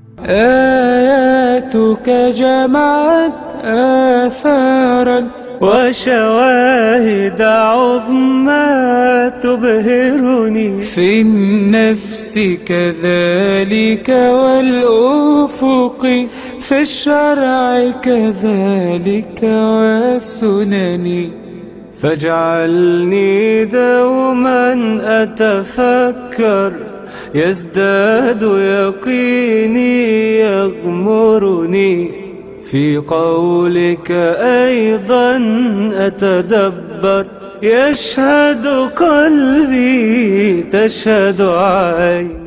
آياتك جمعت آثارا وشواهد عظمى تبهرني في النفس كذلك والأفق في الشرع كذلك والسنن فاجعلني دوما أتفكر يزداد يقيني يغمرني في قولك أيضا أتدبر يشهد قلبي تشهد عيني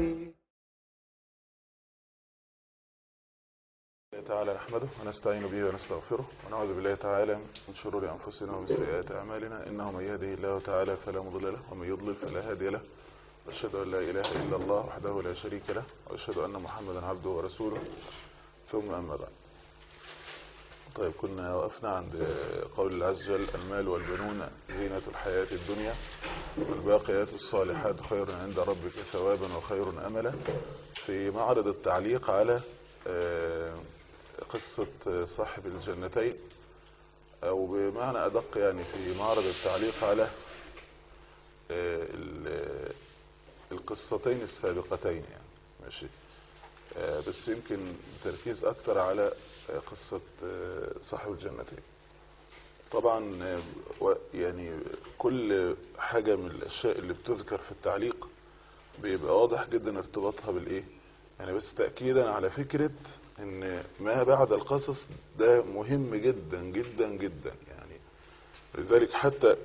تعالى نحمده ونستعين به ونستغفره ونعوذ بالله تعالى من شرور أنفسنا ومن سيئات أعمالنا إنه من يهده الله تعالى فلا مضل له ومن يضلل فلا هادي له وأشهد أن لا إله إلا الله وحده لا شريك له وأشهد أن محمدا عبده ورسوله ثم أما بعد طيب كنا وقفنا عند قول الله عز وجل المال والبنون زينة الحياة الدنيا والباقيات الصالحات خير عند ربك ثوابا وخير أملا في معرض التعليق على قصة صاحب الجنتين أو بمعنى أدق يعني في معرض التعليق على القصتين السابقتين يعني ماشي بس يمكن تركيز أكتر على قصة صاحب الجنتين طبعا يعني كل حاجة من الأشياء اللي بتذكر في التعليق بيبقى واضح جدا ارتباطها بالإيه يعني بس تأكيدا على فكرة ان ما بعد القصص ده مهم جدا جدا جدا يعني لذلك حتى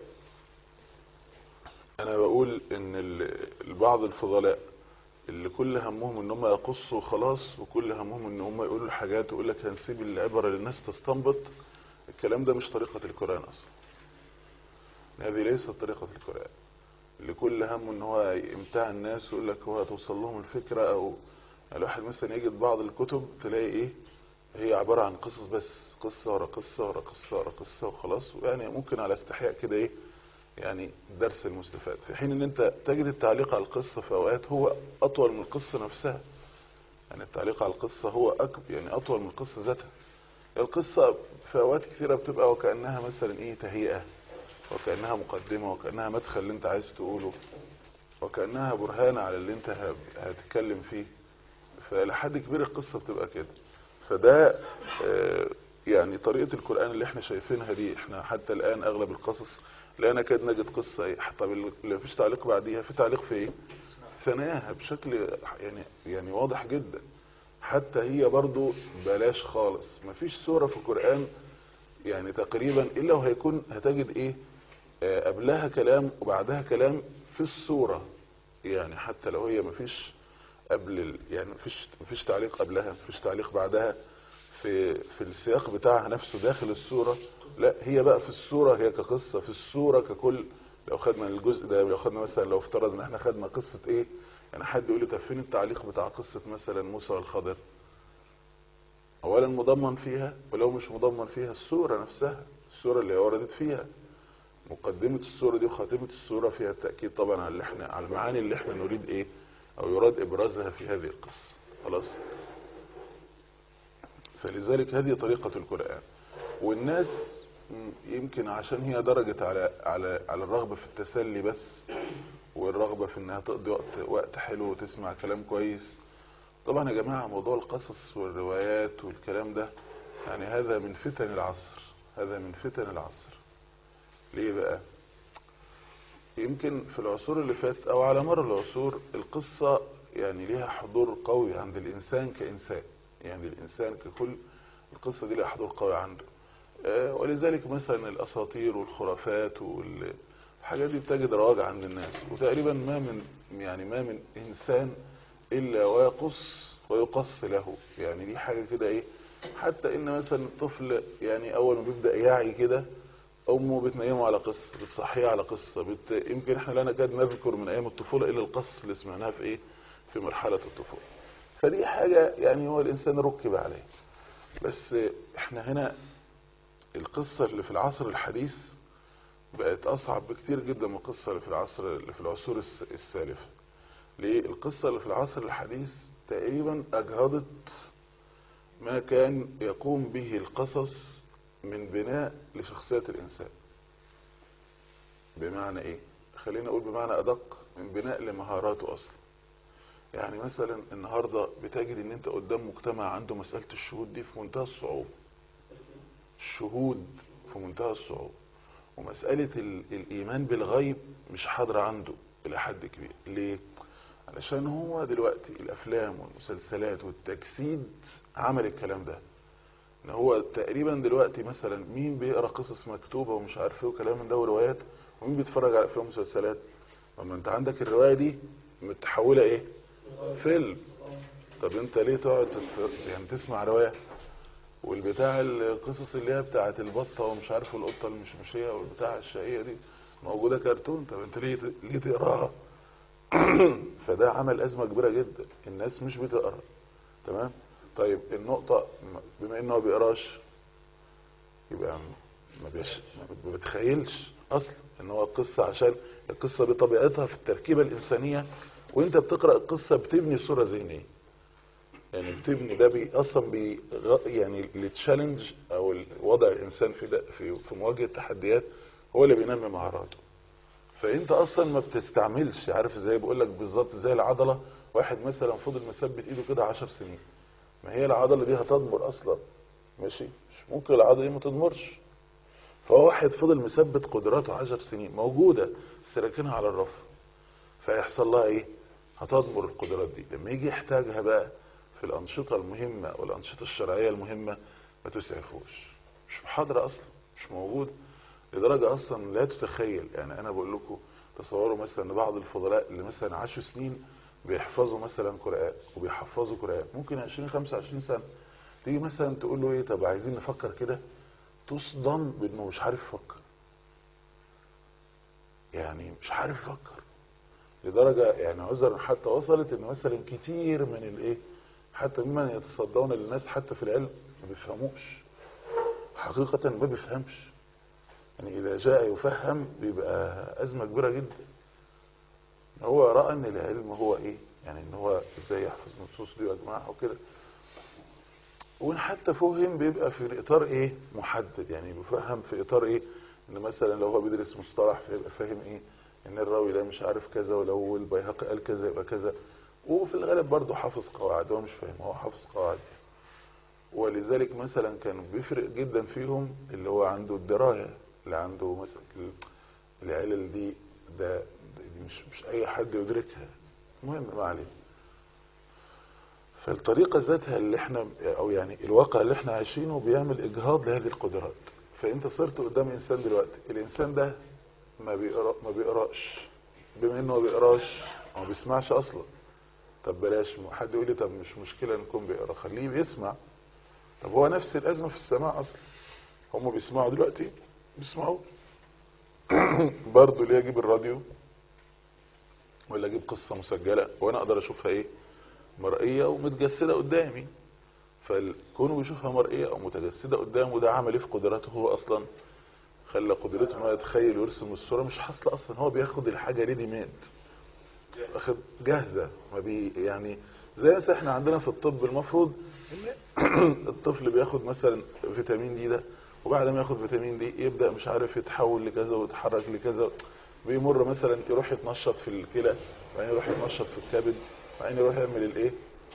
انا بقول ان بعض الفضلاء اللي كل همهم ان هم يقصوا خلاص وكل همهم ان هم يقولوا الحاجات ويقول لك هنسيب العبرة للناس تستنبط الكلام ده مش طريقة القرآن اصلا هذه ليست طريقة القرآن اللي كل همه ان هو يمتع الناس ويقول لك هو توصل لهم الفكرة او الواحد مثلا يجد بعض الكتب تلاقي ايه هي عبارة عن قصص بس قصة ورا قصة ورا قصة ورا قصة وخلاص يعني ممكن على استحياء كده ايه يعني درس المستفاد في حين ان انت تجد التعليق على القصة في اوقات هو اطول من القصة نفسها يعني التعليق على القصة هو اكبر يعني اطول من القصة ذاتها القصة في اوقات كثيرة بتبقى وكأنها مثلا ايه تهيئة وكأنها مقدمة وكأنها مدخل اللي انت عايز تقوله وكأنها برهان على اللي انت هتتكلم فيه فلحد كبير القصة بتبقى كده فده يعني طريقة القرآن اللي احنا شايفينها دي احنا حتى الآن اغلب القصص لا نكاد نجد قصة ايه طب اللي فيش تعليق بعديها في تعليق في ايه ثناها بشكل يعني يعني واضح جدا حتى هي برضو بلاش خالص مفيش سورة في القرآن يعني تقريبا الا وهيكون هتجد ايه قبلها كلام وبعدها كلام في السورة يعني حتى لو هي مفيش قبل ال... يعني مفيش مفيش تعليق قبلها مفيش تعليق بعدها في في السياق بتاعها نفسه داخل السورة لا هي بقى في السورة هي كقصة في السورة ككل لو خدنا الجزء ده لو خدنا مثلا لو افترض ان احنا خدنا قصة ايه يعني حد يقول لي طب فين التعليق بتاع قصة مثلا موسى والخضر اولا مضمن فيها ولو مش مضمن فيها السورة نفسها السورة اللي وردت فيها مقدمة السورة دي وخاتمة السورة فيها التأكيد طبعا على اللي احنا على المعاني اللي احنا نريد ايه او يراد ابرازها في هذه القصة خلاص فلذلك هذه طريقة القرآن والناس يمكن عشان هي درجت على على على الرغبة في التسلي بس والرغبة في انها تقضي وقت وقت حلو وتسمع كلام كويس طبعا يا جماعة موضوع القصص والروايات والكلام ده يعني هذا من فتن العصر هذا من فتن العصر ليه بقى يمكن في العصور اللي فاتت او على مر العصور القصة يعني ليها حضور قوي عند الانسان كانسان يعني الانسان ككل القصة دي لها حضور قوي عنده ولذلك مثلا الاساطير والخرافات والحاجات دي بتجد رواج عند الناس وتقريبا ما من يعني ما من انسان الا ويقص ويقص له يعني دي حاجة كده ايه حتى ان مثلا الطفل يعني اول ما بيبدأ يعي كده امه بتنيمه على قصة بتصحيه على قصة بت... يمكن احنا لا نكاد نذكر من ايام الطفولة الا القصة اللي سمعناها في ايه في مرحلة الطفولة فدي حاجة يعني هو الانسان ركب عليه بس احنا هنا القصة اللي في العصر الحديث بقت اصعب بكتير جدا من القصة اللي في العصر اللي في العصور السالفة ليه القصة اللي في العصر الحديث تقريبا اجهضت ما كان يقوم به القصص من بناء لشخصية الإنسان بمعنى إيه؟ خلينا أقول بمعنى أدق من بناء لمهاراته أصلا يعني مثلا النهاردة بتجد ان انت قدام مجتمع عنده مسألة الشهود دي في منتهى الصعوبة الشهود في منتهى الصعوبة ومسألة ال- الإيمان بالغيب مش حاضرة عنده إلى حد كبير ليه؟ علشان هو دلوقتي الأفلام والمسلسلات والتجسيد عمل الكلام ده ان هو تقريبا دلوقتي مثلا مين بيقرا قصص مكتوبه ومش عارف ايه وكلام من ده وروايات ومين بيتفرج على افلام ومسلسلات اما انت عندك الروايه دي متحوله ايه فيلم طب انت ليه تقعد تتف... يعني تسمع روايه والبتاع القصص اللي هي بتاعت البطه ومش عارف القطه المشمشيه والبتاع الشقيه دي موجوده كرتون طب انت ليه ت- ليه تقراها فده عمل ازمه كبيره جدا الناس مش بتقرا تمام طيب النقطه م- بما انه ما بيقراش يبقى ما بيش ما بتخيلش اصلا ان هو القصه عشان القصه بطبيعتها في التركيبه الانسانيه وانت بتقرا القصه بتبني صوره ذهنيه يعني بتبني ده بي اصلا بي يعني التشالنج او ال- وضع الانسان في ده في في مواجهه التحديات هو اللي بينمي مهاراته فانت اصلا ما بتستعملش عارف ازاي بقول لك بالظبط زي العضله واحد مثلا فضل مثبت ايده كده 10 سنين ما هي العضله دي هتضمر اصلا ماشي مش ممكن العضله دي ما تضمرش فهو واحد فضل مثبت قدراته 10 سنين موجوده بس راكنها على الرف فيحصل لها ايه هتضمر القدرات دي لما يجي يحتاجها بقى في الانشطه المهمه والانشطه الشرعيه المهمه ما تسعفوش مش حاضره اصلا مش موجود لدرجه اصلا لا تتخيل يعني انا بقول لكم تصوروا مثلا ان بعض الفضلاء اللي مثلا عاشوا سنين بيحفظوا مثلا قران وبيحفظوا قران ممكن 20 25 سنه تيجي مثلا تقول له ايه طب عايزين نفكر كده تصدم بانه مش عارف يفكر يعني مش عارف يفكر لدرجة يعني عذرا حتى وصلت ان مثلا كتير من الايه حتى ممن يتصدون للناس حتى في العلم ما بيفهموش حقيقة ما بيفهمش يعني اذا جاء يفهم بيبقى ازمة كبيرة جدا هو رأى ان العلم هو ايه يعني ان هو ازاي يحفظ النصوص دي ويجمعها وكده وان حتى فهم بيبقى في اطار ايه محدد يعني بيفهم في اطار ايه ان مثلا لو هو بيدرس مصطلح فيبقى فاهم ايه ان الراوي ده مش عارف كذا ولو البيهقي قال كذا يبقى كذا وفي الغالب برضه حافظ قواعد هو مش فاهم هو حافظ قواعد ولذلك مثلا كان بيفرق جدا فيهم اللي هو عنده الدرايه اللي عنده مثلا العلل دي ده دي مش مش اي حد يدركها المهم ما علينا فالطريقة ذاتها اللي احنا او يعني الواقع اللي احنا عايشينه بيعمل اجهاض لهذه القدرات فانت صرت قدام انسان دلوقتي الانسان ده ما بيقرا ما بيقراش بما انه ما بيقراش ما بيسمعش اصلا طب بلاش حد يقول لي طب مش مشكله نكون بيقرا خليه بيسمع طب هو نفس الازمه في السماع اصلا هم بيسمعوا دلوقتي بيسمعوا برضه ليه اجيب الراديو ولا اجيب قصه مسجله وانا اقدر اشوفها ايه مرئيه ومتجسده قدامي فكونه بيشوفها مرئيه او متجسده قدامه ده عمل ايه في قدراته هو اصلا خلى قدرته انه يتخيل ويرسم الصوره مش حاصله اصلا هو بياخد الحاجه ريدي ميد واخد جاهزه ما بي يعني زي مثلا احنا عندنا في الطب المفروض ان الطفل بياخد مثلا فيتامين دي ده وبعد ما ياخد فيتامين دي يبدا مش عارف يتحول لكذا ويتحرك لكذا بيمر مثلا يروح يتنشط في الكلى وبعدين يروح يتنشط في الكبد وبعدين يروح يعمل الايه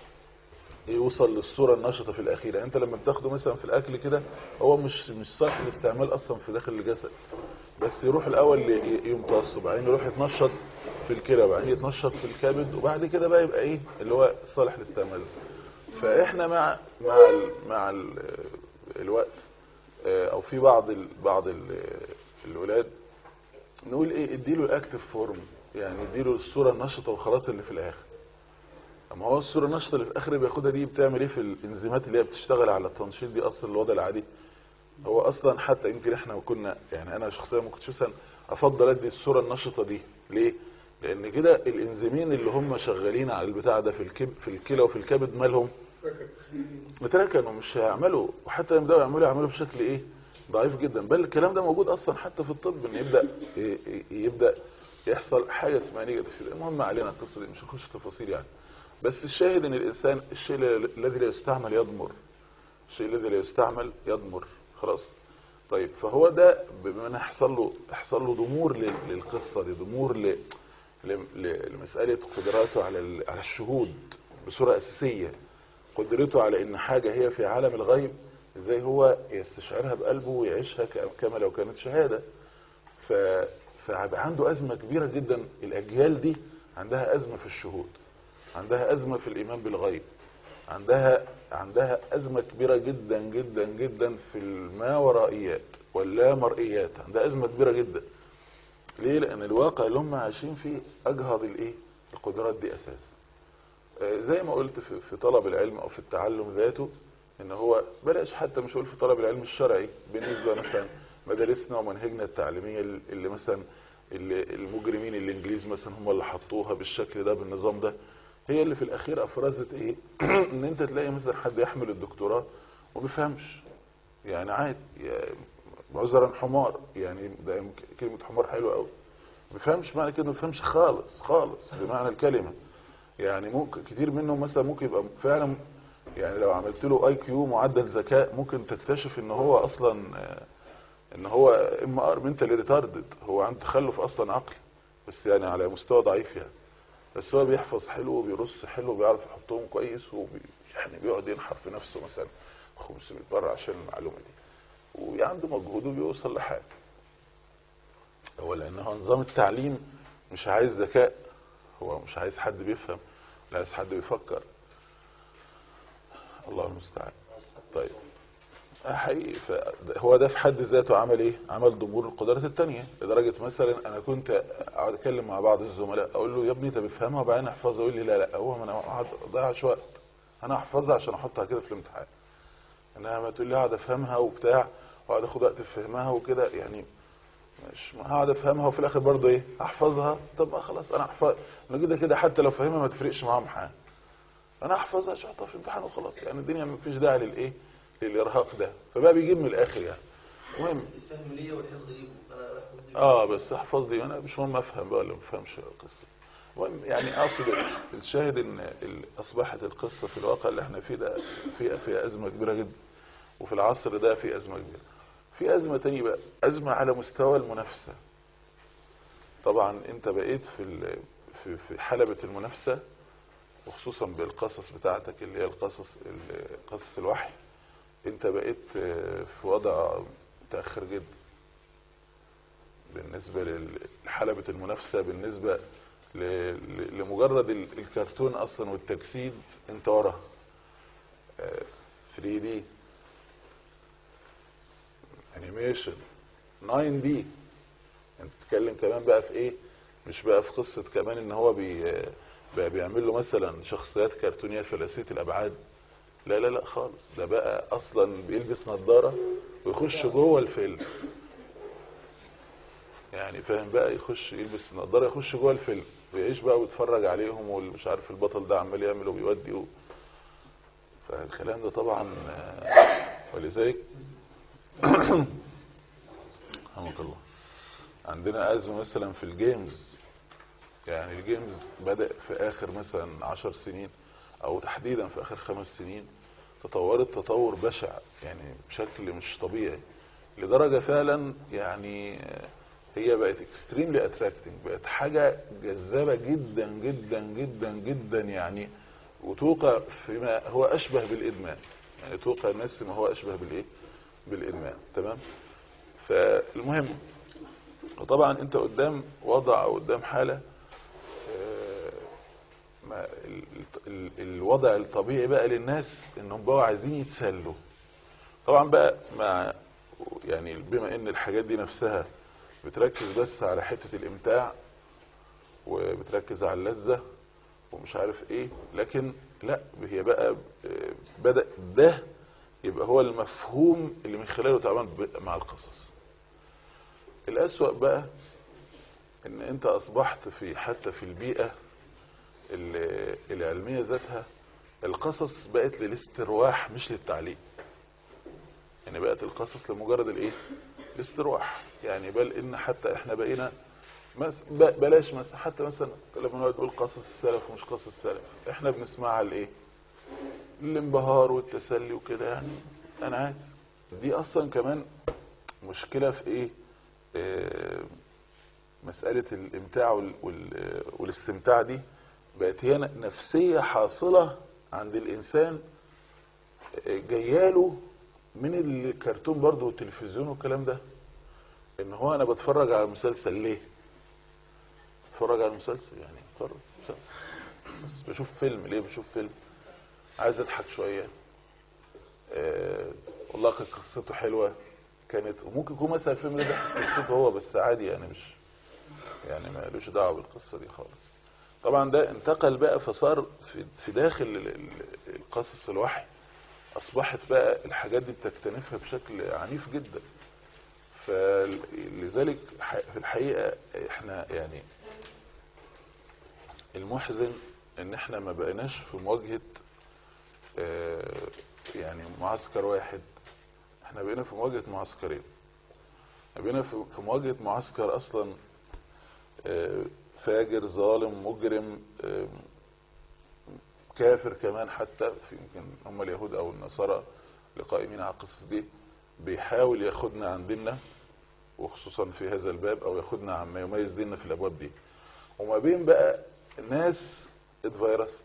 يوصل للصورة النشطة في الأخيرة أنت لما بتاخده مثلا في الأكل كده هو مش مش صالح الاستعمال أصلا في داخل الجسد بس يروح الأول يمتص وبعدين يروح يتنشط في الكلى وبعدين يتنشط في الكبد وبعد كده بقى يبقى إيه اللي هو صالح الاستعمال فإحنا مع مع ال مع ال الوقت أو في بعض ال بعض ال الولاد نقول إيه اديله الأكتف فورم يعني اديله الصورة النشطة وخلاص اللي في الآخر اما هو الصوره النشطه اللي في الاخر بياخدها دي بتعمل ايه في الانزيمات اللي هي بتشتغل على التنشيط دي اصلا الوضع العادي هو اصلا حتى يمكن احنا كنا يعني انا شخصيا ما كنتش مثلا افضل ادي الصوره النشطه دي ليه لان كده الانزيمين اللي هم شغالين على البتاع ده في الكب في الكلى وفي الكبد مالهم متركنوا مش هيعملوا وحتى يبداوا يعملوا يعملوا بشكل ايه ضعيف جدا بل الكلام ده موجود اصلا حتى في الطب ان يبدا يبدا يحصل حاجه اسمها نيجاتيف المهم علينا القصه دي مش هنخش تفاصيل يعني بس الشاهد ان الانسان الشيء الذي لا يستعمل يضمر الشيء الذي لا يستعمل يضمر خلاص طيب فهو ده بما ان يحصل له يحصل له ضمور لل- للقصه دي ضمور ل- ل- ل- لمساله قدراته على ال- على الشهود بصوره اساسيه قدرته على ان حاجه هي في عالم الغيب ازاي هو يستشعرها بقلبه ويعيشها ك- كما لو كانت شهاده ف فهيبقى عنده ازمه كبيره جدا الاجيال دي عندها ازمه في الشهود عندها ازمه في الايمان بالغيب عندها عندها ازمه كبيره جدا جدا جدا في الماورائيات واللامرئيات عندها ازمه كبيره جدا ليه لان الواقع اللي هم عايشين فيه اجهض الايه القدرات دي اساس آه، زي ما قلت في في طلب العلم او في التعلم ذاته ان هو بلاش حتى مش هقول في طلب العلم الشرعي بالنسبه مثلا مدارسنا ومناهجنا التعليميه اللي مثلا اللي المجرمين الانجليز مثلا هم اللي حطوها بالشكل ده بالنظام ده هي اللي في الاخير افرزت ايه ان انت تلاقي مثلا حد يحمل الدكتوراه وما بيفهمش يعني عادي يعني عذرا حمار يعني ده يمكن- كلمه حمار حلوه قوي ما بيفهمش معنى كده ما بيفهمش خالص خالص بمعنى الكلمه يعني ممكن كتير منهم مثلا ممكن يبقى فعلا يعني لو عملت له اي كيو معدل ذكاء ممكن تكتشف ان هو اصلا آه، ان هو ام ار منتالي ريتاردد هو عنده تخلف اصلا عقلي بس يعني على مستوى ضعيف يعني بس هو بيحفظ حلو وبيرص حلو وبيعرف يحطهم كويس وبي يعني بيقعد ينحر في نفسه مثلا 500 مره عشان المعلومه دي وعنده مجهود وبيوصل لحاجه هو لان هو نظام التعليم مش عايز ذكاء هو مش عايز حد بيفهم لا عايز حد بيفكر الله المستعان طيب آه حقيقي هو ده في حد ذاته عمل ايه عمل ضمور القدرات التانية لدرجة مثلا انا كنت اقعد اتكلم مع بعض الزملاء اقول له يا ابني انت بتفهمها وبعدين احفظها يقول لي لا لا هو ما انا اقعد اضيعش وقت انا احفظها عشان احطها كده في الامتحان انها ما تقول لي اقعد افهمها وبتاع واقعد اخد وقت في فهمها وكده يعني مش ما هقعد افهمها وفي الاخر برضه ايه احفظها طب ما خلاص انا احفظ انا كده كده حتى لو فاهمها ما تفرقش معاهم حاجه انا احفظها عشان احطها في امتحان وخلاص يعني الدنيا ما فيش داعي للايه للارهاق ده فبقى بيجيب من الاخر يعني المهم الفهم ليا والحفظ ليكم انا بحفظ دي اه بس احفظ دي انا مش مهم افهم بقى ولا ما افهمش القصه المهم يعني اقصد الشاهد ان ال- اصبحت القصه في الواقع اللي احنا فيه ده في في ازمه كبيره جدا وفي العصر ده في ازمه كبيره في ازمه تانية بقى ازمه على مستوى المنافسه طبعا انت بقيت في ال- في في حلبة المنافسة وخصوصا بالقصص بتاعتك اللي هي القصص ال- قصص الوحي انت بقيت آه، في وضع متأخر جدا بالنسبة لحلبة المنافسة بالنسبة ل- ل- لمجرد ال- الكرتون اصلا والتجسيد انت ورا 3 دي انيميشن 9 دي انت بتتكلم كمان بقى في ايه مش بقى في قصة كمان ان هو بي بقى بيعمل له مثلا شخصيات كرتونية ثلاثية الابعاد لا لا لا خالص ده بقى اصلا بيلبس نظارة ويخش جوه الفيلم يعني فاهم بقى يخش يلبس النظارة يخش جوه الفيلم ويعيش بقى ويتفرج عليهم والمش عارف البطل ده عمال يعمل وبيودي و... فالكلام ده طبعا آه، ولذلك رحمك الله عندنا أزمة مثلا في الجيمز يعني الجيمز بدأ في آخر مثلا عشر سنين أو تحديدا في آخر خمس سنين تطورت تطور بشع يعني بشكل مش طبيعي لدرجة فعلا يعني هي بقت اكستريملي اتراكتنج بقت حاجة جذابة جدا جدا جدا جدا يعني وتوقع فيما هو أشبه بالإدمان يعني توقع الناس فيما هو أشبه بالإيه بالإدمان تمام فالمهم وطبعا انت قدام وضع او قدام حالة آه، ما ال- ال- الوضع الطبيعي بقى للناس انهم بقوا عايزين يتسلوا طبعا بقى مع يعني بما ان الحاجات دي نفسها بتركز بس على حتة الامتاع وبتركز على اللذة ومش عارف ايه لكن لا هي بقى آه، بدأ ده يبقى هو المفهوم اللي من خلاله تعامل ب- مع القصص الأسوأ بقى ان انت اصبحت في حتى في البيئة ال- العلمية ذاتها القصص بقت للاسترواح مش للتعليم يعني بقت القصص لمجرد الايه الاسترواح يعني بل ان حتى احنا بقينا مس- ب- بلاش مثلا حتى مثلا لما نقعد نقول قصص السلف ومش قصص السلف احنا بنسمعها لايه الانبهار والتسلي وكده يعني انا عادي دي اصلا كمان مشكلة في ايه آه، مسألة الامتاع وال- وال- والاستمتاع دي بقت هي نفسية حاصلة عند الانسان آه، جاياله من الكرتون برضو والتلفزيون والكلام ده ان هو انا بتفرج على مسلسل ليه بتفرج على مسلسل يعني بتفرج مسلسل بس بشوف فيلم ليه بشوف فيلم عايز اضحك شوية آه والله كانت قصته حلوة كانت وممكن يكون مثلا الفيلم ده بيحكي قصته هو بس عادي يعني مش يعني ما لوش دعوة بالقصة دي خالص طبعا ده انتقل بقى فصار في, في داخل ال- ال- القصص الوحي اصبحت بقى الحاجات دي بتكتنفها بشكل عنيف جدا فلذلك ح- في الحقيقة احنا يعني المحزن ان احنا ما بقيناش في مواجهة آه، يعني معسكر واحد احنا بقينا في مواجهة معسكرين احنا بقينا في في مواجهة معسكر اصلا آه، فاجر ظالم مجرم آه، كافر كمان حتى في يمكن هم اليهود او النصارى اللي قائمين على القصص دي بيحاول ياخدنا عن ديننا وخصوصا في هذا الباب او ياخدنا عما يميز ديننا في الابواب دي وما بين بقى ناس اتفيرست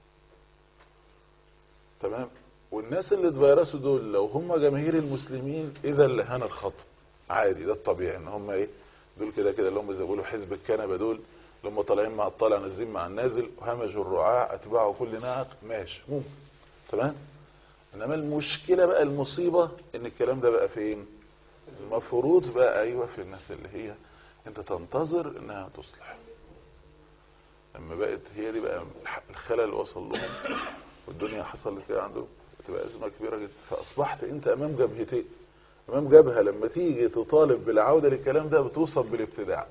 تمام والناس اللي اتفيرسوا دول لو هم جماهير المسلمين اذا لهنا الخطب عادي ده الطبيعي ان هم ايه دول كده كده اللي هم زي ما بيقولوا حزب الكنبه دول اللي هم طالعين مع الطالع نازلين مع النازل وهمجوا الرعاع اتباعوا كل ناقه ماشي ممكن تمام انما المشكله بقى المصيبه ان الكلام ده بقى فين المفروض بقى ايوه في الناس اللي هي انت تنتظر انها تصلح لما بقت هي دي بقى الخلل اللي وصل لهم والدنيا حصلت كده عندهم تبقى ازمه كبيره جدا فاصبحت انت امام جبهتين امام جبهه لما تيجي تطالب بالعوده للكلام ده بتوصف بالابتداع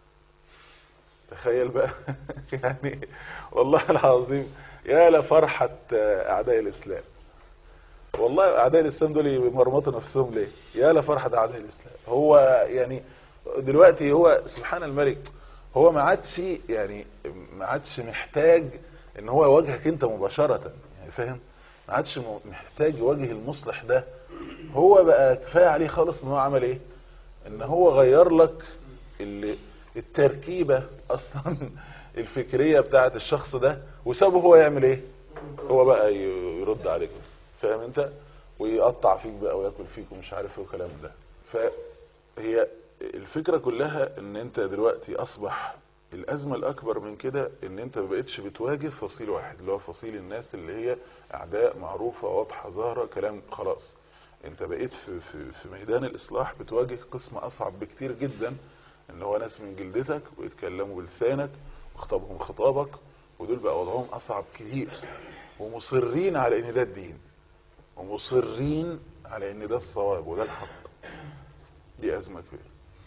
تخيل بقى يعني والله العظيم يا لفرحه اعداء الاسلام والله اعداء الاسلام دول يمرمطوا نفسهم ليه يا لفرحه اعداء الاسلام هو يعني دلوقتي هو سبحان الملك هو ما عادش يعني ما عادش محتاج ان هو يواجهك انت مباشره يعني فاهم ما عادش م- محتاج يواجه المصلح ده هو بقى كفايه عليه خالص ان هو عمل ايه ان هو غير لك ال- التركيبه اصلا الفكريه بتاعه الشخص ده وسابه هو يعمل ايه هو بقى ي- يرد عليك فاهم انت ويقطع فيك بقى وياكل فيك ومش عارف ايه والكلام ده فهي الفكره كلها ان انت دلوقتي اصبح الازمه الاكبر من كده ان انت ما بقتش بتواجه فصيل واحد اللي هو فصيل الناس اللي هي اعداء معروفه واضحه ظاهره كلام خلاص انت بقيت في في في ميدان الاصلاح بتواجه قسم اصعب بكتير جدا ان هو ناس من جلدتك ويتكلموا بلسانك وخطابهم خطابك ودول بقى وضعهم اصعب كتير ومصرين على ان ده الدين ومصرين على ان ده الصواب وده الحق دي ازمه كبيره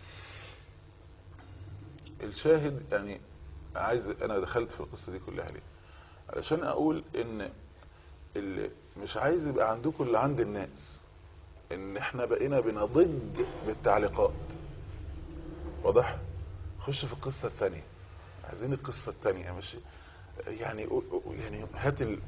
الشاهد يعني عايز انا دخلت في القصه دي كلها ليه علشان اقول ان اللي مش عايز يبقى عندكم اللي عند الناس ان احنا بقينا بنضج بالتعليقات واضح خش في القصه الثانيه عايزين القصه الثانيه مش يعني يعني هات ال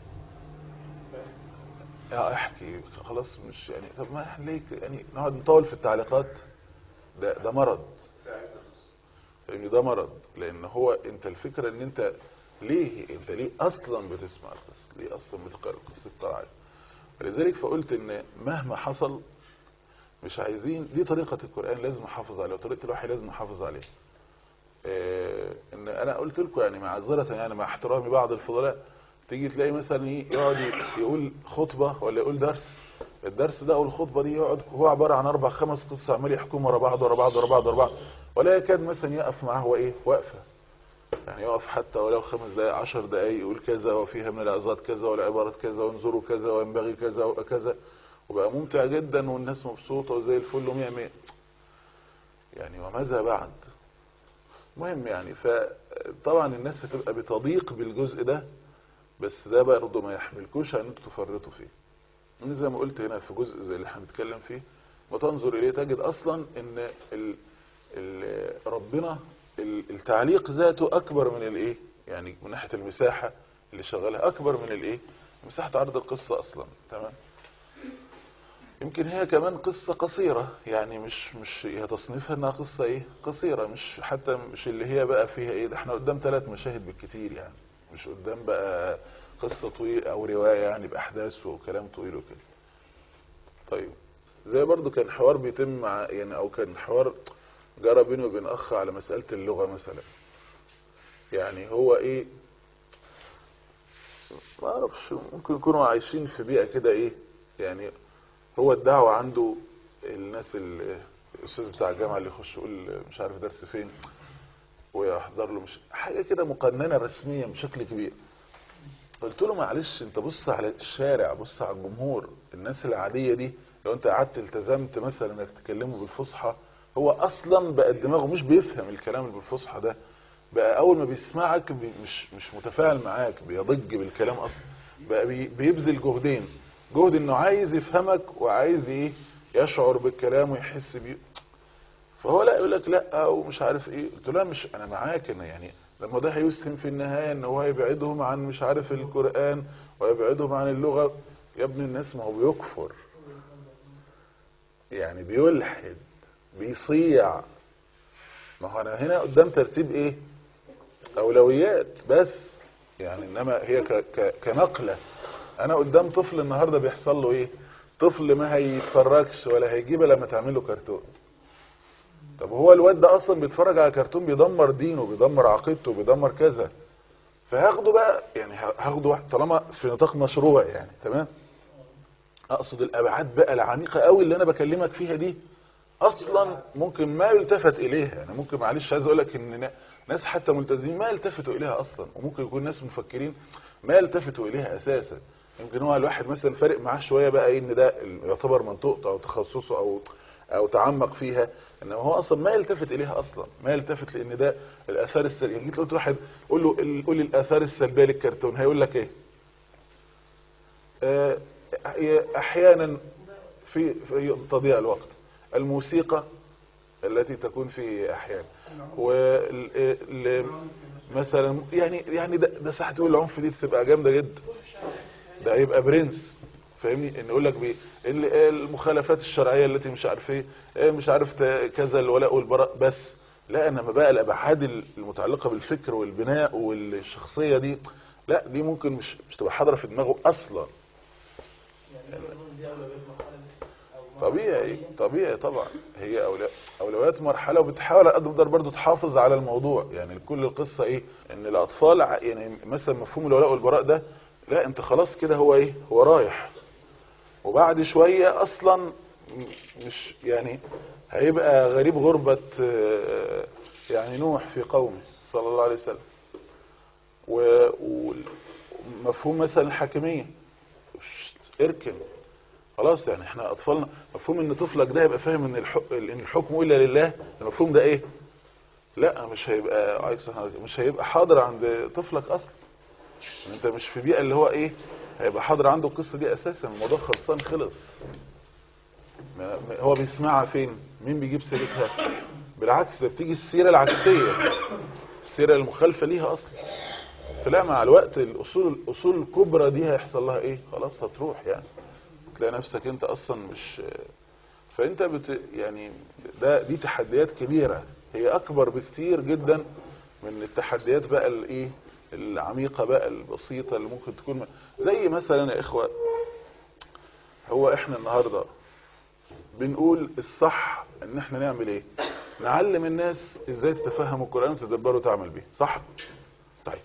يا احكي خلاص مش يعني طب ما احنا ليه ك- يعني نقعد نطول في التعليقات ده ده مرض لان ده مرض لان هو انت الفكره ان انت ليه انت ليه اصلا بتسمع القصه ليه اصلا بتقرا القصه بتاع فلذلك فقلت ان مهما حصل مش عايزين دي طريقه القران لازم نحافظ عليها وطريقه الوحي لازم نحافظ عليها آه، ان انا قلت لكم يعني معذره يعني مع احترامي بعض الفضلاء تيجي تلاقي مثلا ايه يقعد يقول خطبه ولا يقول درس الدرس ده او الخطبه دي يقعد هو عباره عن اربع خمس قصص عمال يحكم ورا بعض ورا بعض ورا بعض ورا بعض ولا يكاد مثلا يقف معاه هو ايه واقفه يعني يقف حتى ولو خمس دقائق عشر دقائق يقول كذا وفيها من العظات كذا والعبارات كذا وانظروا كذا وينبغي كذا وكذا وبقى ممتع جدا والناس مبسوطه وزي الفل ومية مية يعني وماذا بعد مهم يعني فطبعا الناس هتبقى بتضيق بالجزء ده بس ده برضه ما يحملكوش ان انتوا تفرطوا فيه من زي ما قلت هنا في جزء زي اللي احنا بنتكلم فيه وتنظر اليه تجد اصلا ان ال ال ربنا ال- التعليق ذاته اكبر من الايه يعني من ناحيه المساحه اللي شغالها اكبر من الايه مساحة عرض القصة اصلا تمام يمكن هي كمان قصة قصيرة يعني مش مش هي تصنيفها انها قصة ايه قصيرة مش حتى مش اللي هي بقى فيها ايه ده احنا قدام ثلاث مشاهد بالكتير يعني مش قدام بقى قصة طويلة او رواية يعني باحداث وكلام طويل وكده طيب زي برضو كان حوار بيتم مع يعني او كان حوار جرى بيني وبين اخ على مسألة اللغة مثلا يعني هو ايه ما اعرفش ممكن يكونوا عايشين في بيئة كده ايه يعني هو الدعوة عنده الناس ال- الاستاذ بتاع الجامعة اللي يخش يقول مش عارف درس فين ويحضر له مش حاجة كده مقننة رسميا بشكل كبير قلت له معلش انت بص على الشارع بص على الجمهور الناس العادية دي لو انت قعدت التزمت مثلا انك تكلمه بالفصحى هو اصلا بقى دماغه مش بيفهم الكلام اللي بالفصحى ده بقى اول ما بيسمعك بي مش مش متفاعل معاك بيضج بالكلام اصلا بقى بي بيبذل جهدين جهد انه عايز يفهمك وعايز ايه يشعر بالكلام ويحس بيه فهو لا يقول لك لا ومش عارف ايه قلت له لا مش انا معاك انا يعني لما ده هيسهم في النهايه ان هو هيبعدهم عن مش عارف القران ويبعدهم عن اللغه يا ابن الناس ما هو بيكفر يعني بيلحد بيصيع ما هو انا هنا قدام ترتيب ايه اولويات بس يعني انما هي ك ك كنقله انا قدام طفل النهارده بيحصل له ايه طفل ما هيتفرجش ولا هيجيبها لما تعمل له كرتون طب هو الواد ده اصلا بيتفرج على كرتون بيدمر دينه بيدمر عقيدته بيدمر كذا فهاخده بقى يعني هاخده واحد- طالما في نطاق مشروع يعني تمام اقصد الابعاد بقى العميقه قوي اللي انا بكلمك فيها دي اصلا ممكن ما يلتفت اليها يعني ممكن معلش عايز اقول لك ان نا- ناس حتى ملتزمين ما يلتفتوا اليها اصلا وممكن يكون ناس مفكرين ما يلتفتوا اليها اساسا يمكن هو الواحد مثلا فارق معاه شويه بقى ايه ان ده يعتبر منطقته او تخصصه او او تعمق فيها انما هو اصلا ما يلتفت اليها اصلا ما يلتفت لان ده الاثار السلبيه يعني جيت قلت واحد قول له ال- قول لي الاثار السلبيه للكرتون هيقول لك ايه آه، احيانا في في تضييع الوقت الموسيقى التي تكون في احيان وال- ال- مثلا يعني يعني ده, ده ساعه تقول العنف دي تبقى جامده جدا ده هيبقى برنس فاهمني ان يقول لك بي ال- المخالفات الشرعيه التي مش عارف ايه إيه مش عارف ت- كذا الولاء والبراء بس لا انما بقى الابعاد المتعلقه بالفكر والبناء والشخصيه دي لا دي ممكن مش مش تبقى حاضره في دماغه اصلا يعني يقولون دي أولويات مرحلة لسه أو مرحلة طبيعي معينة. طبيعي طبعا هي أولى- اولويات مرحله وبتحاول على قد ما تقدر برضه تحافظ على الموضوع يعني كل القصه ايه ان الاطفال ع- يعني مثلا مفهوم الولاء والبراء ده لا انت خلاص كده هو ايه هو رايح وبعد شويه اصلا م- مش يعني هيبقى غريب غربه آه، يعني نوح في قومه صلى الله عليه وسلم و- ومفهوم مثلا الحاكميه شت، اركن خلاص يعني احنا اطفالنا مفهوم ان طفلك ده يبقى فاهم ان الحكم ان الحكم الا لله المفهوم ده ايه لا مش هيبقى عليك الصلاة والسلام، مش هيبقى حاضر عند طفلك اصلا ان انت مش في بيئه اللي هو ايه هيبقى حاضر عنده القصه دي اساسا الموضوع خلصان خلص ما- ما- هو بيسمعها فين مين بيجيب سيرتها بالعكس ده بتيجي السيره العكسيه السيره المخالفه ليها اصلا فلا مع الوقت الاصول الاصول الكبرى دي هيحصل لها ايه خلاص هتروح يعني تلاقي نفسك انت اصلا مش فانت بت يعني ده دي تحديات كبيرة هي اكبر بكتير جدا من التحديات بقى الايه العميقة بقى البسيطة اللي ممكن تكون زي مثلا يا اخوة هو احنا النهاردة بنقول الصح ان احنا نعمل ايه نعلم الناس ازاي تتفهم القرآن وتدبره وتعمل بيه صح طيب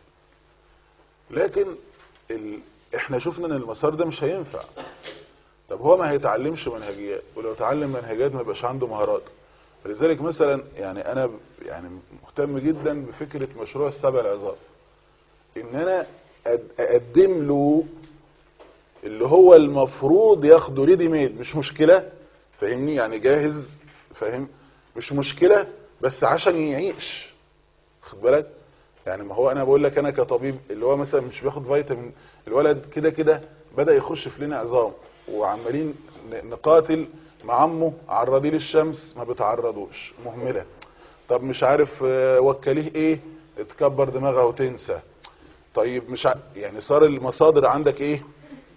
لكن ال... احنا شفنا ان المسار ده مش هينفع طب هو ما هيتعلمش منهجيات ولو اتعلم منهجيات ما يبقاش عنده مهارات فلذلك مثلا يعني انا ب- يعني مهتم جدا بفكرة مشروع السبع العظام ان انا أد- اقدم له اللي هو المفروض ياخده ريدي ميد مش مشكلة فاهمني يعني جاهز فاهم مش مشكلة بس عشان يعيش خد بالك يعني ما هو انا بقول لك انا كطبيب اللي هو مثلا مش بياخد فيتامين الولد كده كده بدأ يخش في لنا عظام وعمالين ن- نقاتل مع عمه عرضيه للشمس ما بتعرضوش مهملة طب مش عارف آه، وكليه ايه اتكبر دماغه وتنسى طيب مش ع... يعني صار المصادر عندك ايه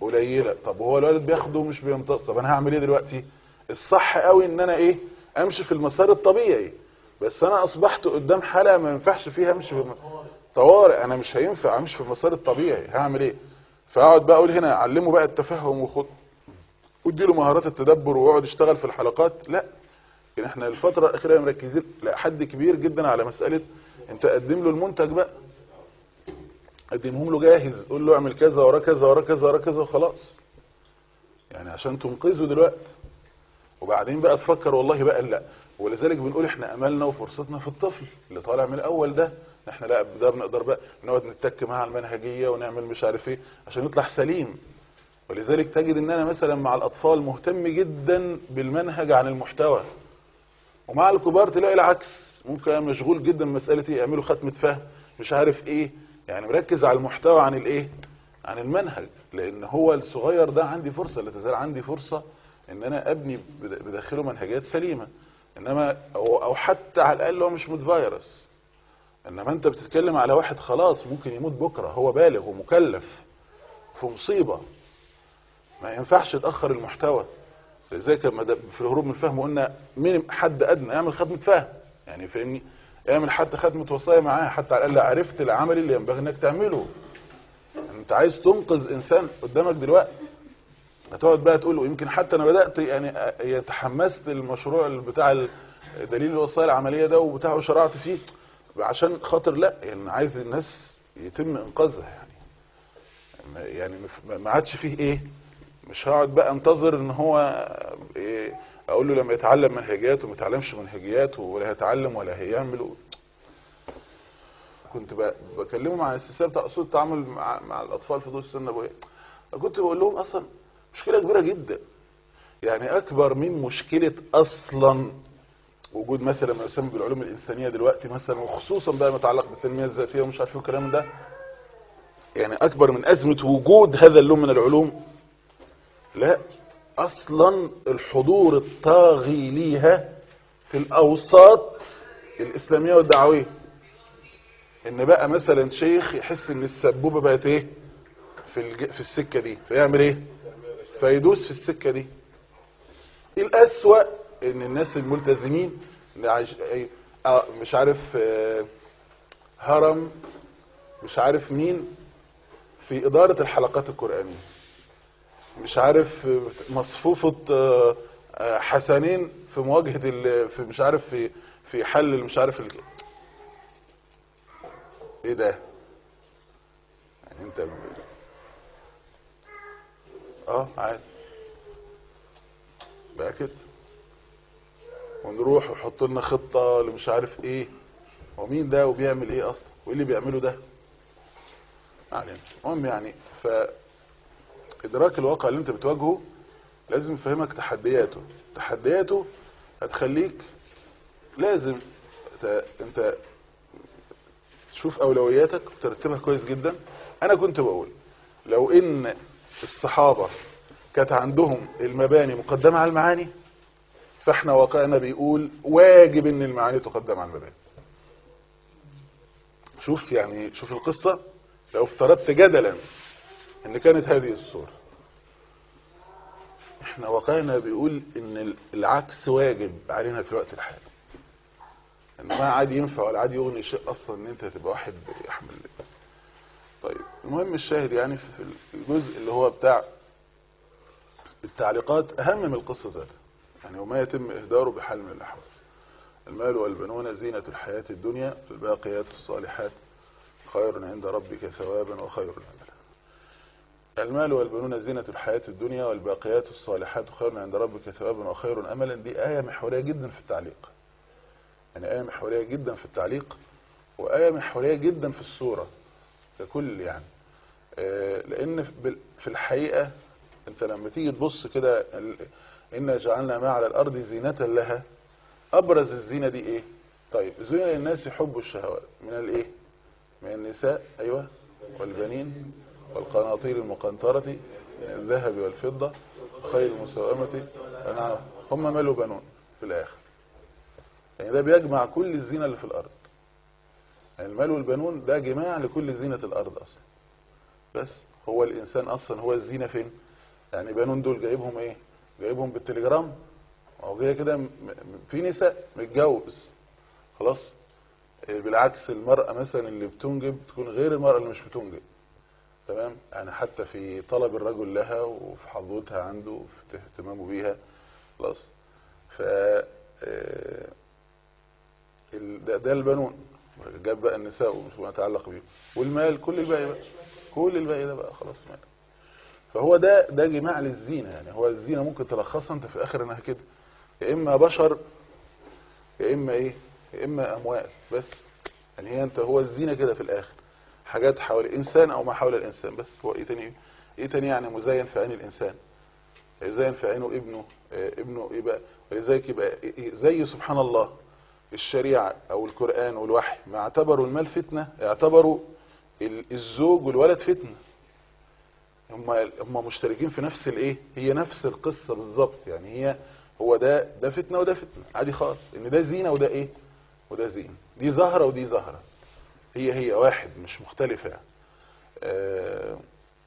قليله طب هو الولد بياخده ومش بيمتص طب انا هعمل ايه دلوقتي الصح قوي ان انا ايه امشي في المسار الطبيعي بس انا اصبحت قدام حاله ما ينفعش فيها امشي في الم... طوارئ انا مش هينفع امشي في المسار الطبيعي هعمل ايه فاقعد بقى اقول هنا اعلمه بقى التفهم وخد واديله مهارات التدبر ويقعد يشتغل في الحلقات لا يعني احنا الفتره الاخيره مركزين لحد كبير جدا على مساله انت قدم له المنتج بقى قدمهم له جاهز قول له اعمل كذا ورا كذا ورا كذا ورا كذا وخلاص يعني عشان تنقذه دلوقتي وبعدين بقى تفكر والله بقى لا ولذلك بنقول احنا املنا وفرصتنا في الطفل اللي طالع من الاول ده احنا لا ده بنقدر بقى نقعد نتك معاه على المنهجيه ونعمل مش عارف ايه عشان يطلع سليم ولذلك تجد ان انا مثلا مع الاطفال مهتم جدا بالمنهج عن المحتوى ومع الكبار تلاقي العكس ممكن أنا مشغول جدا بمساله ايه يعملوا ختمه فهم مش عارف ايه يعني مركز على المحتوى عن الايه عن المنهج لان هو الصغير ده عندي فرصه لا تزال عندي فرصه ان انا ابني بد- بداخله منهجيات سليمه انما او, أو حتى على الاقل هو مش متفيروس انما انت بتتكلم على واحد خلاص ممكن يموت بكره هو بالغ ومكلف في مصيبه ما ينفعش تاخر المحتوى زي كما ده في الهروب من الفهم قلنا مين حد ادنى اعمل ختمه فهم يعني فاهمني اعمل حتى ختمه وصايا معاه حتى على الاقل عرفت العمل اللي ينبغي انك تعمله انت عايز تنقذ انسان قدامك دلوقتي هتقعد بقى تقول له يمكن حتى انا بدات يعني تحمست المشروع بتاع دليل الوصايا العمليه ده وبتاع وشرعت فيه عشان خاطر لا يعني عايز الناس يتم انقاذها يعني ما- يعني ما- ما عادش فيه ايه مش هقعد بقى انتظر ان هو إيه اقول له لما يتعلم منهجيات وما يتعلمش منهجيات ولا هيتعلم ولا هيعمل و- كنت ب- بكلمه مع السيستم بتاع اصول التعامل مع, مع الاطفال في دور السن ابويا كنت بقول لهم اصلا مشكله كبيره جدا يعني اكبر من مشكله اصلا وجود مثلا ما يسمى بالعلوم الانسانيه دلوقتي مثلا وخصوصا بقى ما يتعلق بالتنميه الذاتيه ومش عارف ايه والكلام ده يعني اكبر من ازمه وجود هذا اللون من العلوم لا اصلا الحضور الطاغي ليها في الاوساط الاسلاميه والدعويه ان بقى مثلا شيخ يحس ان السبوبه بقت ايه في الج... في السكه دي فيعمل ايه فيدوس في السكه دي الاسوأ ان الناس الملتزمين اللي عايش... إيه، آه، مش عارف آه، هرم مش عارف مين في إدارة الحلقات القرآنية مش عارف آه، مصفوفة آه، آه، حسنين في مواجهة ال- في مش عارف في في حل مش عارف ال... ايه ده يعني انت ب... اه عادي بقى كده ونروح ويحط لنا خطة لمش عارف ايه ومين ده وبيعمل ايه اصلا وايه اللي بيعمله ده علينا المهم يعني ف ادراك الواقع اللي انت بتواجهه لازم يفهمك تحدياته تحدياته هتخليك لازم ت- انت تشوف اولوياتك وترتبها كويس جدا انا كنت بقول لو ان الصحابة كانت عندهم المباني مقدمة على المعاني فاحنا واقعنا بيقول واجب ان المعاني تقدم على المباني شوف يعني شوف القصة لو افترضت جدلا ان كانت هذه الصورة احنا واقعنا بيقول ان العكس واجب علينا في الوقت الحالي ان ما عاد ينفع ولا عاد يغني شيء اصلا ان انت تبقى واحد يحمل طيب المهم الشاهد يعني في الجزء اللي هو بتاع التعليقات اهم من القصة ذاتها يعني وما يتم اهداره بحال من الاحوال المال والبنون زينة الحياة الدنيا الباقيات الصالحات خير عند ربك ثوابا وخير املا المال والبنون زينة الحياة الدنيا والباقيات الصالحات خير عند ربك ثوابا وخير املا دي آية محورية جدا في التعليق يعني آية محورية جدا في التعليق وآية محورية جدا في السورة ككل يعني آه، لأن في- في الحقيقة انت لما تيجي تبص كده ال- إنا جعلنا ما على الأرض زينة لها أبرز الزينة دي إيه طيب زين للناس حب الشهوات من الإيه من النساء أيوة والبنين والقناطير المقنطرة من الذهب والفضة خير المسومة نعم هم مالوا بنون في الآخر يعني ده بيجمع كل الزينة اللي في الأرض يعني المال والبنون ده جماع لكل زينة الأرض أصلا بس هو الانسان اصلا هو الزينه فين يعني بنون دول جايبهم ايه جايبهم بالتليجرام او جايه كده م- م- في نساء متجوز خلاص إيه بالعكس المرأة مثلا اللي بتنجب تكون غير المرأة اللي مش بتنجب تمام يعني حتى في طلب الرجل لها وفي حظوتها عنده وفي اهتمامه بيها خلاص ف آه، ال- ده, ده البنون جاب بقى النساء ومش ما يتعلق بيهم والمال كل الباقي بقى كل الباقي ده بقى خلاص مال فهو ده ده جماع للزينة يعني هو الزينة ممكن تلخصها انت في الاخر انها كده يا اما بشر يا اما ايه يا اما اموال بس يعني هي انت هو الزينة كده في الاخر حاجات حول الانسان او ما حول الانسان بس هو ايه تاني ايه تاني يعني مزين في عين الانسان يزين في عينه ابنه آه، ابنه يبقى ولذلك يبقى إيه- زي سبحان الله الشريعة او القرآن والوحي ما اعتبروا المال فتنة اعتبروا ال- الزوج والولد فتنة هم هم مشتركين في نفس الايه هي نفس القصة بالظبط يعني هي هو ده ده فتنة وده فتنة عادي خالص ان ده زينة وده ايه وده زينة دي زهرة ودي زهرة هي هي واحد مش مختلفة يعني آه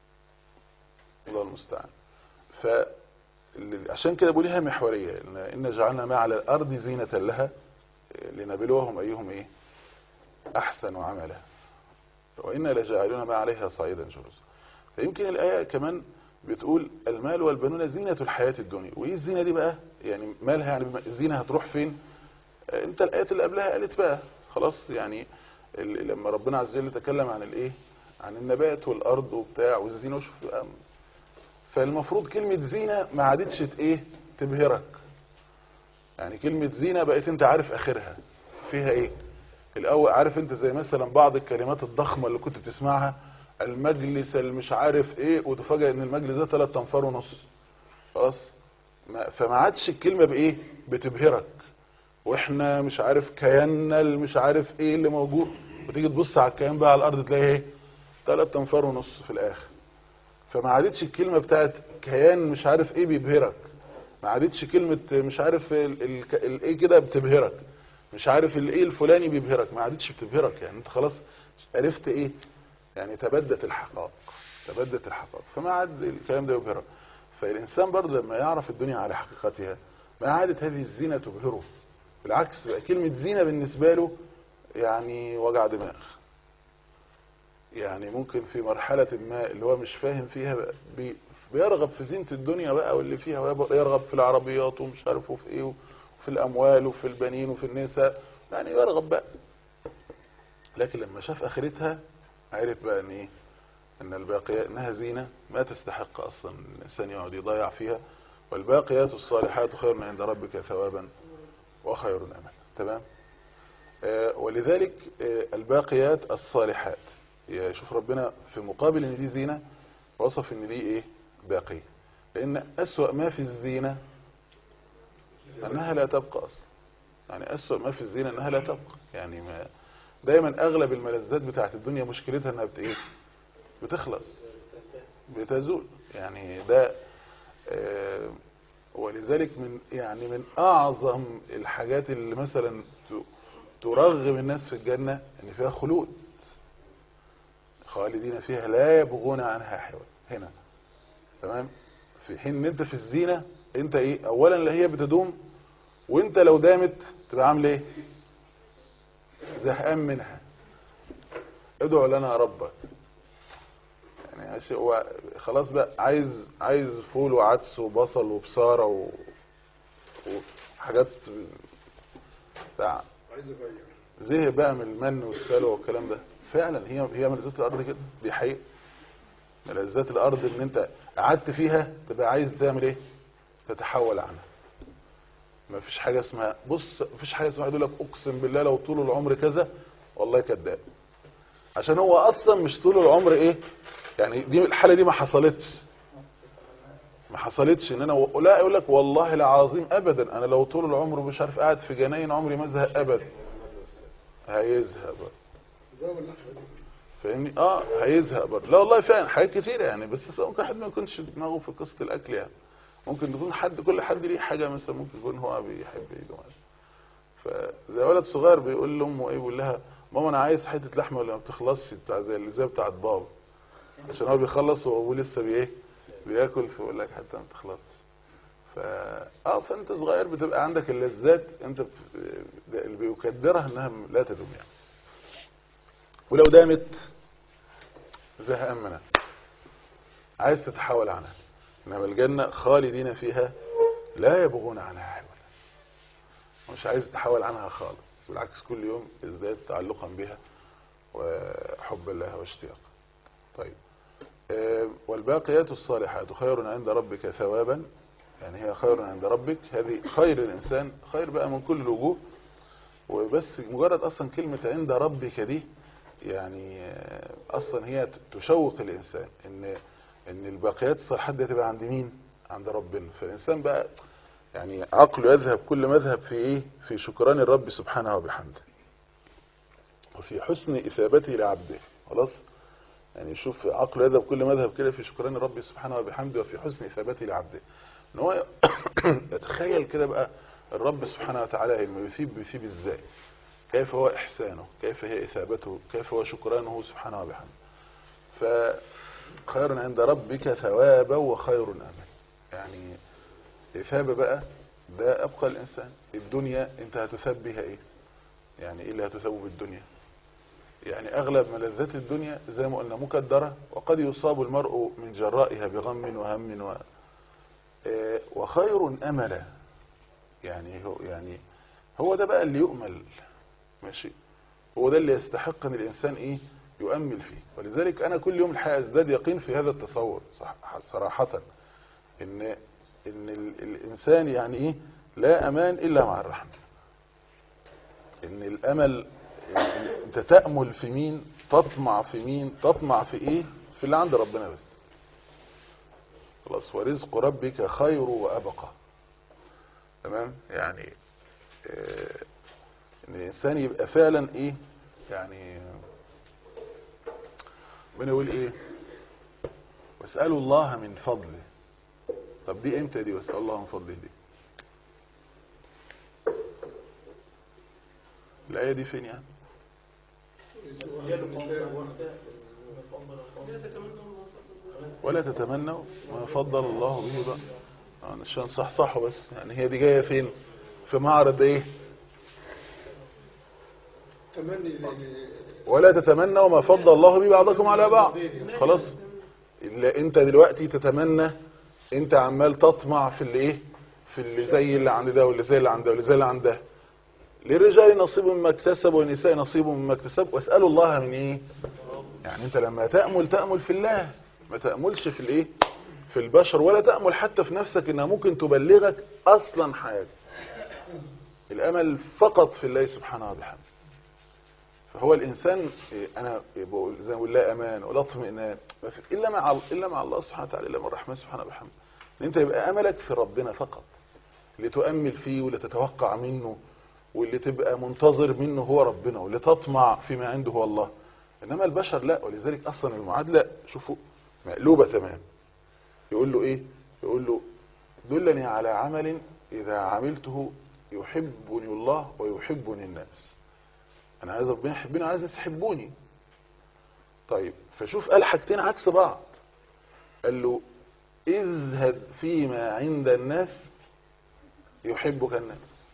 الله المستعان ف ال- عشان كده بقول لها محورية إن- إن جعلنا ما على الأرض زينة لها آه، لنبلوهم أيهم إيه أحسن عملا وإنا لجاعلون ما عليها صعيدا جرزا فيمكن الآية كمان بتقول المال والبنون زينة الحياة الدنيا وإيه الزينة دي بقى يعني مالها يعني بما- الزينة هتروح فين آه، انت الآيات اللي قبلها قالت بقى خلاص يعني ال- لما ربنا عز وجل تكلم عن الايه عن النبات والارض وبتاع والزينة وشوف بقى فالمفروض كلمة زينة ما عادتش ت- ايه تبهرك يعني كلمة زينة بقيت انت عارف اخرها فيها ايه الاول عارف انت زي مثلا بعض الكلمات الضخمة اللي كنت بتسمعها المجلس المش عارف ايه وتفاجئ ان المجلس ده 3 انفار ونص خلاص ما- فما عادش الكلمة بايه بتبهرك واحنا مش عارف كياننا اللي مش عارف ايه اللي موجود وتيجي تبص على الكيان بقى على الارض تلاقي ايه 3 انفار ونص في الاخر فما عادتش الكلمة بتاعت كيان مش عارف ايه بيبهرك ما عادتش كلمة مش عارف ال- ال- ال- ايه كده بتبهرك مش عارف الايه الفلاني بيبهرك ما عادتش بتبهرك يعني انت خلاص عرفت ايه يعني تبدت الحقائق تبدت الحقائق فما عاد الكلام ده يبهرك فالانسان برضه لما يعرف الدنيا على حقيقتها ما عادت هذه الزينة تبهره بالعكس بقى كلمة زينة بالنسبة له يعني وجع دماغ يعني ممكن في مرحلة ما اللي هو مش فاهم فيها بقى بي بيرغب في زينة الدنيا بقى واللي فيها ويرغب في العربيات ومش عارف وفي ايه وفي الاموال وفي البنين وفي النساء يعني يرغب بقى لكن لما شاف اخرتها عرف بقى ان ايه ان الباقيات انها زينة ما تستحق اصلا الانسان يقعد يضيع فيها والباقيات الصالحات خير عند ربك ثوابا وخير املا تمام آه ولذلك آه الباقيات الصالحات يا شوف ربنا في مقابل ان دي زينة وصف ان دي ايه باقية لان اسوأ ما في الزينة انها لا تبقى اصلا يعني اسوأ ما في الزينة انها لا تبقى يعني ما دايما اغلب الملذات بتاعت الدنيا مشكلتها انها بت ايه بتخلص بتزول يعني ده آه ولذلك من يعني من اعظم الحاجات اللي مثلا ترغب الناس في الجنة ان فيها خلود خالدين فيها لا يبغون عنها حوال هنا تمام في حين ان انت في الزينة انت ايه اولا لا هي بتدوم وانت لو دامت تبقى عامل ايه زهقان منها ادعو لنا ربك يعني هو خلاص بقى عايز عايز فول وعدس وبصل وبصاره و... وحاجات بتاع زهق بقى من المن والسلوى والكلام ده فعلا هي هي ملذات الارض كده دي حقيقه ملذات الارض ان انت قعدت فيها تبقى عايز تعمل ايه تتحول عنها ما فيش حاجه اسمها بص ما فيش حاجه اسمها يقول لك اقسم بالله لو طول العمر كذا والله كذاب عشان هو اصلا مش طول العمر ايه يعني دي الحاله دي ما حصلتش ما حصلتش ان انا و... لا يقول لك والله العظيم ابدا انا لو طول العمر مش عارف قاعد في جناين عمري ما ازهق ابدا هيزهق بقى فاهمني اه هيزهق برضه لا والله فعلا حاجات كتيره يعني بس ممكن حد ما يكونش دماغه في قصه الاكل يعني ممكن تكون حد كل حد ليه حاجه مثلا ممكن يكون هو بيحب يجمع فزي ولد صغير بيقول لامه ايه بيقول لها ماما انا عايز حته لحمه ولا ما بتخلصش بتاع زي اللي زي بتاعت بابا عشان هو بيخلص وهو لسه بايه بياكل فيقول لك حتى ما تخلص ف اه فانت صغير بتبقى عندك اللذات انت ب- اللي بيقدرها انها لا تدوم يعني ولو دامت زهقان منها عايز تتحول عنها انما الجنه خالدين فيها لا يبغون عنها حولا مش عايز تتحول عنها خالص بالعكس كل يوم ازداد تعلقا بها وحبا لها واشتياقا طيب آه، والباقيات الصالحات خير عند ربك ثوابا يعني هي خير عند ربك هذه خير الإنسان خير بقى من كل الوجوه وبس مجرد أصلا كلمة عند ربك دي يعني آه، أصلا هي تشوق الإنسان إن إن الباقيات الصالحات دي تبقى عند مين؟ عند ربنا فالإنسان بقى يعني عقله يذهب كل مذهب في إيه؟ في شكران الرب سبحانه وبحمده وفي حسن إثابته لعبده خلاص؟ يعني شوف عقله يذهب كل مذهب كده في شكران الرب سبحانه وبحمده وفي حسن إثابته لعبده ان هو يتخيل كده بقى الرب سبحانه وتعالى لما يثيب بيثيب ازاي كيف هو إحسانه كيف هي إثابته كيف هو شكرانه سبحانه وبحمده فخير عند ربك ثوابا وخير أمل يعني إثابة بقى ده أبقى الإنسان الدنيا أنت هتثاب بها إيه يعني إيه اللي هتثاب بالدنيا يعني أغلب ملذات الدنيا زي ما قلنا مكدرة وقد يصاب المرء من جرائها بغم وهم و... آه، وخير أملا يعني هو يعني هو ده بقى اللي يؤمل ماشي هو ده اللي يستحق ان الانسان ايه يؤمل فيه ولذلك انا كل يوم الحقيقه ازداد يقين في هذا التصور صح صراحه ان ان ال- الانسان يعني ايه لا امان الا مع الرحمه ان الامل يعني انت تامل في مين تطمع في مين تطمع في ايه في اللي عند ربنا بس خلاص ورزق ربك خير وابقى تمام يعني آه، ان الانسان يبقى فعلا ايه يعني ربنا يقول ايه واسالوا الله من فضله طب دي امتى دي واسال الله من فضله دي الايه دي فين يعني ولا تتمنوا ما فضل الله به بقى آه، عشان صحصحه بس يعني هي دي جايه فين في معرض ايه تمني ل- ولا تتمنوا ما فضل الله به بعضكم على بعض خلاص اللي انت دلوقتي تتمنى انت عمال تطمع في اللي ايه في اللي زي اللي عند ده واللي زي اللي عند ده واللي زي اللي عند ده للرجال نصيب مما اكتسب والنساء نصيب مما اكتسب واسالوا الله من ايه يعني انت لما تامل تامل في الله ما تاملش في الايه في البشر ولا تامل حتى في نفسك انها ممكن تبلغك اصلا حاجه الامل فقط في الله سبحانه وبحمده فهو الانسان إيه، انا بقول زي ما بقول لا امان ولا اطمئنان ما في- الا مع الا مع الله سبحانه وتعالى الا من الرحمن سبحانه وبحمده ان انت يبقى املك في ربنا فقط اللي تؤمل فيه واللي تتوقع منه واللي تبقى منتظر منه هو ربنا واللي تطمع فيما عنده هو الله انما البشر لا ولذلك اصلا المعادله شوفوا مقلوبه تمام يقول له ايه يقول له دلني على عمل اذا عملته يحبني الله ويحبني الناس انا عايز ربنا يحبني وعايز الناس يحبوني طيب فشوف قال حاجتين عكس بعض قال له اذهب فيما عند الناس يحبك الناس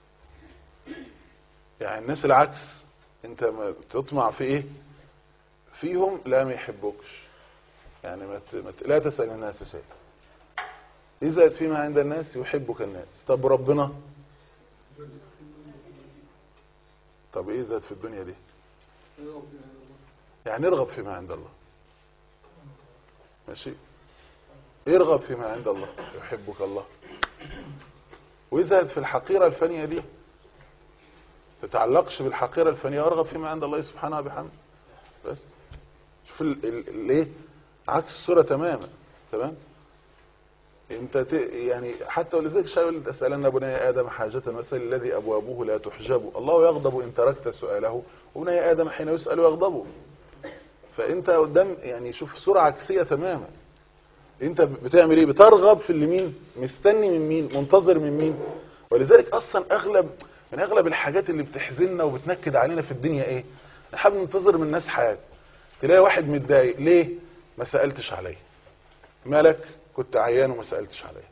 يعني الناس العكس انت ما تطمع في ايه فيهم لا ما يحبوكش يعني ما ت- ما ت- لا تسأل الناس شيء اذهب فيما عند الناس يحبك الناس طب ربنا طب ايه زاد في الدنيا دي يعني ارغب فيما عند الله ماشي ارغب فيما عند الله يحبك الله وازهد في الحقيرة الفانية دي تتعلقش بالحقيرة الفانية وارغب فيما عند الله سبحانه وبحمده بس شوف ال- ال- الايه عكس الصورة تماما تمام انت ت... يعني حتى ولذلك الشاعر يقول تسالن بني ادم حاجه مثل الذي ابوابه لا تحجب الله يغضب ان تركت سؤاله وبني ادم حين يسال يغضب فانت قدام يعني شوف صوره عكسيه تماما انت بتعمل ايه بترغب في اللي مين مستني من مين منتظر من مين ولذلك اصلا اغلب من اغلب الحاجات اللي بتحزننا وبتنكد علينا في الدنيا ايه احنا بننتظر من الناس حاجه تلاقي واحد متضايق ليه ما سالتش عليا مالك كنت عيان وما سالتش عليا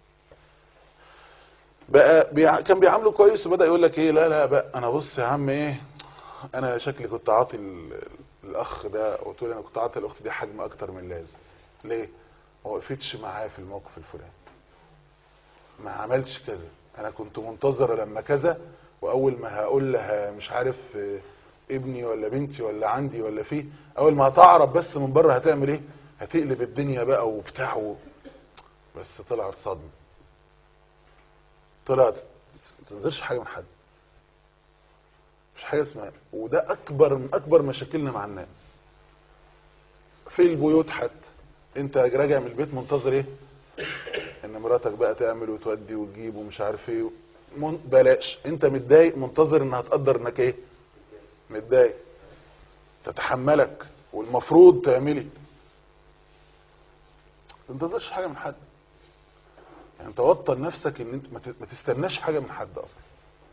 بقى بيع... كان بيعامله كويس وبدا يقول لك ايه لا لا بقى انا بص يا عم ايه انا شكلي كنت عاطي ال- الاخ ده قلت له انا كنت عاطي الاخت دي حجم اكتر من اللازم ليه ما وقفتش معاه في الموقف الفلاني ما عملتش كذا انا كنت منتظره لما كذا واول ما هقول لها مش عارف آه، ابني ولا بنتي ولا عندي ولا فيه اول ما هتعرف بس من بره هتعمل ايه هتقلب الدنيا بقى وبتاع و... بس طلعت صدمه طلعت ما تنزلش حاجه من حد مش حاجه اسمها وده اكبر من اكبر مشاكلنا مع الناس في البيوت حتى انت راجع من البيت منتظر ايه ان مراتك بقى تعمل وتودي وتجيب ومش عارف ايه من بلاش انت متضايق منتظر انها تقدر انك ايه متضايق تتحملك والمفروض تعملي ما تنتظرش حاجه من حد يعني توطن نفسك ان انت ما ت- ما تستناش حاجه من حد اصلا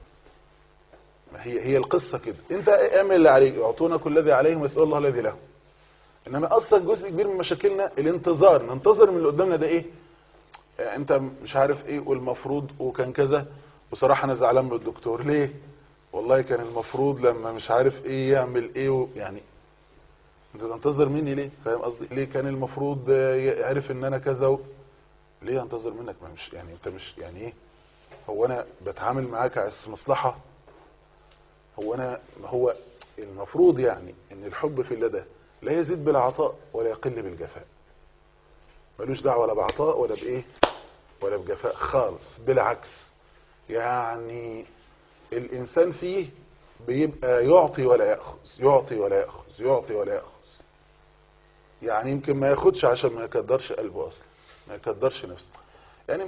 ما هي هي القصه كده انت اعمل اللي عليك اعطونا كل الذي عليهم ويسال الله الذي لهم انما اصلا جزء كبير من مشاكلنا الانتظار ننتظر من اللي قدامنا ده ايه يعني انت مش عارف ايه والمفروض وكان كذا بصراحه انا زعلان من الدكتور ليه والله كان المفروض لما مش عارف ايه يعمل ايه و... يعني انت تنتظر مني ليه فاهم قصدي ليه كان المفروض آه، يعرف ان انا كذا و... ليه انتظر منك ما مش يعني انت مش يعني ايه هو انا بتعامل معاك على اساس مصلحه هو انا هو المفروض يعني ان الحب في الله ده لا يزيد بالعطاء ولا يقل بالجفاء ملوش دعوه لا بعطاء ولا بايه ولا بجفاء خالص بالعكس يعني الانسان فيه بيبقى يعطي ولا ياخذ يعطي ولا ياخذ يعطي ولا ياخذ يعني يمكن ما ياخدش عشان ما يكدرش قلبه اصلا ما يكدرش نفسه يعني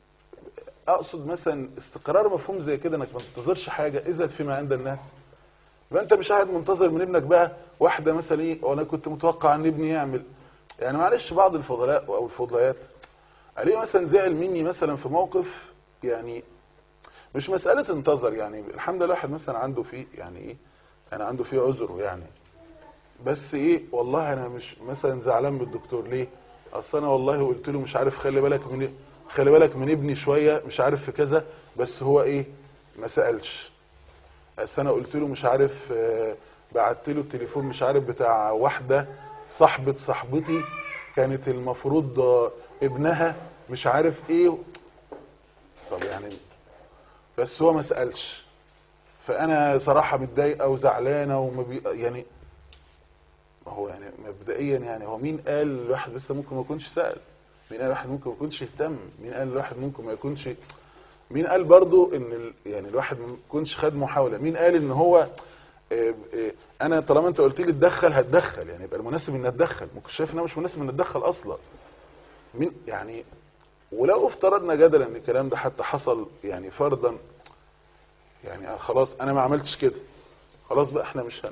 اقصد مثلا استقرار مفهوم زي كده انك ما تنتظرش حاجه اذا فيما عند الناس يبقى انت مش قاعد منتظر من ابنك بقى واحده مثلا ايه وانا كنت متوقع ان ابني يعمل يعني معلش بعض الفضلاء او الفضليات عليه مثلا زعل مني مثلا في موقف يعني مش مسألة انتظر يعني الحمد لله واحد مثلا عنده فيه يعني ايه انا عنده فيه عذره يعني بس ايه والله انا مش مثلا زعلان من الدكتور ليه اصل انا والله قلت له مش عارف خلي بالك من خلي بالك من ابني شوية مش عارف في كذا بس هو ايه ما سألش اصل انا قلت له مش عارف آه، بعت له التليفون مش عارف بتاع واحدة صاحبة صاحبتي كانت المفروض آه، ابنها مش عارف ايه طب يعني بس هو ما سألش فانا صراحة متضايقة وزعلانة وما بي يعني ما هو يعني مبدئيا يعني هو مين قال الواحد لسه ممكن ما يكونش سأل مين قال الواحد ممكن ما يكونش اهتم مين قال الواحد ممكن ما يكونش مين قال برضو ان ال... يعني الواحد ما يكونش خد محاولة مين قال ان هو آه، آه، انا طالما انت قلت لي اتدخل هتدخل يعني يبقى المناسب ان اتدخل ممكن شايف ان انا مش مناسب ان اتدخل اصلا مين يعني ولو افترضنا جدلا ان الكلام ده حتى حصل يعني فرضا يعني آه خلاص انا ما عملتش كده خلاص بقى احنا مش هن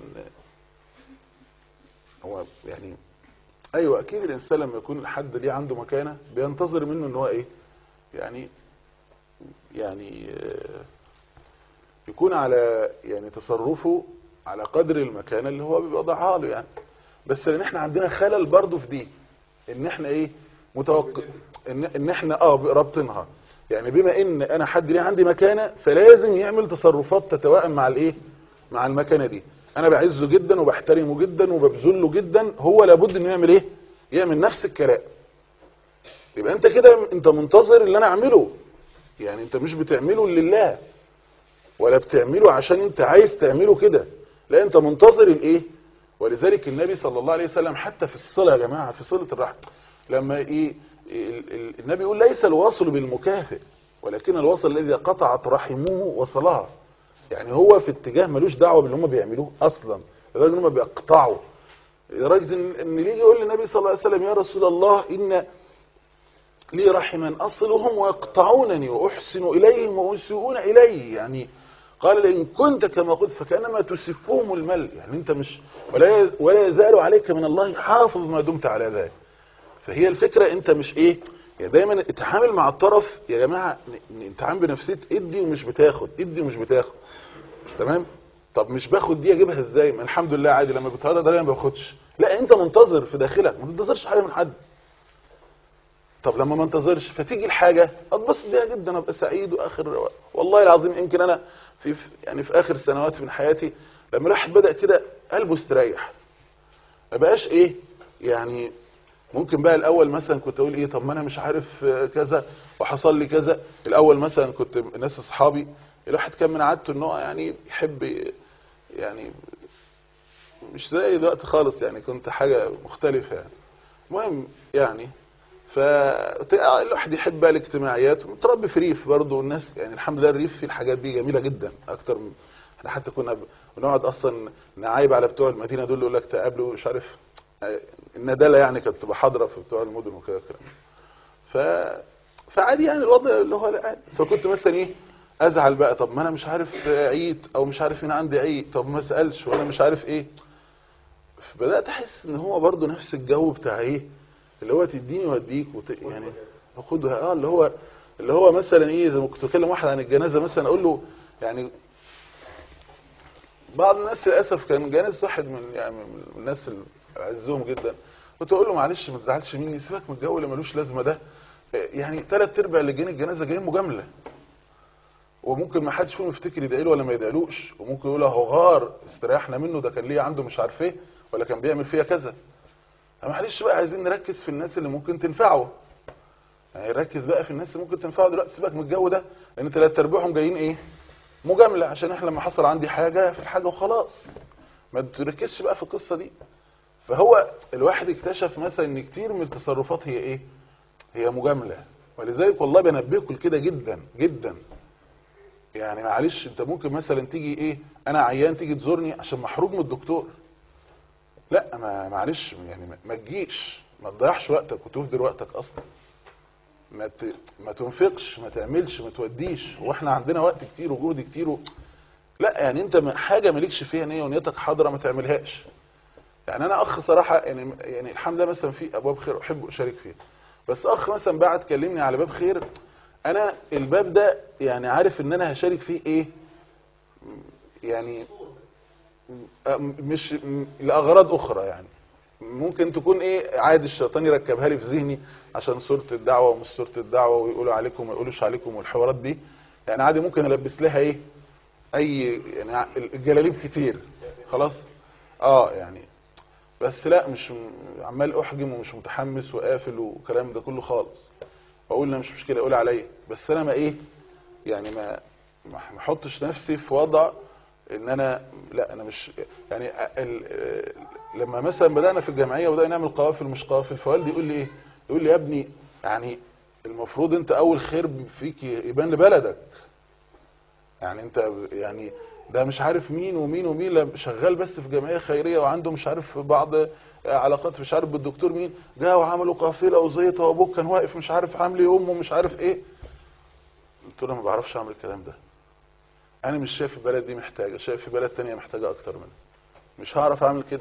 هو يعني ايوه اكيد الانسان لما يكون الحد ليه عنده مكانه بينتظر منه ان هو ايه يعني يعني آه، يكون على يعني تصرفه على قدر المكانه اللي هو بيوضعها له يعني بس لان احنا عندنا خلل برضه في دي ان احنا ايه متوقع ان ان احنا اه رابطينها يعني بما ان انا حد ليه عندي مكانه فلازم يعمل تصرفات تتوائم مع الايه مع المكانه دي انا بعزه جدا وبحترمه جدا وببذله جدا هو لابد انه يعمل ايه يعمل نفس الكلام يبقى انت كده انت منتظر اللي انا اعمله يعني انت مش بتعمله لله ولا بتعمله عشان انت عايز تعمله كده لا انت منتظر الايه ولذلك النبي صلى الله عليه وسلم حتى في الصلاه يا جماعه في صله الرحم لما ايه ال- ال- النبي يقول ليس الواصل بالمكافئ ولكن الواصل الذي قطعت رحمه وصلها يعني هو في اتجاه ملوش دعوه باللي هم بيعملوه اصلا لدرجه ان هم بيقطعوا لدرجه ان ان يجي يقول للنبي صلى الله عليه وسلم يا رسول الله ان لي رحما أصلهم ويقطعونني وأحسن إليهم ويسيئون إلي يعني قال لئن كنت كما قلت فكأنما تسفهم المل يعني أنت مش ولا ولا يزال عليك من الله حافظ ما دمت على ذلك فهي الفكرة أنت مش إيه يعني دايما اتعامل مع الطرف يا جماعة ن- نتعامل بنفسية ادي ومش بتاخد ادي ومش بتاخد تمام طب مش باخد دي اجيبها ازاي ما الحمد لله عادي لما بتهرب ده ما باخدش لا انت منتظر في داخلك ما تنتظرش حاجه من حد طب لما ما انتظرش فتيجي الحاجه اتبسط بيها جدا ابقى سعيد واخر والله العظيم يمكن انا في في- يعني في اخر سنوات من حياتي لما الواحد بدا كده قلبه استريح ما بقاش ايه يعني ممكن بقى الاول مثلا كنت اقول ايه طب ما انا مش عارف آه، كذا وحصل لي كذا الاول مثلا كنت ناس اصحابي الواحد كان من عادته ان هو يعني يحب ي- يعني مش زي دلوقتي خالص يعني كنت حاجه مختلفه يعني المهم يعني فالواحد يحب بقى الاجتماعيات ومتربي في ريف برضه والناس يعني الحمد لله الريف فيه الحاجات دي جميله جدا اكتر من احنا حتى كنا بنقعد اصلا نعايب على بتوع المدينه دول يقول لك تقابلوا مش عارف آه، الندالة يعني كانت تبقى حاضره في بتوع المدن وكده الكلام ده. ف فعادي يعني الوضع اللي هو لا عادي. فكنت مثلا ايه ازعل بقى طب ما انا مش عارف عيد او مش عارف هنا عندي عيد طب ما اسالش وانا مش عارف ايه بدات احس ان هو برضو نفس الجو بتاع ايه اللي هو تديني واديك وت... يعني خدها اه اللي هو اللي هو مثلا ايه زي ما كنت بكلم واحد عن الجنازه مثلا اقول له يعني بعض الناس للاسف كان جنازه واحد من يعني من الناس اللي اعزهم جدا كنت اقول له معلش ما تزعلش مني سيبك من الجو اللي ملوش لازمه ده يعني ثلاث ارباع اللي جايين الجنازه جايين مجامله وممكن ما حدش فيهم يفتكر يدعي له ولا ما يدعيلوش وممكن يقول اهو غار استريحنا منه ده كان ليه عنده مش عارف ايه ولا كان بيعمل فيها كذا معلش بقى عايزين نركز في الناس اللي ممكن تنفعه يعني ركز بقى في الناس اللي ممكن تنفعه دلوقتي سيبك من الجو ده لان ثلاث ارباعهم جايين ايه مجامله عشان احنا لما حصل عندي حاجه في الحاجه وخلاص ما تركزش بقى في القصه دي فهو الواحد اكتشف مثلا ان كتير من التصرفات هي ايه هي مجامله ولذلك والله بنبهكم كده جدا جدا يعني معلش انت ممكن مثلا تيجي ايه انا عيان تيجي تزورني عشان محروج من الدكتور لا ما معلش يعني ما- ما تجيش ما تضيعش وقتك وتهدر وقتك اصلا ما ت... ما تنفقش ما تعملش ما توديش واحنا عندنا وقت كتير وجهد كتير و... لا يعني انت م- حاجه مالكش فيها نيه ونيتك حاضره ما تعملهاش يعني انا اخ صراحه يعني يعني الحمد لله مثلا في ابواب خير احب اشارك فيها بس اخ مثلا بعد كلمني على باب خير انا الباب ده يعني عارف ان انا هشارك فيه ايه يعني م- مش م- لاغراض اخرى يعني ممكن تكون ايه عادي الشيطان يركبها لي في ذهني عشان صورة الدعوة ومش صورة الدعوة ويقولوا عليكم وما يقولوش عليكم والحوارات دي يعني عادي ممكن البس لها ايه اي يعني ع- الجلاليب كتير خلاص اه يعني بس لا مش م- عمال احجم ومش متحمس وقافل والكلام ده كله خالص بقول لا مش مشكله يقول عليا بس انا ما ايه يعني ما ما ما احطش نفسي في وضع ان انا لا انا مش يعني ال لما مثلا بدانا في الجمعيه وبدانا نعمل قوافل مش قوافل فوالدي يقول لي ايه يقول لي يا ابني يعني المفروض انت اول خير فيك يبان لبلدك يعني انت يعني ده مش عارف مين ومين ومين لا شغال بس في جمعيه خيريه وعنده مش عارف بعض علاقات مش عارف بالدكتور مين جاء وعملوا قافله وزيطه وابوك كان واقف مش عارف عامل ايه امه مش عارف ايه قلت له أنا ما بعرفش اعمل الكلام ده انا مش شايف البلد دي محتاجه شايف في بلد تانية محتاجه اكتر منها مش هعرف اعمل كده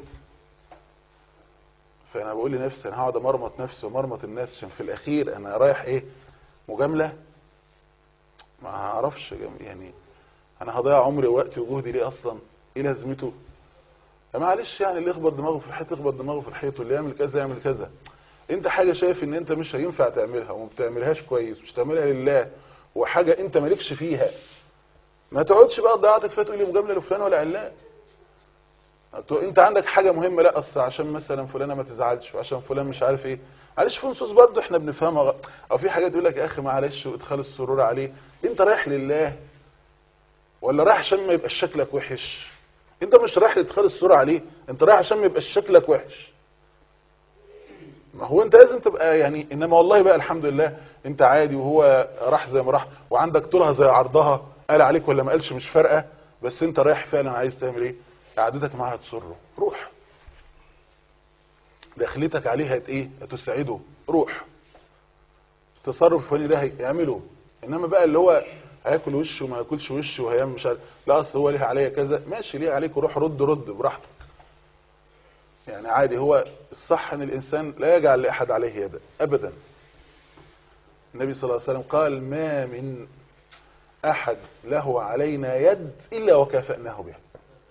فانا بقول لنفسي انا هقعد امرمط نفسي ومرمط الناس عشان في الاخير انا رايح ايه مجامله ما هعرفش جم- يعني انا هضيع عمري ووقتي وجهدي ليه اصلا ايه لازمته معلش يعني اللي يخبط دماغه في الحيط يخبط دماغه في الحيط واللي يعمل كذا يعمل كذا انت حاجه شايف ان انت مش هينفع تعملها وما بتعملهاش كويس مش تعملها لله وحاجه انت مالكش فيها ما تقعدش بقى ضيعتك فيها تقول لي مجامله لفلان ولا علان تو- انت عندك حاجه مهمه لا اصل عشان مثلا فلانه ما تزعلش وعشان فلان مش عارف ايه معلش في نصوص برضه احنا بنفهمها غ- او في حاجات يقول لك يا اخي معلش وادخال السرور عليه انت رايح لله ولا رايح عشان ما يبقاش شكلك وحش انت مش رايح لادخال السرور عليه انت رايح عشان ما يبقاش شكلك وحش ما هو انت لازم تبقى يعني انما والله بقى الحمد لله انت عادي وهو راح زي ما راح وعندك طولها زي عرضها قال عليك ولا ما قالش مش فارقه بس انت رايح فعلا عايز تعمل ايه قعدتك معاه هتسره روح دخلتك عليه هت ايه هتسعده روح تصرف فلاني ده هيعمله انما بقى اللي هو هياكل وشه وما ياكلش وشه وهيعمل مش عارف لا اصل هو ليه عليا كذا ماشي ليه عليك وروح رد رد براحتك يعني عادي هو الصح ان الانسان لا يجعل لاحد عليه يدا ابدا النبي صلى الله عليه وسلم قال ما من احد له علينا يد الا وكافأناه بها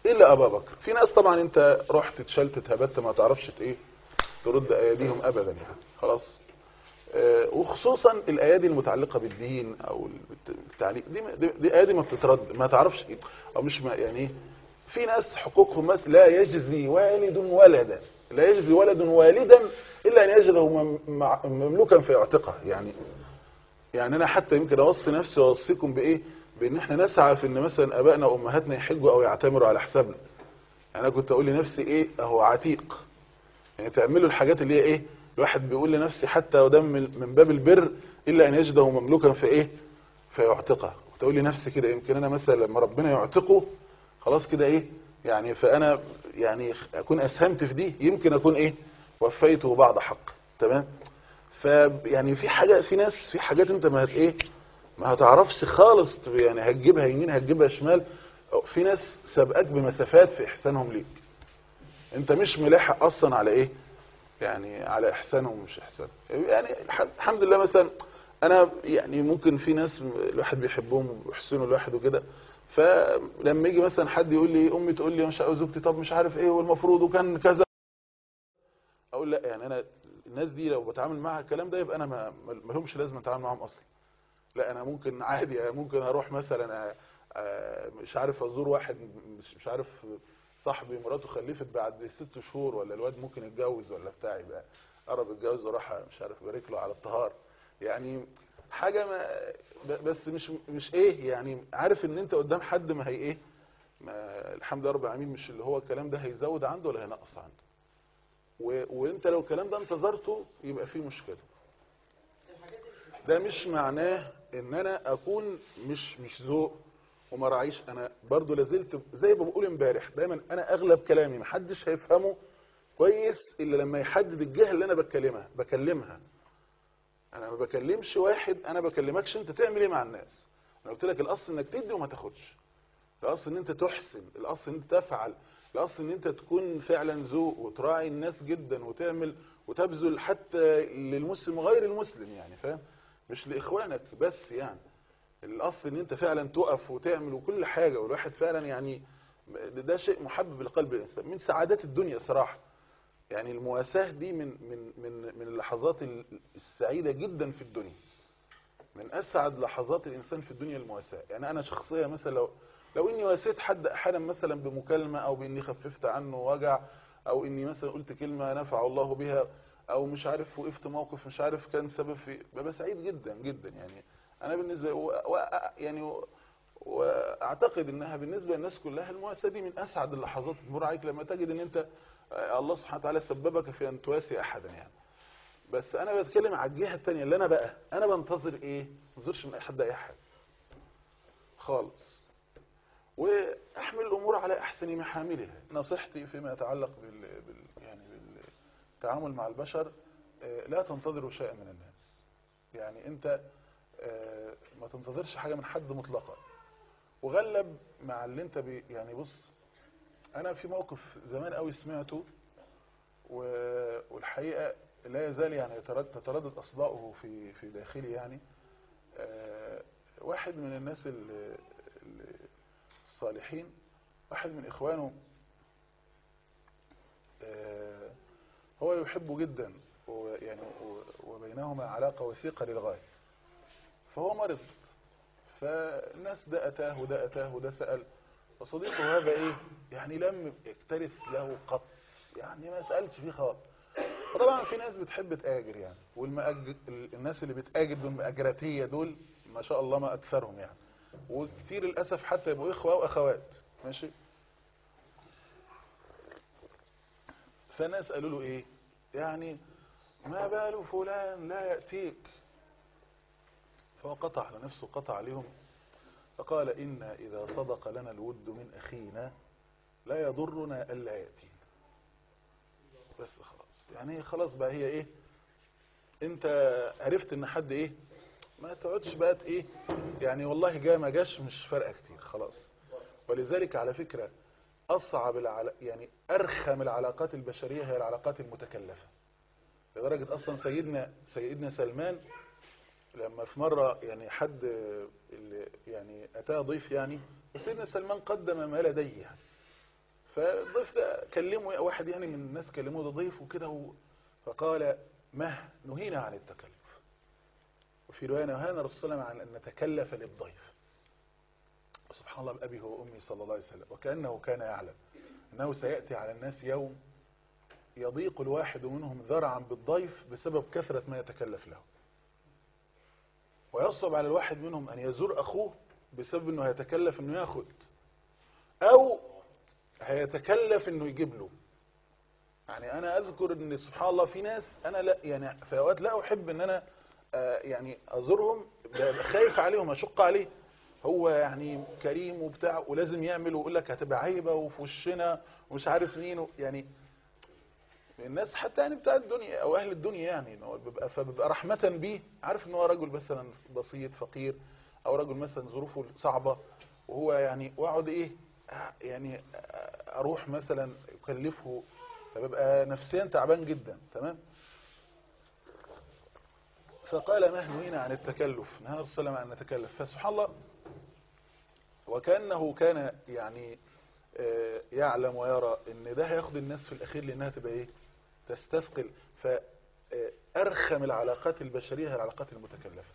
الا ابا بكر في ناس طبعا انت رحت اتشلت اتهبت ما تعرفش ت- ايه ترد اياديهم ابدا يعني خلاص آه، وخصوصا الايادي المتعلقه بالدين او الت- التعليق دي ما- دي, دي ايادي ما بتترد ما تعرفش ايه او مش ما يعني ايه في ناس حقوقهم مثلا لا يجزي والد ولدا لا يجزي ولد والدا الا ان يجده مم- مع- مملوكا فيعتقه يعني يعني انا حتى يمكن اوصي نفسي واوصيكم بايه بان احنا نسعى في ان مثلا ابائنا وامهاتنا يحجوا او يعتمروا على حسابنا انا كنت اقول لنفسي ايه اهو عتيق يعني تعملوا الحاجات اللي هي ايه الواحد بيقول لنفسي حتى وده من من باب البر الا ان يجده مملوكا في ايه فيعتقه كنت اقول لنفسي كده يمكن انا مثلا لما ربنا يعتقه خلاص كده ايه يعني فانا يعني اكون اسهمت في دي يمكن اكون ايه وفيته بعض حق تمام ف يعني في حاجه في ناس في حاجات انت ما هت ايه ما هتعرفش خالص يعني هتجيبها يمين هتجيبها شمال في ناس سابقاك بمسافات في احسانهم ليك انت مش ملاحق اصلا على ايه يعني على احسانهم ومش احسانهم يعني الح- الحمد لله مثلا انا يعني ممكن في ناس الواحد بيحبهم ويحسنوا الواحد وكده فلما يجي مثلا حد يقول لي امي تقول لي مش عاوز زوجتي طب مش عارف ايه والمفروض وكان كذا اقول لا يعني انا الناس دي لو بتعامل معاها الكلام ده يبقى انا ما ما لهمش لازم اتعامل معاهم اصلا لا انا ممكن عادي يعني ممكن اروح مثلا آه، آه، مش عارف ازور واحد مش مش عارف صاحبي مراته خلفت بعد ست شهور ولا الواد ممكن يتجوز ولا بتاع يبقى قرب يتجوز واروح مش عارف ابارك له على الطهار يعني حاجه ما ب- بس مش مش ايه يعني عارف ان انت قدام حد ما هي ايه ما الحمد لله رب العالمين مش اللي هو الكلام ده هيزود عنده ولا هينقص عنده و... وانت لو الكلام ده انتظرته يبقى فيه مشكله ده مش معناه ان انا اكون مش مش ذوق وما راعيش انا برضو لازلت زي ما بقول امبارح دايما انا اغلب كلامي محدش هيفهمه كويس الا لما يحدد الجهه اللي انا بكلمها بكلمها انا ما بكلمش واحد انا بكلمكش انت تعمل ايه مع الناس انا قلت لك الاصل انك تدي وما تاخدش الاصل ان انت تحسن الاصل ان انت تفعل الاصل ان انت تكون فعلا ذوق وتراعي الناس جدا وتعمل وتبذل حتى للمسلم وغير المسلم يعني فاهم مش لاخوانك بس يعني الاصل ان انت فعلا تقف وتعمل وكل حاجه والواحد فعلا يعني ده ده شيء محبب لقلب الانسان من سعادات الدنيا صراحه يعني المواساه دي من من من من اللحظات السعيده جدا في الدنيا من اسعد لحظات الانسان في الدنيا المواساه يعني انا شخصيا مثلا لو لو اني واسيت حد احيانا مثلا بمكالمه او باني خففت عنه وجع او اني مثلا قلت كلمه نفع الله بها او مش عارف وقفت موقف مش عارف كان سبب في ببقى سعيد جدا جدا يعني انا بالنسبه و... و... يعني و... واعتقد انها بالنسبه للناس كلها المواساه دي من اسعد اللحظات تمر عليك لما تجد ان انت آه، الله سبحانه وتعالى سببك في ان تواسي احدا يعني بس انا بتكلم على الجهه الثانيه اللي انا بقى انا بنتظر ايه ما بنتظرش من اي حد اي حاجه خالص واحمل الامور على احسن محاملها نصيحتي فيما يتعلق بال, بال... يعني بالتعامل مع البشر آه، لا تنتظروا شيئا من الناس يعني انت آه، ما تنتظرش حاجه من حد مطلقا وغلب مع اللي انت بي يعني بص انا في موقف زمان قوي سمعته و- والحقيقه لا يزال يعني يتردد تتردد اصداؤه في في داخلي يعني آه، واحد من الناس ال- ال- الصالحين واحد من اخوانه آه، هو يحبه جدا ويعني و- وبينهما علاقه وثيقه للغايه فهو مرض فالناس ده اتاه وده اتاه وده سال فصديقه هذا ايه يعني لم يكترث له قط يعني ما سالش فيه خالص طبعا في ناس بتحب تآجر يعني والمأج... الناس اللي بتآجر دول مأجراتية دول ما شاء الله ما أكثرهم يعني وكتير للأسف حتى يبقوا إخوة وأخوات ماشي فناس قالوا له إيه يعني ما بال فلان لا يأتيك فهو قطع على نفسه قطع عليهم فقال إن إذا صدق لنا الود من أخينا لا يضرنا ألا يأتينا بس خلاص يعني خلاص بقى هي ايه انت عرفت ان حد ايه ما تقعدش بقى ايه يعني والله جا ما جاش مش فارقه كتير خلاص ولذلك على فكرة اصعب العلا يعني ارخم العلاقات البشرية هي العلاقات المتكلفة لدرجة اصلا سيدنا سيدنا سلمان لما في مرة يعني حد اللي يعني اتاه ضيف يعني وسيدنا سلمان قدم ما لديه يعني فالضيف ده كلمه واحد يعني من الناس كلموه ده ضيف وكده و- فقال مه نهينا عن التكلف وفي رواية نهانا رسول الله عن أن نتكلف للضيف سبحان الله بأبي هو أمي صلى الله عليه وسلم وكأنه كان يعلم أنه سيأتي على الناس يوم يضيق الواحد منهم ذرعا بالضيف بسبب كثرة ما يتكلف له ويصعب على الواحد منهم أن يزور أخوه بسبب أنه هيتكلف أنه ياخد أو هيتكلف أنه يجيب له يعني أنا أذكر أن سبحان الله في ناس أنا لا يعني في أوقات لا أحب أن أنا آه، يعني أزورهم ببقى خايف عليهم أشق عليه هو يعني كريم وبتاع ولازم يعمل ويقول لك هتبقى عيبة وفي وشنا ومش عارف مين و- يعني الناس حتى يعني بتاع الدنيا او اهل الدنيا يعني إن هو بيبقى فبيبقى رحمة بيه عارف ان هو رجل مثلا بسيط فقير او رجل مثلا ظروفه صعبة وهو يعني واقعد ايه آه، يعني آه، اروح مثلا اكلفه فببقى نفسيا تعبان جدا تمام فقال ما نهينا عن التكلف نهى الرسول صلى الله عليه وسلم عن نتكلف فسبحان الله وكأنه كان يعني آه، يعلم ويرى ان ده هياخد الناس في الاخير لانها تبقى ايه تستثقل فارخم العلاقات البشريه هي العلاقات المتكلفه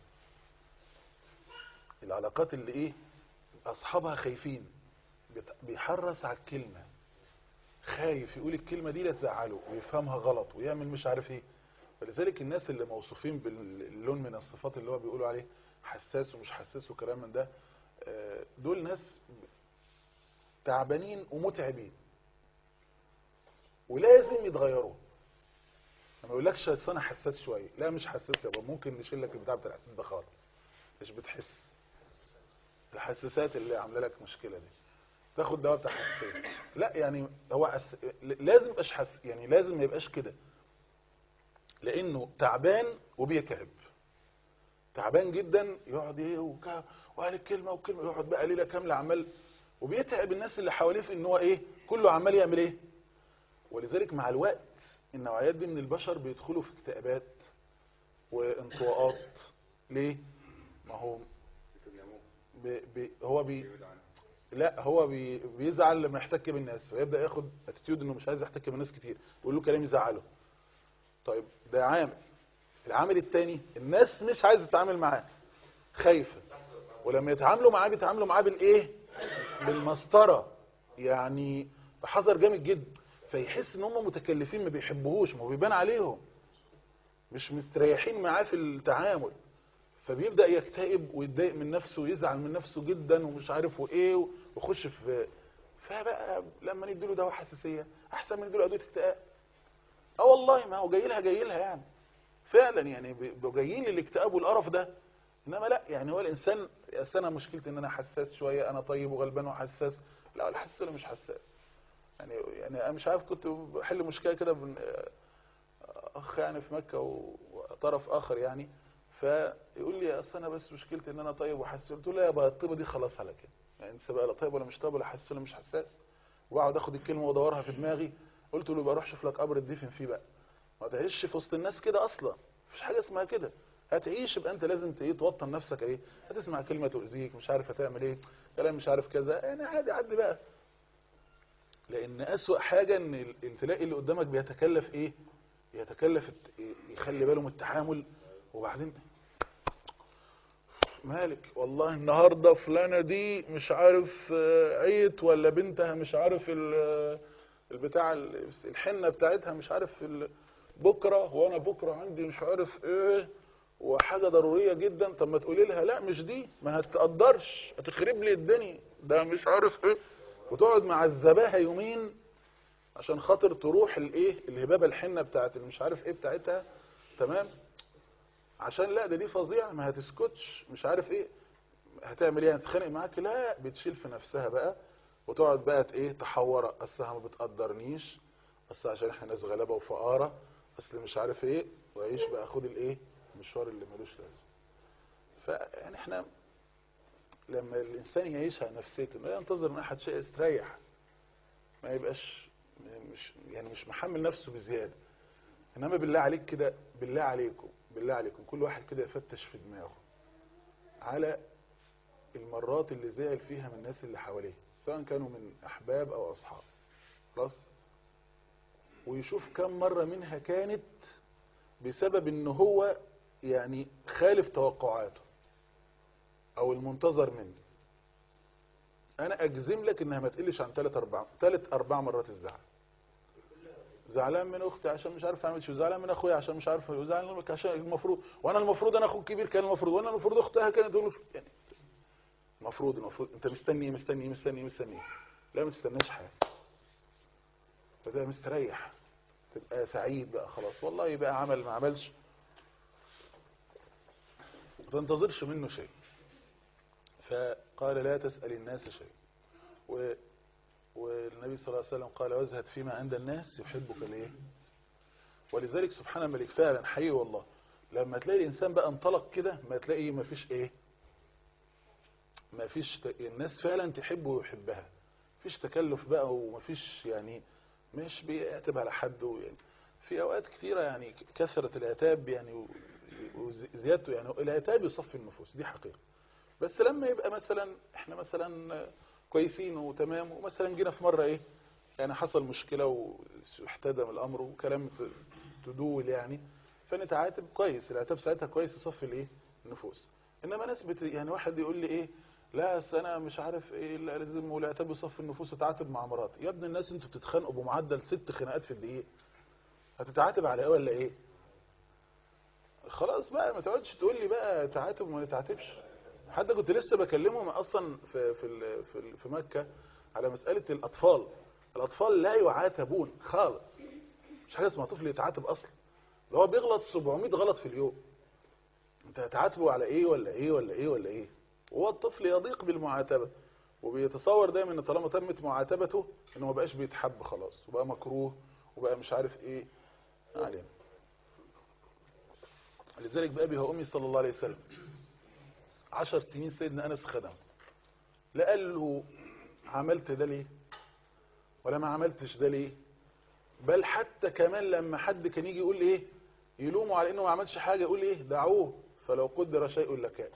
العلاقات اللي ايه اصحابها خايفين بت- بيحرص على الكلمه خايف يقول الكلمه دي لا تزعله ويفهمها غلط ويعمل مش عارف ايه فلذلك الناس اللي موصوفين باللون من الصفات اللي هو بيقولوا عليه حساس ومش حساس وكلام من ده آه، دول ناس تعبانين ومتعبين ولازم يتغيروا ما يقولكش أصل انا حساس شويه لا مش حساس يابا ممكن نشيل لك البتاع بتاع الحساس ده خالص مش بتحس الحساسات اللي عامله لك مشكله دي تاخد دواء بتاع حساسيه لا يعني هو حس... لازم يبقاش حس... يعني لازم ما يبقاش كده لانه تعبان وبيتعب تعبان جدا يقعد ايه وكا- وقال الكلمه وكلمه يقعد بقى ليله كامله عمال وبيتعب الناس اللي حواليه في ان هو ايه كله عمال يعمل ايه ولذلك مع الوقت النوعيات دي من البشر بيدخلوا في اكتئابات وانطواءات ليه ما هو بي بي هو بي لا هو بي بيزعل لما يحتك بالناس فيبدا ياخد اتيتيود انه مش عايز يحتك بالناس كتير يقول له كلام يزعله طيب ده عامل العامل التاني الناس مش عايزه تتعامل معاه خايفه ولما يتعاملوا معاه بيتعاملوا معاه بالايه بالمسطره يعني بحذر جامد جدا فيحس ان هم متكلفين ما بيحبوهوش ما هو بيبان عليهم مش مستريحين معاه في التعامل فبيبدا يكتئب ويتضايق من نفسه ويزعل من نفسه جدا ومش عارف وايه ويخش في فبقى لما نديله دواء حساسيه احسن من نديله ادويه اكتئاب اه والله ما هو جاي لها جاي لها يعني فعلا يعني بيبقوا جايين للاكتئاب والقرف ده انما لا يعني هو الانسان أصل انا مشكلتي ان انا حساس شويه انا طيب وغلبان وحساس لا ولا حساس ولا مش حساس يعني يعني انا مش عارف كنت بحل مشكله كده بن- اخ يعني في مكه و- وطرف اخر يعني فيقول لي اصل انا بس مشكلتي ان انا طيب وحساس قلت له يا بقى الطيبه دي خلاص على كده يعني انت بقى لا طيب ولا مش طيب ولا حساس ولا مش حساس واقعد اخد الكلمه وادورها في دماغي قلت له يبقى روح شوف لك قبر تدفن فيه بقى ما تعيش في وسط الناس كده اصلا مفيش حاجه اسمها كده هتعيش يبقى انت لازم ت- ايه توطن نفسك ايه هتسمع كلمه تؤذيك مش عارف هتعمل ايه كلام مش عارف كذا يعني عادي عدي بقى لان اسوأ حاجه ان ال- تلاقي اللي قدامك بيتكلف ايه يتكلف الت- يخلي باله من التعامل وبعدين مالك والله النهارده فلانه دي مش عارف آه، عيت ولا بنتها مش عارف ال- البتاع ال- الحنه بتاعتها مش عارف ال- بكره وانا بكره عندي مش عارف ايه وحاجه ضروريه جدا طب ما تقولي لها لا مش دي ما هتقدرش هتخرب لي الدنيا ده مش عارف ايه وتقعد مع الزباهه يومين عشان خاطر تروح الايه الهبابه الحنه بتاعت اللي مش عارف ايه بتاعتها تمام عشان لا ده دي فظيعه ما هتسكتش مش عارف ايه هتعمل ايه هتتخانق معاك لا بتشيل في نفسها بقى وتقعد بقى ت- ايه تحورة اصلها ما بتقدرنيش اصل عشان احنا ناس غلابه وفقاره اصل مش عارف ايه وعيش بقى خد الايه المشوار اللي ملوش لازمه فيعني احنا لما الانسان يعيشها نفسيته انه ينتظر من احد شيء يستريح ما يبقاش مش يعني مش محمل نفسه بزياده انما بالله عليك كده بالله عليكم بالله عليكم كل واحد كده يفتش في دماغه على المرات اللي زعل فيها من الناس اللي حواليه سواء كانوا من احباب او اصحاب خلاص ويشوف كم مرة منها كانت بسبب ان هو يعني خالف توقعاته او المنتظر منه انا اجزم لك انها ما تقلش عن 3 4 3 4 مرات الزعل زعلان من اختي عشان مش عارف اعمل شو زعلان من اخويا عشان مش عارف زعلان منك عشان المفروض وانا المفروض انا اخوك كبير كان المفروض وانا المفروض اختها كانت المفروض يعني المفروض المفروض انت مستني مستني مستني مستني لا ما تستناش حاجه تبقى مستريح تبقى سعيد بقى خلاص والله يبقى عمل ما عملش ما تنتظرش منه شيء فقال لا تسأل الناس شيء و والنبي صلى الله عليه وسلم قال وازهد فيما عند الناس يحبك ليه ولذلك سبحان الملك فعلا حقيقي والله لما تلاقي الإنسان بقى انطلق كده ما تلاقي ما فيش ايه ما فيش ت... الناس فعلا تحبه ويحبها فيش تكلف بقى وما فيش يعني مش بيعتب على حد يعني في اوقات كثيرة يعني كثرة العتاب يعني وزيادته يعني العتاب يصفي النفوس دي حقيقة بس لما يبقى مثلا احنا مثلا كويسين وتمام ومثلا جينا في مرة ايه يعني حصل مشكلة واحتدم الامر وكلام تدول يعني فنتعاتب كويس العتاب ساعتها كويس يصفي الايه النفوس انما ناس بت يعني واحد يقول لي ايه لا أصل انا مش عارف ايه لا لازم والعتاب يصفي النفوس وتعاتب مع مراتي يا ابن الناس انتوا بتتخانقوا بمعدل ست خناقات في الدقيقه هتتعاتب على ايه ولا ايه خلاص بقى ما تقعدش تقول لي بقى تعاتب وما نتعاتبش حتى كنت لسه بكلمهم اصلا في في في, في مكه على مساله الاطفال الاطفال لا يعاتبون خالص مش حاجه اسمها طفل يتعاتب اصلا ده هو بيغلط 700 غلط في اليوم انت هتعاتبه على ايه ولا ايه ولا ايه ولا ايه وهو الطفل يضيق بالمعاتبه وبيتصور دايما ان طالما تمت معاتبته انه ما بقاش بيتحب خلاص وبقى مكروه وبقى مش عارف ايه علينا لذلك بأبي وأمي صلى الله عليه وسلم عشر سنين سيدنا أنس خدم لا قال له عملت ده ليه ولا ما عملتش ده ليه بل حتى كمان لما حد كان يجي يقول ايه يلومه على انه ما عملش حاجة يقول ايه دعوه فلو قدر شيء لكان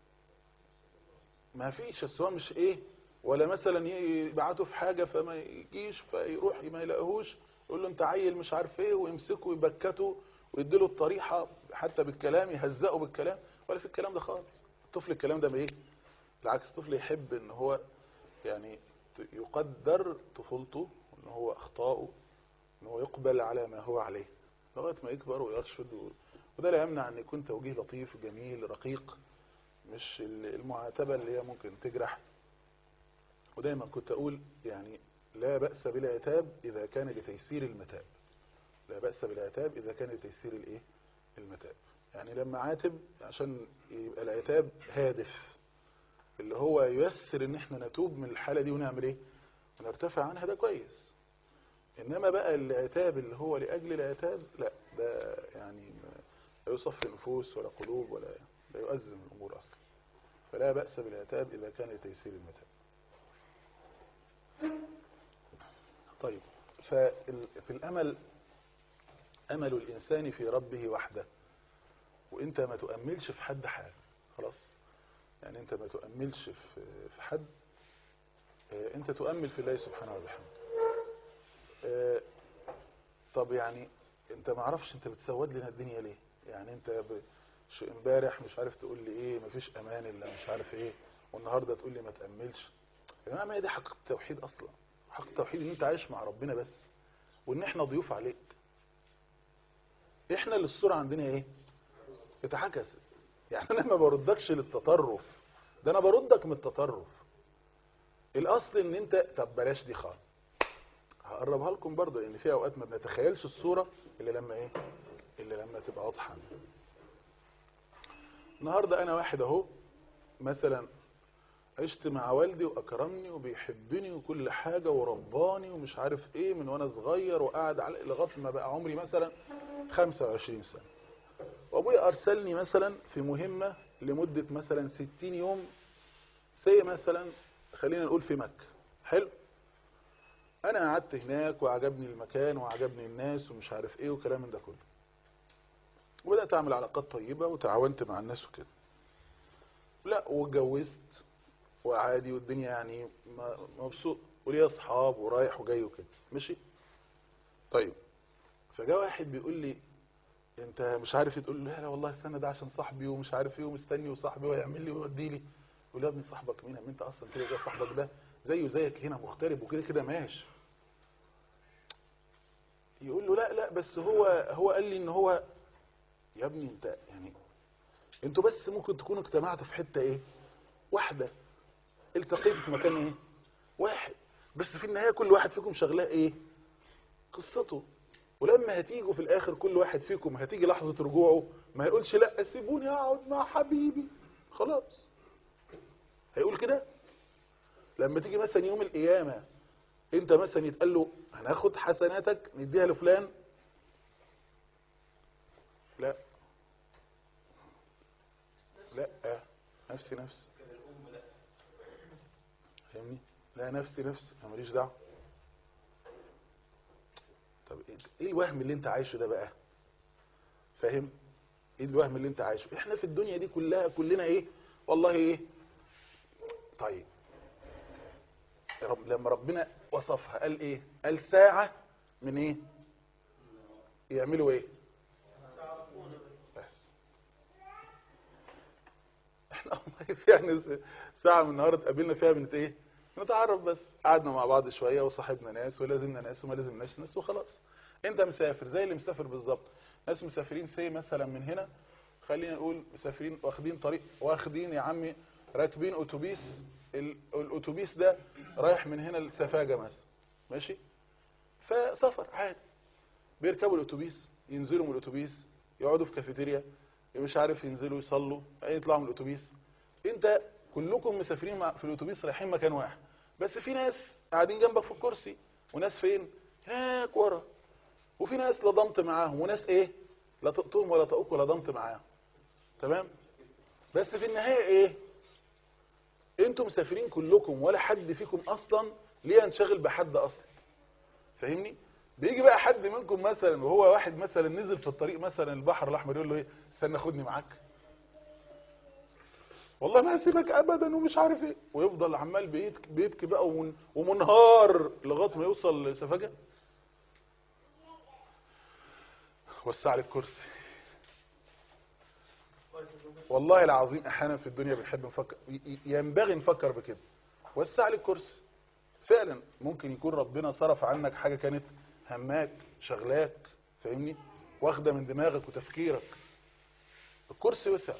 ما فيش السؤال مش ايه ولا مثلا يبعته في حاجة فما يجيش فيروح ما يلاقيهوش يقول له انت عيل مش عارف ايه ويمسكه ويبكته ويديله الطريحة حتى بالكلام يهزقه بالكلام ولا في الكلام ده خالص الطفل الكلام ده بايه بالعكس الطفل يحب ان هو يعني يقدر طفولته ان هو اخطائه ان هو يقبل على ما هو عليه لغايه ما يكبر ويرشد و... وده لا يمنع ان يكون توجيه لطيف جميل رقيق مش المعاتبه اللي هي ممكن تجرح ودايما كنت اقول يعني لا بأس بالعتاب اذا كان لتيسير المتاب لا بأس بالعتاب اذا كان لتيسير الايه المتاب يعني لما عاتب عشان يبقى العتاب هادف اللي هو ييسر ان احنا نتوب من الحالة دي ونعمل ايه ونرتفع عنها ده كويس انما بقى العتاب اللي هو لاجل العتاب لا ده يعني لا يصفي نفوس ولا قلوب ولا لا يؤزم الامور اصلا فلا بأس بالعتاب اذا كان لتيسير المتاب طيب ففي الامل امل الانسان في ربه وحده وانت ما تؤملش في حد حاجه خلاص يعني انت ما تؤملش في في حد انت تؤمل في الله سبحانه وبحمده طب يعني انت ما عرفش انت بتسود لنا الدنيا ليه يعني انت ب... شو امبارح مش عارف تقول لي ايه مفيش امان الا مش عارف ايه والنهارده تقول لي ما تاملش يا جماعه ما هي دي حق التوحيد اصلا حق التوحيد ان انت عايش مع ربنا بس وان احنا ضيوف عليك احنا اللي الصوره عندنا ايه اتعكست يعني انا ما بردكش للتطرف ده انا بردك من التطرف الاصل ان انت طب بلاش دي خالص هقربها لكم برضه لان في اوقات ما بنتخيلش الصوره الا لما ايه الا لما تبقى واضحه النهارده انا واحد اهو مثلا عشت مع والدي واكرمني وبيحبني وكل حاجه ورباني ومش عارف ايه من وانا صغير وقاعد على لغايه ما بقى عمري مثلا 25 سنه وابويا ارسلني مثلا في مهمة لمدة مثلا 60 يوم سي مثلا خلينا نقول في مكة حلو انا قعدت هناك وعجبني المكان وعجبني الناس ومش عارف ايه وكلام من ده كله وبدأت اعمل علاقات طيبة وتعاونت مع الناس وكده لا واتجوزت وعادي والدنيا يعني مبسوط وليه اصحاب ورايح وجاي وكده ماشي طيب فجاء واحد بيقول لي انت مش عارف إيه، تقول له لا لا والله استنى ده عشان صاحبي ومش عارف ايه ومستني وصاحبي ويعمل لي ويودي لي يقول يا ابني صاحبك مين أما انت اصلا كده كده صاحبك ده زيه زيك هنا مغترب وكده كده ماشي يقول له لا لا بس هو هو قال لي ان هو يا ابني انت يعني انتوا بس ممكن تكونوا اجتمعتوا في حته ايه واحده التقيتوا في مكان ايه واحد بس في النهايه كل واحد فيكم شغلاه ايه قصته ولما هتيجوا في الاخر كل واحد فيكم هتيجي لحظه رجوعه ما هيقولش لا سيبوني اقعد مع حبيبي خلاص هيقول كده لما تيجي مثلا يوم القيامه انت مثلا يتقال له هناخد حسناتك نديها لفلان لا لا نفسي نفسي فاهمني لا نفسي نفسي انا ماليش دعوه طب ايه الوهم اللي انت عايشه ده بقى فاهم ايه الوهم اللي انت عايشه احنا في الدنيا دي كلها كلنا ايه والله ايه طيب رب لما ربنا وصفها قال ايه قال ساعة من ايه يعملوا ايه بس احنا والله يعني ساعة من النهارده اتقابلنا فيها بنت ايه نتعرف بس قعدنا مع بعض شوية وصاحبنا ناس ولازمنا ناس وما لازمناش ناس وخلاص انت مسافر زي اللي مسافر بالظبط ناس مسافرين سي مثلا من هنا خلينا نقول مسافرين واخدين طريق واخدين يا عمي راكبين اتوبيس ال- الاتوبيس ده رايح من هنا لسفاجة مثلا ماشي فسفر عادي بيركبوا الاتوبيس ينزلوا من الاتوبيس يقعدوا في كافيتيريا مش عارف ينزلوا يصلوا بعدين يطلعوا من الاتوبيس انت كلكم مسافرين مع- في الاتوبيس رايحين مكان واحد بس في ناس قاعدين جنبك في الكرسي وناس فين هناك ورا وفي ناس لا ضمت معاهم وناس ايه لا طقتهم ولا طقوك ولا ضمت معاهم تمام بس في النهايه ايه انتوا مسافرين كلكم ولا حد فيكم اصلا ليه ينشغل بحد اصلا فاهمني بيجي بقى حد منكم مثلا وهو واحد مثلا نزل في الطريق مثلا البحر الاحمر يقول له ايه استنى خدني معاك والله ما هسيبك ابدا ومش عارف ايه ويفضل عمال بيتك- بيبكي بقى ومن ومنهار لغايه ما يوصل لسفاجه وسع لي الكرسي والله العظيم احيانا في الدنيا بنحب نفكر ي- ي- ينبغي نفكر بكده وسع لي الكرسي فعلا ممكن يكون ربنا صرف عنك حاجه كانت هماك شغلاك فاهمني واخده من دماغك وتفكيرك الكرسي وسع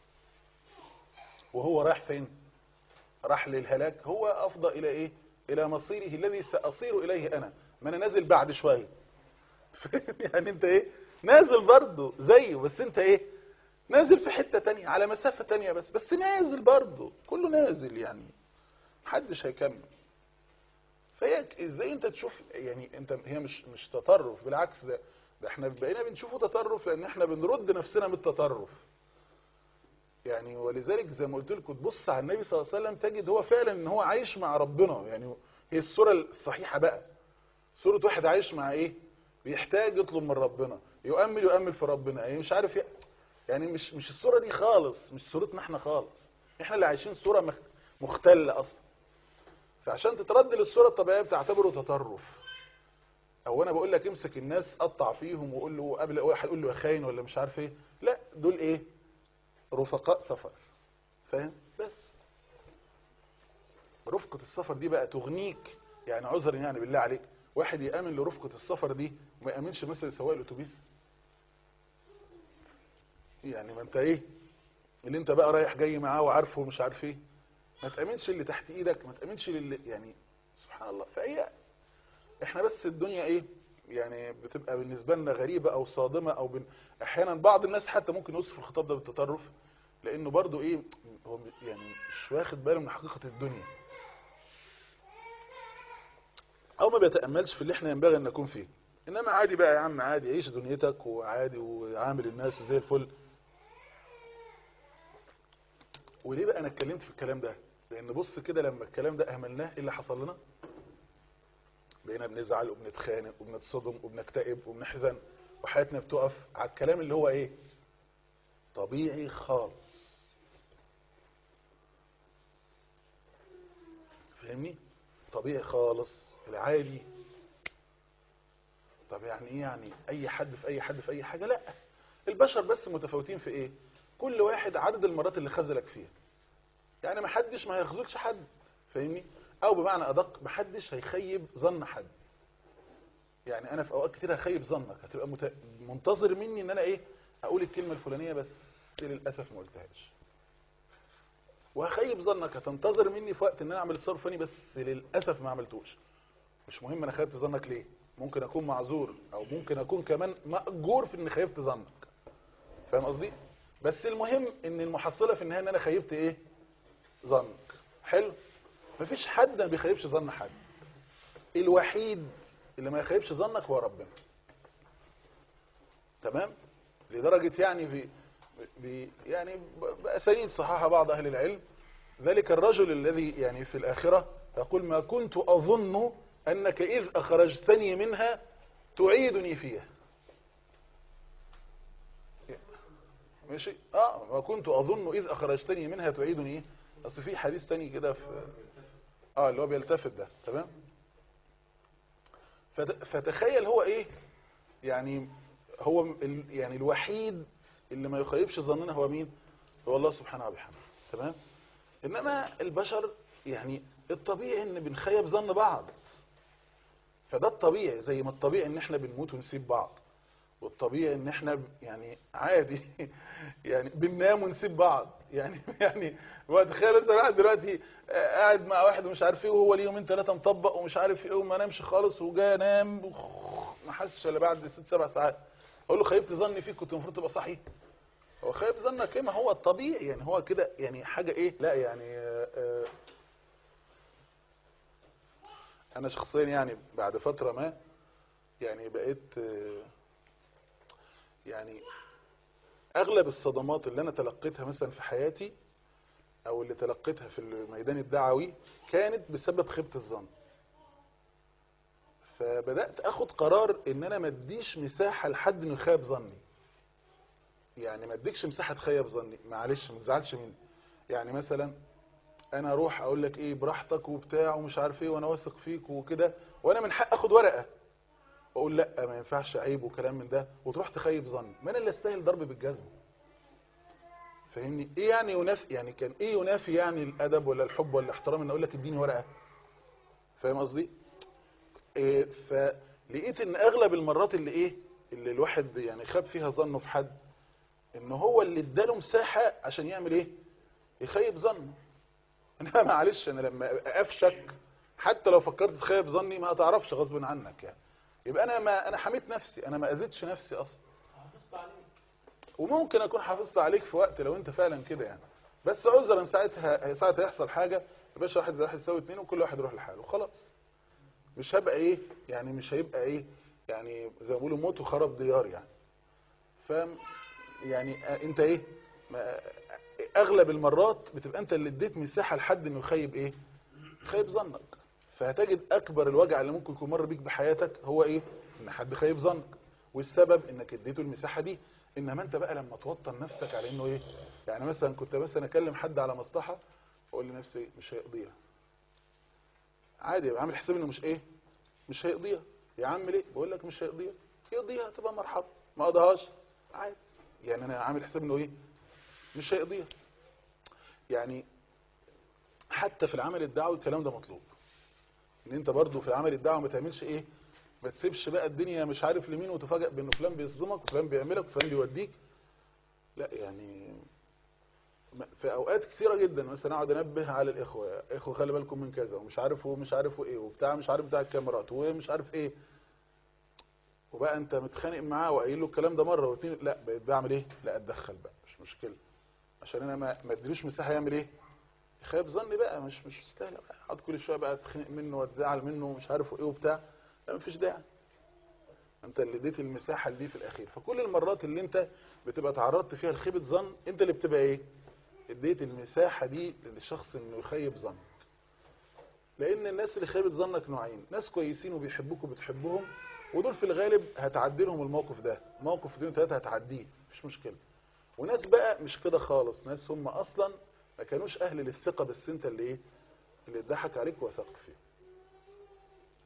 وهو رايح فين راح للهلاك هو افضى الى ايه الى مصيره الذي ساصير اليه انا ما انا نازل بعد شويه يعني انت ايه نازل برضه زيه بس انت ايه نازل في حتة تانية على مسافة تانية بس بس نازل برضه كله نازل يعني محدش هيكمل فهي ازاي انت تشوف يعني انت هي مش مش تطرف بالعكس ده ده احنا بقينا بنشوفه تطرف لان احنا بنرد نفسنا من التطرف يعني ولذلك زي ما قلت لكم تبص على النبي صلى الله عليه وسلم تجد هو فعلا ان هو عايش مع ربنا يعني هي الصورة الصحيحة بقى صورة واحد عايش مع ايه بيحتاج يطلب من ربنا يؤمل يؤمل في ربنا يعني مش عارف ي- يعني مش مش الصورة دي خالص مش صورتنا احنا خالص احنا اللي عايشين صورة مخ- مختلة اصلا فعشان تترد للصورة الطبيعية بتعتبره تطرف او انا بقول لك امسك الناس قطع فيهم وقول له قبل واحد يقول له يا خاين ولا مش عارف ايه لا دول ايه رفقاء سفر فاهم بس رفقة السفر دي بقى تغنيك يعني عذرا يعني بالله عليك واحد يأمن لرفقة السفر دي وما يأمنش مثلا سواق الاتوبيس يعني ما انت ايه اللي انت بقى رايح جاي معاه وعارفه ومش عارف ايه ما تأمنش اللي تحت ايدك ما تأمنش اللي يعني سبحان الله فهي احنا بس الدنيا ايه يعني بتبقى بالنسبة لنا غريبة او صادمة او بن... احيانا بعض الناس حتى ممكن يوصف الخطاب ده بالتطرف لانه برضو ايه هو يعني مش واخد باله من حقيقة الدنيا او ما بيتأملش في اللي احنا ينبغي ان نكون فيه انما عادي بقى يا عم عادي عيش دنيتك وعادي وعامل الناس وزي الفل وليه بقى انا اتكلمت في الكلام ده لان بص كده لما الكلام ده اهملناه ايه اللي حصل لنا بقينا بنزعل وبنتخانق وبنتصدم وبنكتئب وبنحزن وحياتنا بتقف على الكلام اللي هو ايه طبيعي خالص فاهمني الطبيعي خالص العادي طب يعني ايه يعني اي حد في اي حد في اي حاجة لا البشر بس متفاوتين في ايه كل واحد عدد المرات اللي خذلك فيها يعني ما حدش ما هيخذلش حد فاهمني او بمعنى ادق ما حدش هيخيب ظن حد يعني انا في اوقات كتير هخيب ظنك هتبقى مت... منتظر مني ان انا ايه اقول الكلمة الفلانية بس للاسف ما قلتهاش وهخيب ظنك هتنتظر مني في وقت ان انا اعمل تصرف فلاني بس للاسف ما عملتوش مش مهم انا خيبت ظنك ليه ممكن اكون معذور او ممكن اكون كمان مأجور في ان خيبت ظنك فاهم قصدي بس المهم ان المحصلة في النهاية ان انا خيبت ايه ظنك حلو مفيش حد ما بيخيبش ظن حد الوحيد اللي ما يخيبش ظنك هو ربنا تمام لدرجة يعني في ب- يعني ب- بأسانيد صححها بعض أهل العلم ذلك الرجل الذي يعني في الآخرة يقول ما كنت أظن أنك إذ أخرجتني منها تعيدني فيها ماشي اه ما كنت أظن إذ أخرجتني منها تعيدني إيه أصل في حديث تاني كده في اه اللي هو بيلتفت ده تمام فت- فتخيل هو ايه يعني هو ال- يعني الوحيد اللي ما يخيبش ظننا هو مين هو الله سبحانه وبحمده تمام انما البشر يعني الطبيعي ان بنخيب ظن بعض فده الطبيعي زي ما الطبيعي ان احنا بنموت ونسيب بعض والطبيعي ان احنا ب- يعني عادي يعني بننام ونسيب بعض يعني يعني هو تخيل انت واحد دلوقتي آه، قاعد مع واحد ومش عارف ايه وهو ليه يومين ثلاثه مطبق ومش عارف ايه وما نامش خالص وجاي انام ما حسش الا بعد ست سبع ساعات اقول له خيبت ظني فيك كنت المفروض تبقى صحي هو خيب ظنك ايه ما هو الطبيعي يعني هو كده يعني حاجه ايه لا يعني آه، آه، انا شخصيا يعني بعد فتره ما يعني بقيت آه، يعني اغلب الصدمات اللي انا تلقيتها مثلا في حياتي او اللي تلقيتها في الميدان الدعوي كانت بسبب خيبة الظن فبدأت اخد قرار ان انا ما اديش مساحة لحد انه يخيب ظني يعني ما اديكش مساحة تخيب ظني معلش ما تزعلش مني يعني مثلا انا اروح اقول لك ايه براحتك وبتاع ومش عارف ايه وانا واثق فيك وكده وانا من حق اخد ورقة واقول لا ما ينفعش عيب وكلام من ده وتروح تخيب ظني ما انا اللي استاهل ضرب بالجزم فاهمني ايه يعني ينافي يعني كان ايه ينافي يعني الادب ولا الحب ولا الاحترام ان اقول لك اديني ورقه فاهم قصدي إيه فلقيت ان اغلب المرات اللي ايه اللي الواحد يعني خاب فيها ظنه في حد ان هو اللي اداله مساحه عشان يعمل ايه يخيب ظنه انا معلش انا لما افشك حتى لو فكرت تخيب ظني ما هتعرفش غصب عنك يعني يبقى انا ما انا حميت نفسي انا ما اذيتش نفسي اصلا حافظت عليك وممكن اكون حافظت عليك في وقت لو انت فعلا كده يعني بس عذرا ساعتها ساعتها يحصل حاجه يا باشا واحد زي واحد يساوي اتنين وكل واحد يروح لحاله خلاص مش هبقى ايه يعني مش هيبقى ايه يعني زي ما بيقولوا موت وخراب ديار يعني فاهم يعني آه، انت ايه ما- اغلب المرات بتبقى انت اللي اديت مساحه لحد انه يخيب ايه يخيب ظنك فهتجد اكبر الوجع اللي ممكن يكون مر بيك بحياتك هو ايه ان حد خيب ظنك والسبب انك اديته المساحه دي انما انت بقى لما توطن نفسك على انه ايه يعني مثلا كنت مثلا اكلم حد على مصلحه واقول لنفسي إيه؟ مش هيقضيها عادي يبقى عامل حساب انه مش ايه مش هيقضيها يا عم ليه بقول لك مش هيقضيها يقضيها تبقى مرحبا ما قضاهاش عادي يعني انا عامل حساب انه ايه مش هيقضيها يعني حتى في العمل الدعوي الكلام ده مطلوب ان انت برضو في العمل الدعوي ما تعملش ايه ما تسيبش بقى الدنيا مش عارف لمين وتفاجئ بان فلان بيصدمك وفلان بيعملك وفلان بيوديك لا يعني ما- في اوقات كثيره جدا مثلا اقعد انبه على الاخوه يا اخوه خلي بالكم من كذا ومش عارف ومش عارف ايه وبتاع مش عارف بتاع الكاميرات ومش عارف ايه وبقى انت متخانق معاه وقايل له الكلام ده مره واتنين لا بقيت بعمل ايه لا اتدخل بقى مش مشكله عشان انا ما ما اديلوش مساحه يعمل ايه يخيب ظني بقى مش مش مستاهله بقى اقعد كل شويه بقى اتخانق منه واتزعل منه ومش عارف ايه وبتاع لا مفيش داعي انت اللي اديت المساحه دي في الاخير فكل المرات اللي انت بتبقى تعرضت فيها لخيبه ظن انت اللي بتبقى ايه اديت المساحه دي للشخص انه يخيب ظنك لان الناس اللي خيبت ظنك نوعين ناس كويسين وبيحبوك وبتحبهم ودول في الغالب هتعدي لهم الموقف ده موقف اتنين وتلاته هتعديه مش مشكله وناس بقى مش كده خالص ناس هم اصلا ما كانوش اهل للثقه بس انت اللي ايه اللي اتضحك عليك وثقت فيه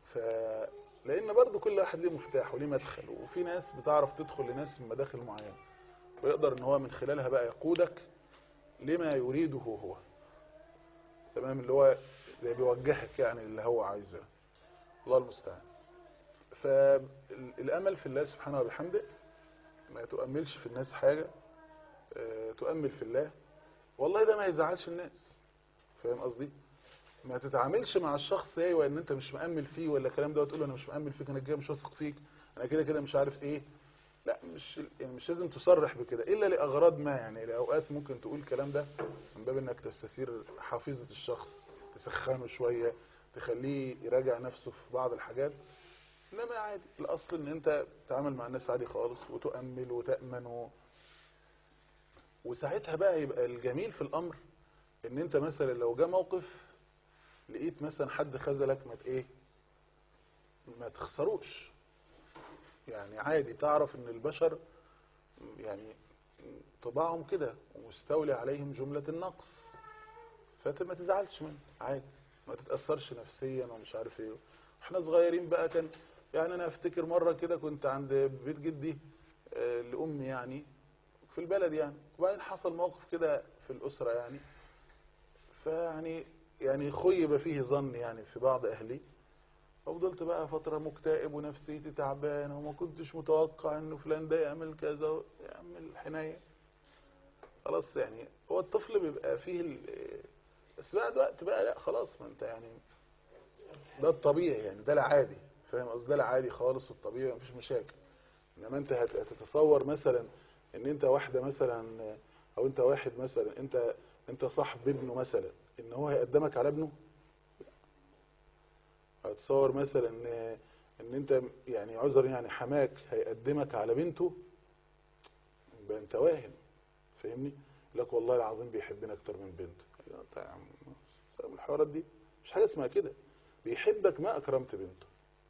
ف لان برضو كل واحد ليه مفتاح وليه مدخل وفي ناس بتعرف تدخل لناس من مداخل معينه ويقدر ان هو من خلالها بقى يقودك لما يريده هو تمام اللي هو زي بيوجهك يعني اللي هو عايزه الله المستعان فالامل في الله سبحانه وبحمده ما تؤملش في الناس حاجه آه، تؤمل في الله والله ده ما يزعلش الناس فاهم قصدي ما تتعاملش مع الشخص ايوه ان انت مش مأمل فيه ولا الكلام ده وتقول له انا مش مأمل فيك انا كده مش واثق فيك انا كده كده مش عارف ايه لا مش يعني مش لازم تصرح بكده الا لاغراض ما يعني لاوقات ممكن تقول الكلام ده من باب انك تستثير حافظه الشخص تسخنه شويه تخليه يراجع نفسه في بعض الحاجات انما عادي الاصل ان انت تتعامل مع الناس عادي خالص وتؤمل وتأمن و... وساعتها بقى يبقى الجميل في الامر ان انت مثلا لو جه موقف لقيت مثلا حد خذلك ما ت- ايه ما تخسروش يعني عادي تعرف ان البشر يعني طباعهم كده ومستولي عليهم جملة النقص فانت ما تزعلش منه عادي ما تتأثرش نفسيا ومش عارف ايه احنا صغيرين بقى كان يعني انا افتكر مرة كده كنت عند بيت جدي آه، لأمي يعني في البلد يعني وبعدين حصل موقف كده في الأسرة يعني فيعني يعني خيب فيه ظن يعني في بعض أهلي ففضلت بقى فترة مكتئب ونفسيتي تعبانة وما كنتش متوقع انه فلان ده يعمل كذا يعمل حناية خلاص يعني هو الطفل بيبقى فيه ال... بس بعد وقت بقى لا خلاص ما انت يعني ده الطبيعي يعني ده العادي فاهم قصدي ده العادي خالص والطبيعي مفيش مشاكل انما انت هت- هتتصور مثلا ان انت واحدة مثلا او انت واحد مثلا انت انت صاحب ابنه مثلا ان هو هيقدمك على ابنه هتصور مثلا ان ان انت يعني عذر يعني حماك هيقدمك على بنته يبقى انت واهم فاهمني يقول لك والله العظيم بيحبني اكتر من بنته أيوة طيب يا عم سيب الحوارات دي مش حاجه اسمها كده بيحبك ما اكرمت بنته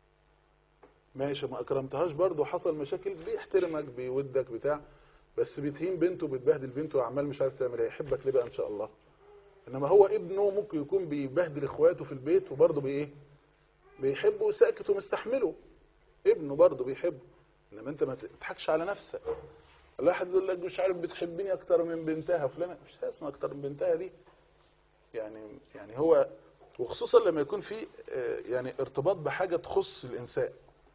ماشي ما اكرمتهاش برضه حصل مشاكل بيحترمك بيودك بتاع بس بتهين بنته بتبهدل بنته وعمال مش عارف تعمل ايه يحبك ليه بقى ان شاء الله انما هو ابنه ممكن يكون بيبهدل اخواته في البيت وبرضه بايه بيحبه وساكت ومستحمله ابنه برضه بيحبه انما انت ما تضحكش على نفسك الواحد يقول لك مش عارف بتحبني اكتر من بنتها فلانه مش اسمها اكتر من بنتها دي يعني يعني هو وخصوصا لما يكون في آه، يعني ارتباط بحاجه تخص الانسان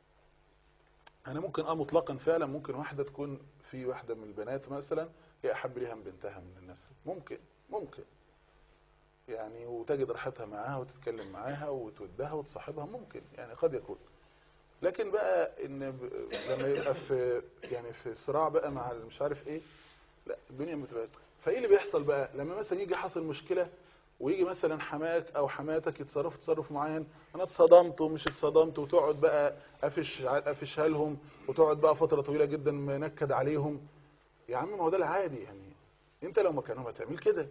انا ممكن اه مطلقا فعلا ممكن واحده تكون في واحده من البنات مثلا هي احب ليها من بنتها من الناس ممكن ممكن يعني وتجد راحتها معاها وتتكلم معاها وتودها وتصاحبها ممكن يعني قد يكون لكن بقى ان ب- لما يبقى في يعني في صراع بقى مع ال- مش عارف ايه لا الدنيا متبقى فايه اللي بيحصل بقى لما مثلا يجي حصل مشكله ويجي مثلا حماك او حماتك يتصرفوا تصرف معين انا اتصدمت ومش اتصدمت وتقعد بقى قافش قافشها لهم وتقعد بقى فتره طويله جدا منكد عليهم يا عم ما هو ده العادي يعني انت لو مكانهم هتعمل كده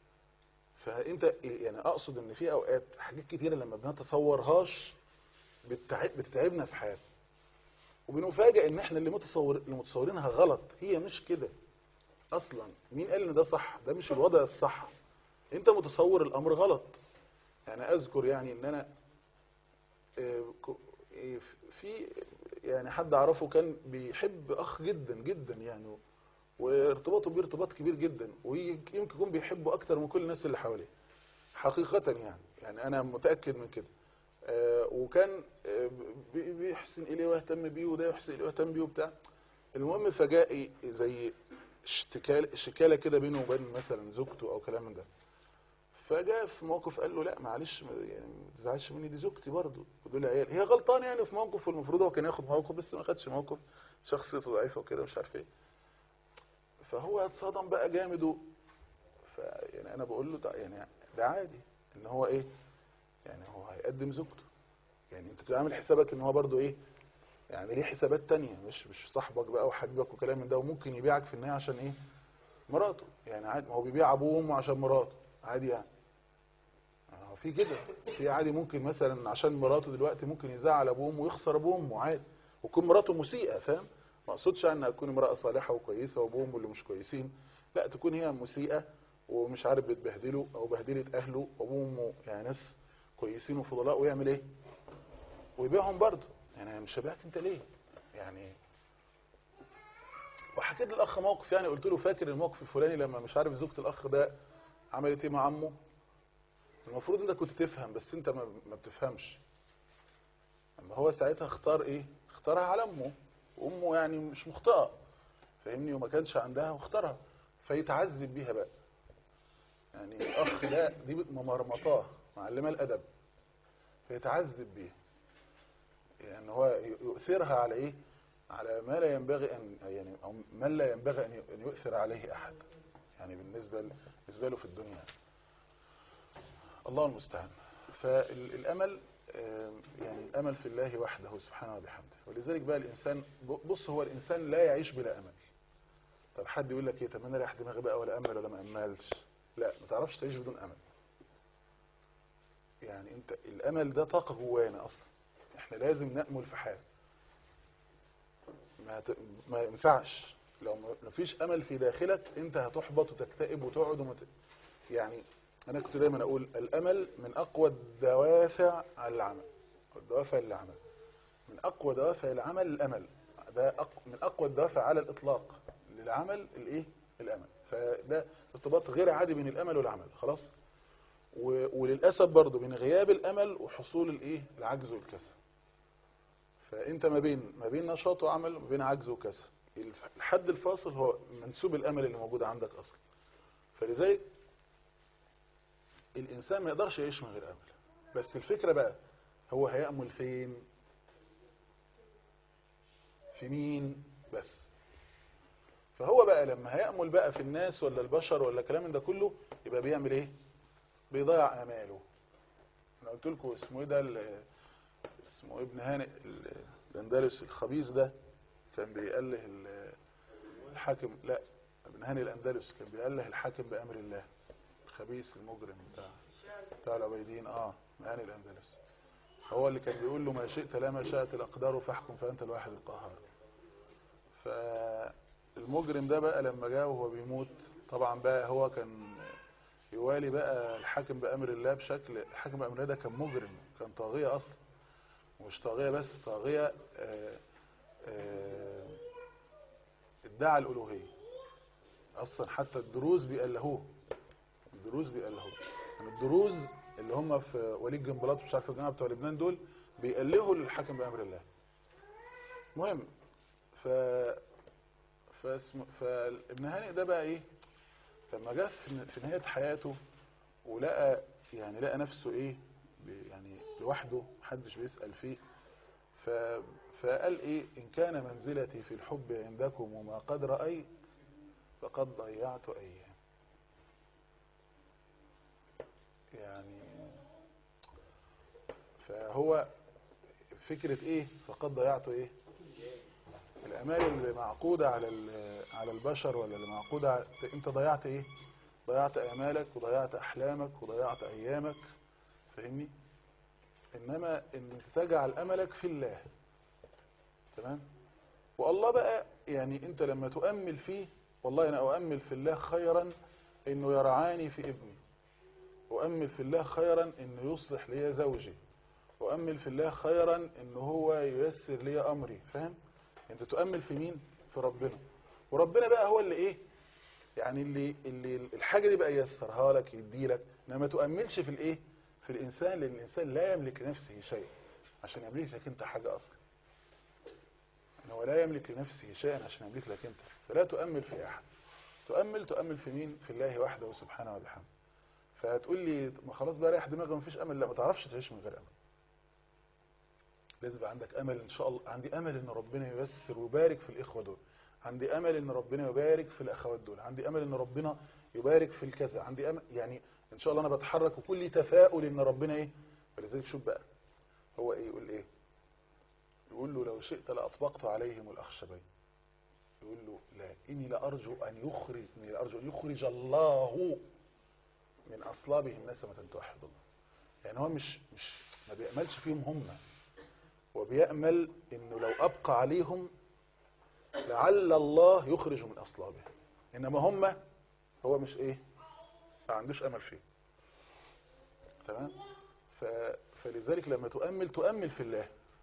فانت يعني اقصد ان في اوقات حاجات كتيره لما بنتصورهاش بتتعب بتتعبنا في حياتنا وبنفاجئ ان احنا اللي متصور اللي متصورينها غلط هي مش كده اصلا مين قال ان ده صح ده مش الوضع الصح انت متصور الامر غلط يعني اذكر يعني ان انا آه، ك- آه، في يعني حد اعرفه كان بيحب اخ جدا جدا يعني وارتباطه بيه ارتباط كبير جدا ويمكن يكون بيحبه اكتر من كل الناس اللي حواليه حقيقة يعني يعني انا متأكد من كده آه، وكان آه، بي- بيحسن اليه ويهتم بيه وده يحسن اليه ويهتم بيه وبتاع المهم فجاء زي اشتكال شكالة كده بينه وبين مثلا زوجته او كلام من ده فجاء في موقف قال له لا معلش ما- يعني ما تزعلش مني دي زوجتي برضه ودول عيال هي غلطانه يعني في موقف والمفروض هو كان ياخد موقف بس ما خدش موقف شخصيته ضعيفه وكده مش عارف ايه فهو اتصدم بقى جامد و... ف يعني انا بقول له ده يعني ده عادي ان هو ايه يعني هو هيقدم زوجته يعني انت تعمل حسابك ان هو برضه ايه يعني ليه حسابات تانية مش مش صاحبك بقى وحبيبك وكلام من ده وممكن يبيعك في النهايه عشان ايه مراته يعني عادي ما هو بيبيع ابوه وامه عشان مراته عادي يعني آه، في كده في عادي ممكن مثلا عشان مراته دلوقتي ممكن يزعل ابوه وامه ويخسر ابوه وامه عادي ويكون مراته مسيئه فاهم ما اقصدش انها تكون امراه صالحه وكويسه وابوه وامه اللي مش كويسين لا تكون هي مسيئه ومش عارف بتبهدله او بهدلت اهله وابوه وامه يعني ناس كويسين وفضلاء ويعمل ايه ويبيعهم برضه يعني مش هبيعك انت ليه يعني وحكيت للاخ موقف يعني قلت له فاكر الموقف الفلاني لما مش عارف زوجة الاخ ده عملت ايه مع عمه المفروض انت كنت تفهم بس انت ما ما بتفهمش اما هو ساعتها اختار ايه اختارها على امه وامه يعني مش مخطئه فاهمني وما كانش عندها واختارها فيتعذب بيها بقى يعني الاخ ده دي ممرمطاه معلمه الادب فيتعذب بيها يعني هو يؤثرها على ايه على ما لا ينبغي ان يعني او من لا ينبغي ان ان يؤثر عليه احد يعني بالنسبه ل- بالنسبه له في الدنيا الله المستعان فالامل آم، يعني الامل في الله وحده سبحانه وبحمده ولذلك بقى الانسان ب- بص هو الانسان لا يعيش بلا امل طب حد يقول لك ايه طب انا رايح دماغي بقى ولا امل ولا ما املش لا ما تعرفش تعيش بدون امل يعني انت الامل ده طاقه جوانا اصلا احنا لازم نامل في حاجه ما ت... ما ينفعش لو ما ما فيش امل في داخلك انت هتحبط وتكتئب وتقعد ومت... يعني انا كنت دايما اقول الامل من اقوى الدوافع على العمل الدوافع للعمل من اقوى دوافع العمل الامل ده أق... من اقوى الدوافع على الاطلاق للعمل الايه الامل فده ارتباط غير عادي بين الامل والعمل خلاص و... وللاسف برضه بين غياب الامل وحصول الايه العجز والكسل فانت ما بين ما بين نشاط وعمل وما بين عجز وكسل الف- الحد الفاصل هو منسوب الامل اللي موجود عندك اصلا فلذلك الانسان ما يقدرش يعيش من غير امل بس الفكره بقى هو هيامل فين في مين بس فهو بقى لما هيامل بقى في الناس ولا البشر ولا الكلام من ده كله يبقى بيعمل ايه بيضيع اماله انا قلت لكم اسمه ايه ده ال- اسمه ابن هانئ ال- الاندلس الخبيث ده كان بيأله ال- الحاكم لا ابن هانئ الاندلس كان بيأله الحاكم بأمر الله الخبيث المجرم بتاع بتاع العبيدين اه ابن هانئ الاندلس هو اللي كان بيقول له ما شئت لا ما شاءت الاقدار فاحكم فانت الواحد القهار فالمجرم ده بقى لما جاء وهو بيموت طبعا بقى هو كان يوالي بقى الحاكم بأمر الله بشكل الحاكم بأمر الله ده كان مجرم كان طاغية أصلا مش طاغية بس طاغية آه، آه، ادعى الألوهية أصلا حتى الدروز بيألهوه الدروز بيألهوه يعني الدروز اللي هم في وليد جنبلاط مش عارف الجماعة بتوع لبنان دول بيألهوا الحاكم بأمر الله المهم ف فاسم فابن هانئ ده بقى ايه لما جه في في نهاية حياته ولقى يعني لقى نفسه ايه ب- يعني لوحده محدش بيسأل فيه ف فقال ايه ان كان منزلتي في الحب عندكم وما قد رأيت فقد ضيعت ايام يعني فهو فكرة ايه فقد ضيعت ايه الامال اللي معقودة على ال- على البشر ولا اللي معقودة على انت ضيعت ايه ضيعت امالك وضيعت احلامك وضيعت ايامك فاهمني انما ان تجعل املك في الله تمام والله بقى يعني انت لما تؤمل فيه والله انا اؤمل في الله خيرا انه يرعاني في ابني أؤمل في الله خيرا انه يصلح لي زوجي وأمل في الله خيرا ان هو ييسر لي امري فاهم انت تؤمل في مين في ربنا وربنا بقى هو اللي ايه يعني اللي اللي الحاجه دي بقى ييسرها لك يديلك انما ما تؤملش في الايه في الانسان لان الانسان لا يملك لنفسه شيء عشان يملك لك انت حاجه اصلا ان هو لا يملك لنفسه شيئا عشان يملك لك انت فلا تؤمل في احد تؤمل تؤمل في مين في الله وحده سبحانه وبحمده فهتقول لي ما خلاص بقى رايح دماغي مفيش امل لا ما تعرفش تعيش من غير امل لازم يبقى عندك امل ان شاء الله عندي امل ان ربنا ييسر ويبارك في الاخوه دول عندي امل ان ربنا يبارك في الاخوات دول عندي امل ان ربنا يبارك في الكذا عندي امل يعني ان شاء الله انا بتحرك وكل تفاؤل ان ربنا ايه ولذلك شوف بقى هو ايه يقول ايه يقول له لو شئت لاطبقت عليهم الاخشبين يقول له لا اني لارجو ان يخرج اني لارجو ان يخرج الله من اصلابهم نسمه توحد الله يعني هو مش مش ما بيأملش فيهم هم وبيأمل انه لو ابقى عليهم لعل الله يخرج من اصلابهم انما هم هو مش ايه ما عندوش امل فيه تمام ف... فلذلك لما تؤمل تؤمل في الله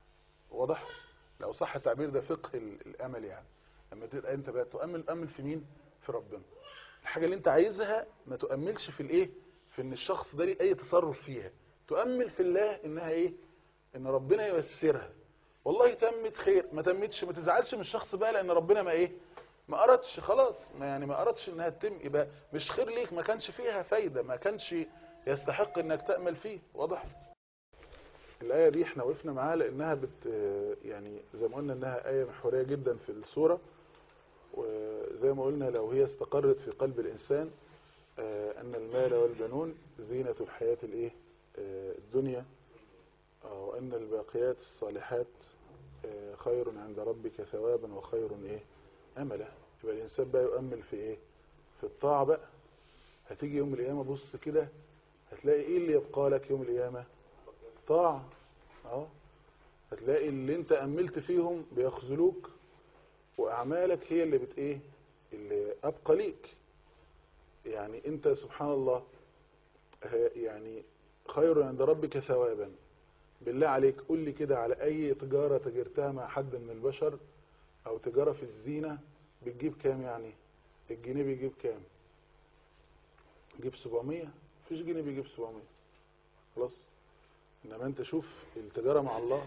واضح لو صح التعبير ده فقه ال- الامل يعني لما تبقى انت بقى تؤمل امل في مين في ربنا الحاجه اللي انت عايزها ما تؤملش في الايه في ان الشخص ده ليه اي تصرف فيها تؤمل في الله انها ايه ان ربنا ييسرها والله تمت خير ما تمتش ما تزعلش من الشخص بقى لان ربنا ما ايه ما اردش خلاص ما يعني ما اردش انها تتم يبقى مش خير ليك ما كانش فيها فايدة ما كانش يستحق انك تأمل فيه واضح الآية دي احنا وقفنا معاها لانها بت يعني زي ما قلنا انها آية محورية جدا في السورة وزي ما قلنا لو هي استقرت في قلب الانسان آه، ان المال والبنون زينة الحياة الايه آه، الدنيا آه، وان الباقيات الصالحات آه، خير عند ربك ثوابا وخير ايه املا يبقى الانسان بقى يؤمل في ايه في الطاعة بقى هتيجي يوم القيامة بص كده هتلاقي ايه اللي يبقى لك يوم القيامة طاعة اه هتلاقي اللي انت املت فيهم بيخذلوك واعمالك هي اللي بت ايه اللي ابقى ليك يعني انت سبحان الله ه- يعني خير عند ربك ثوابا بالله عليك قول لي كده على اي تجارة تجرتها مع حد من البشر او تجارة في الزينة بتجيب كام يعني الجنيه بيجيب كام يجيب 700 مفيش جنيه بيجيب 700 خلاص انما انت شوف التجارة مع الله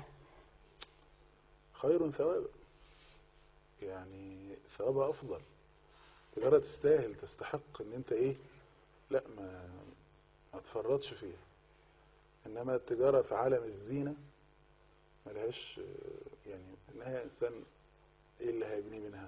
خير ثوابا يعني ثوابها افضل تجارة تستاهل تستحق ان انت ايه لا ما ما تفرطش فيها انما التجارة في عالم الزينة ملهاش آه، يعني انها انسان ايه اللي هيبني منها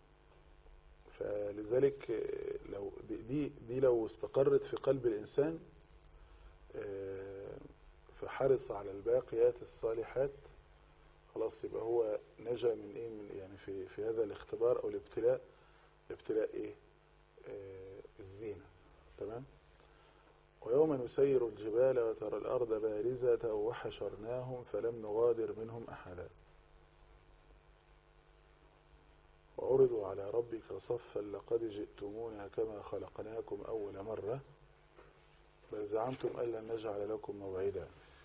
فلذلك آه، لو دي, دي, دي لو استقرت في قلب الانسان آه، فحرص على الباقيات الصالحات خلاص يبقى هو نجا من ايه من يعني في في هذا الاختبار او الابتلاء ابتلاء ايه آه الزينة تمام ويوم نسير الجبال وترى الأرض بارزة وحشرناهم فلم نغادر منهم أحدا وعرضوا على ربك صفا لقد جئتمونا كما خلقناكم أول مرة بل زعمتم أن لن نجعل لكم موعدا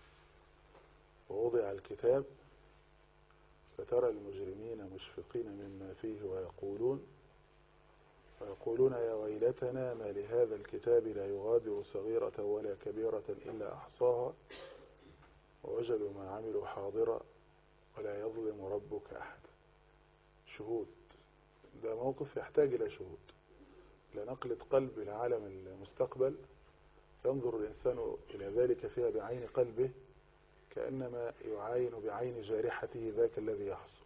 ووضع الكتاب فترى المجرمين مشفقين مما فيه ويقولون ويقولون يا ويلتنا ما لهذا الكتاب لا يغادر صغيرة ولا كبيرة إلا أحصاها ووجدوا ما عملوا حاضرا ولا يظلم ربك أحد شهود ده موقف يحتاج إلى شهود لنقلة قلب لعالم المستقبل ينظر الإنسان إلى ذلك فيها بعين قلبه كأنما يعاين بعين جارحته ذاك الذي يحصل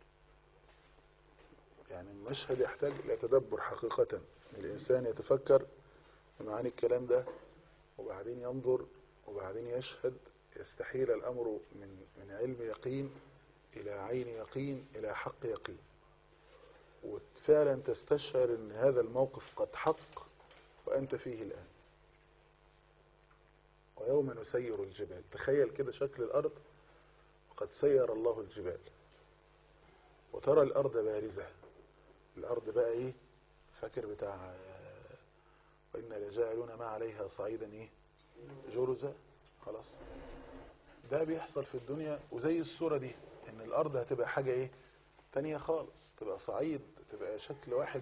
يعني المشهد يحتاج إلى تدبر حقيقة الإنسان يتفكر معاني الكلام ده وبعدين ينظر وبعدين يشهد يستحيل الأمر من من علم يقين إلى عين يقين إلى حق يقين وفعلا تستشعر أن هذا الموقف قد حق وأنت فيه الآن ويوم نسير الجبال تخيل كده شكل الأرض وقد سير الله الجبال وترى الأرض بارزة الأرض بقى إيه فاكر بتاع وإنا لجاعلون ما عليها صعيدا إيه جرزة خلاص ده بيحصل في الدنيا وزي الصورة دي إن الأرض هتبقى حاجة إيه تانية خالص تبقى صعيد تبقى شكل واحد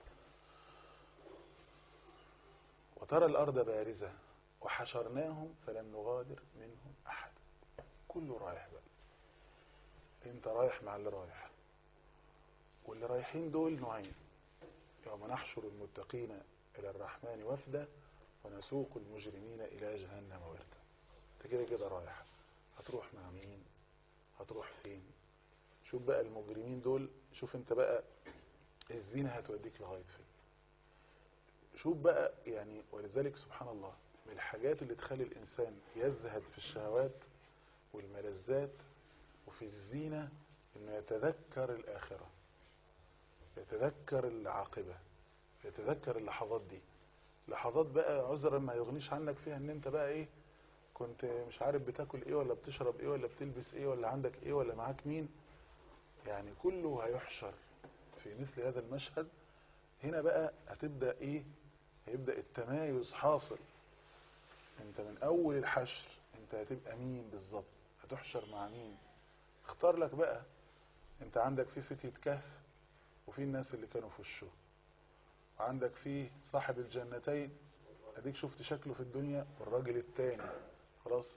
وترى الأرض بارزة وحشرناهم فلم نغادر منهم أحد كله رايح بقى انت رايح مع اللي رايح واللي رايحين دول نوعين يوم نحشر المتقين إلى الرحمن وفدا ونسوق المجرمين إلى جهنم وردا انت كده كده رايح هتروح مع مين هتروح فين شوف بقى المجرمين دول شوف انت بقى الزينة هتوديك لغاية فين شوف بقى يعني ولذلك سبحان الله من الحاجات اللي تخلي الإنسان يزهد في الشهوات والملذات وفي الزينة انه يتذكر الآخرة يتذكر العاقبة يتذكر اللحظات دي لحظات بقى عذرا ما يغنيش عنك فيها ان انت بقى ايه كنت مش عارف بتاكل ايه ولا بتشرب ايه ولا بتلبس ايه ولا عندك ايه ولا معاك مين يعني كله هيحشر في مثل هذا المشهد هنا بقى هتبدأ ايه هيبدأ التمايز حاصل انت من اول الحشر انت هتبقى مين بالظبط هتحشر مع مين اختار لك بقى انت عندك في فتية كهف وفي الناس اللي كانوا في وشه وعندك في صاحب الجنتين اديك شفت شكله في الدنيا والراجل التاني خلاص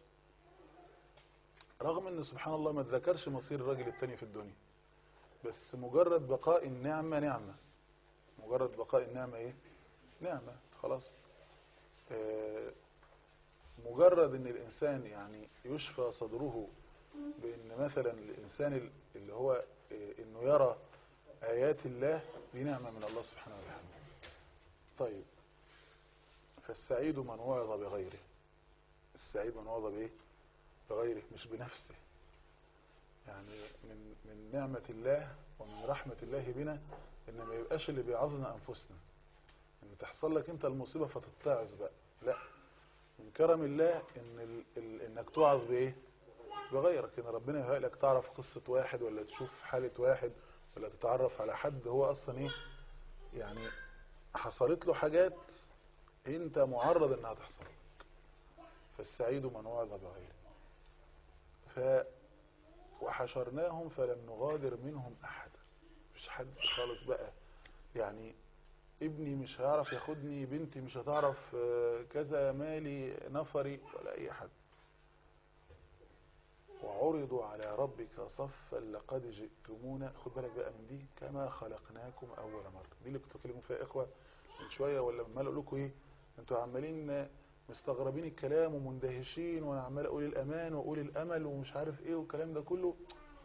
رغم ان سبحان الله ما تذكرش مصير الراجل التاني في الدنيا بس مجرد بقاء النعمة نعمة مجرد بقاء النعمة ايه نعمة خلاص آه مجرد ان الانسان يعني يشفى صدره بان مثلا الانسان اللي هو آه انه يرى ايات الله دي نعمة من الله سبحانه وتعالى طيب فالسعيد من وعظ بغيره السعيد من وعظ بايه بغيره مش بنفسه يعني من من نعمة الله ومن رحمة الله بنا ان ما يبقاش اللي بيعظنا انفسنا ان تحصل لك انت المصيبة فتتعظ بقى لا من كرم الله ان ال ال انك توعظ بايه بغيرك ان ربنا يهيئ لك تعرف قصة واحد ولا تشوف حالة واحد ولا تتعرف على حد هو اصلا ايه يعني حصلت له حاجات انت معرض انها تحصل لك فالسعيد من وعظ بغيره ف وحشرناهم فلم نغادر منهم احدا مش حد خالص بقى يعني ابني مش هيعرف ياخدني بنتي مش هتعرف كذا مالي نفري ولا اي حد وعرضوا على ربك صفا لقد جئتمونا خد بالك بقى من دي كما خلقناكم اول مرة دي اللي كنتوا تكلموا فيها اخوة من شوية ولا لما اقول لكم ايه انتوا عمالين مستغربين الكلام ومندهشين وانا عمال اقول الامان واقول الامل ومش عارف ايه والكلام ده كله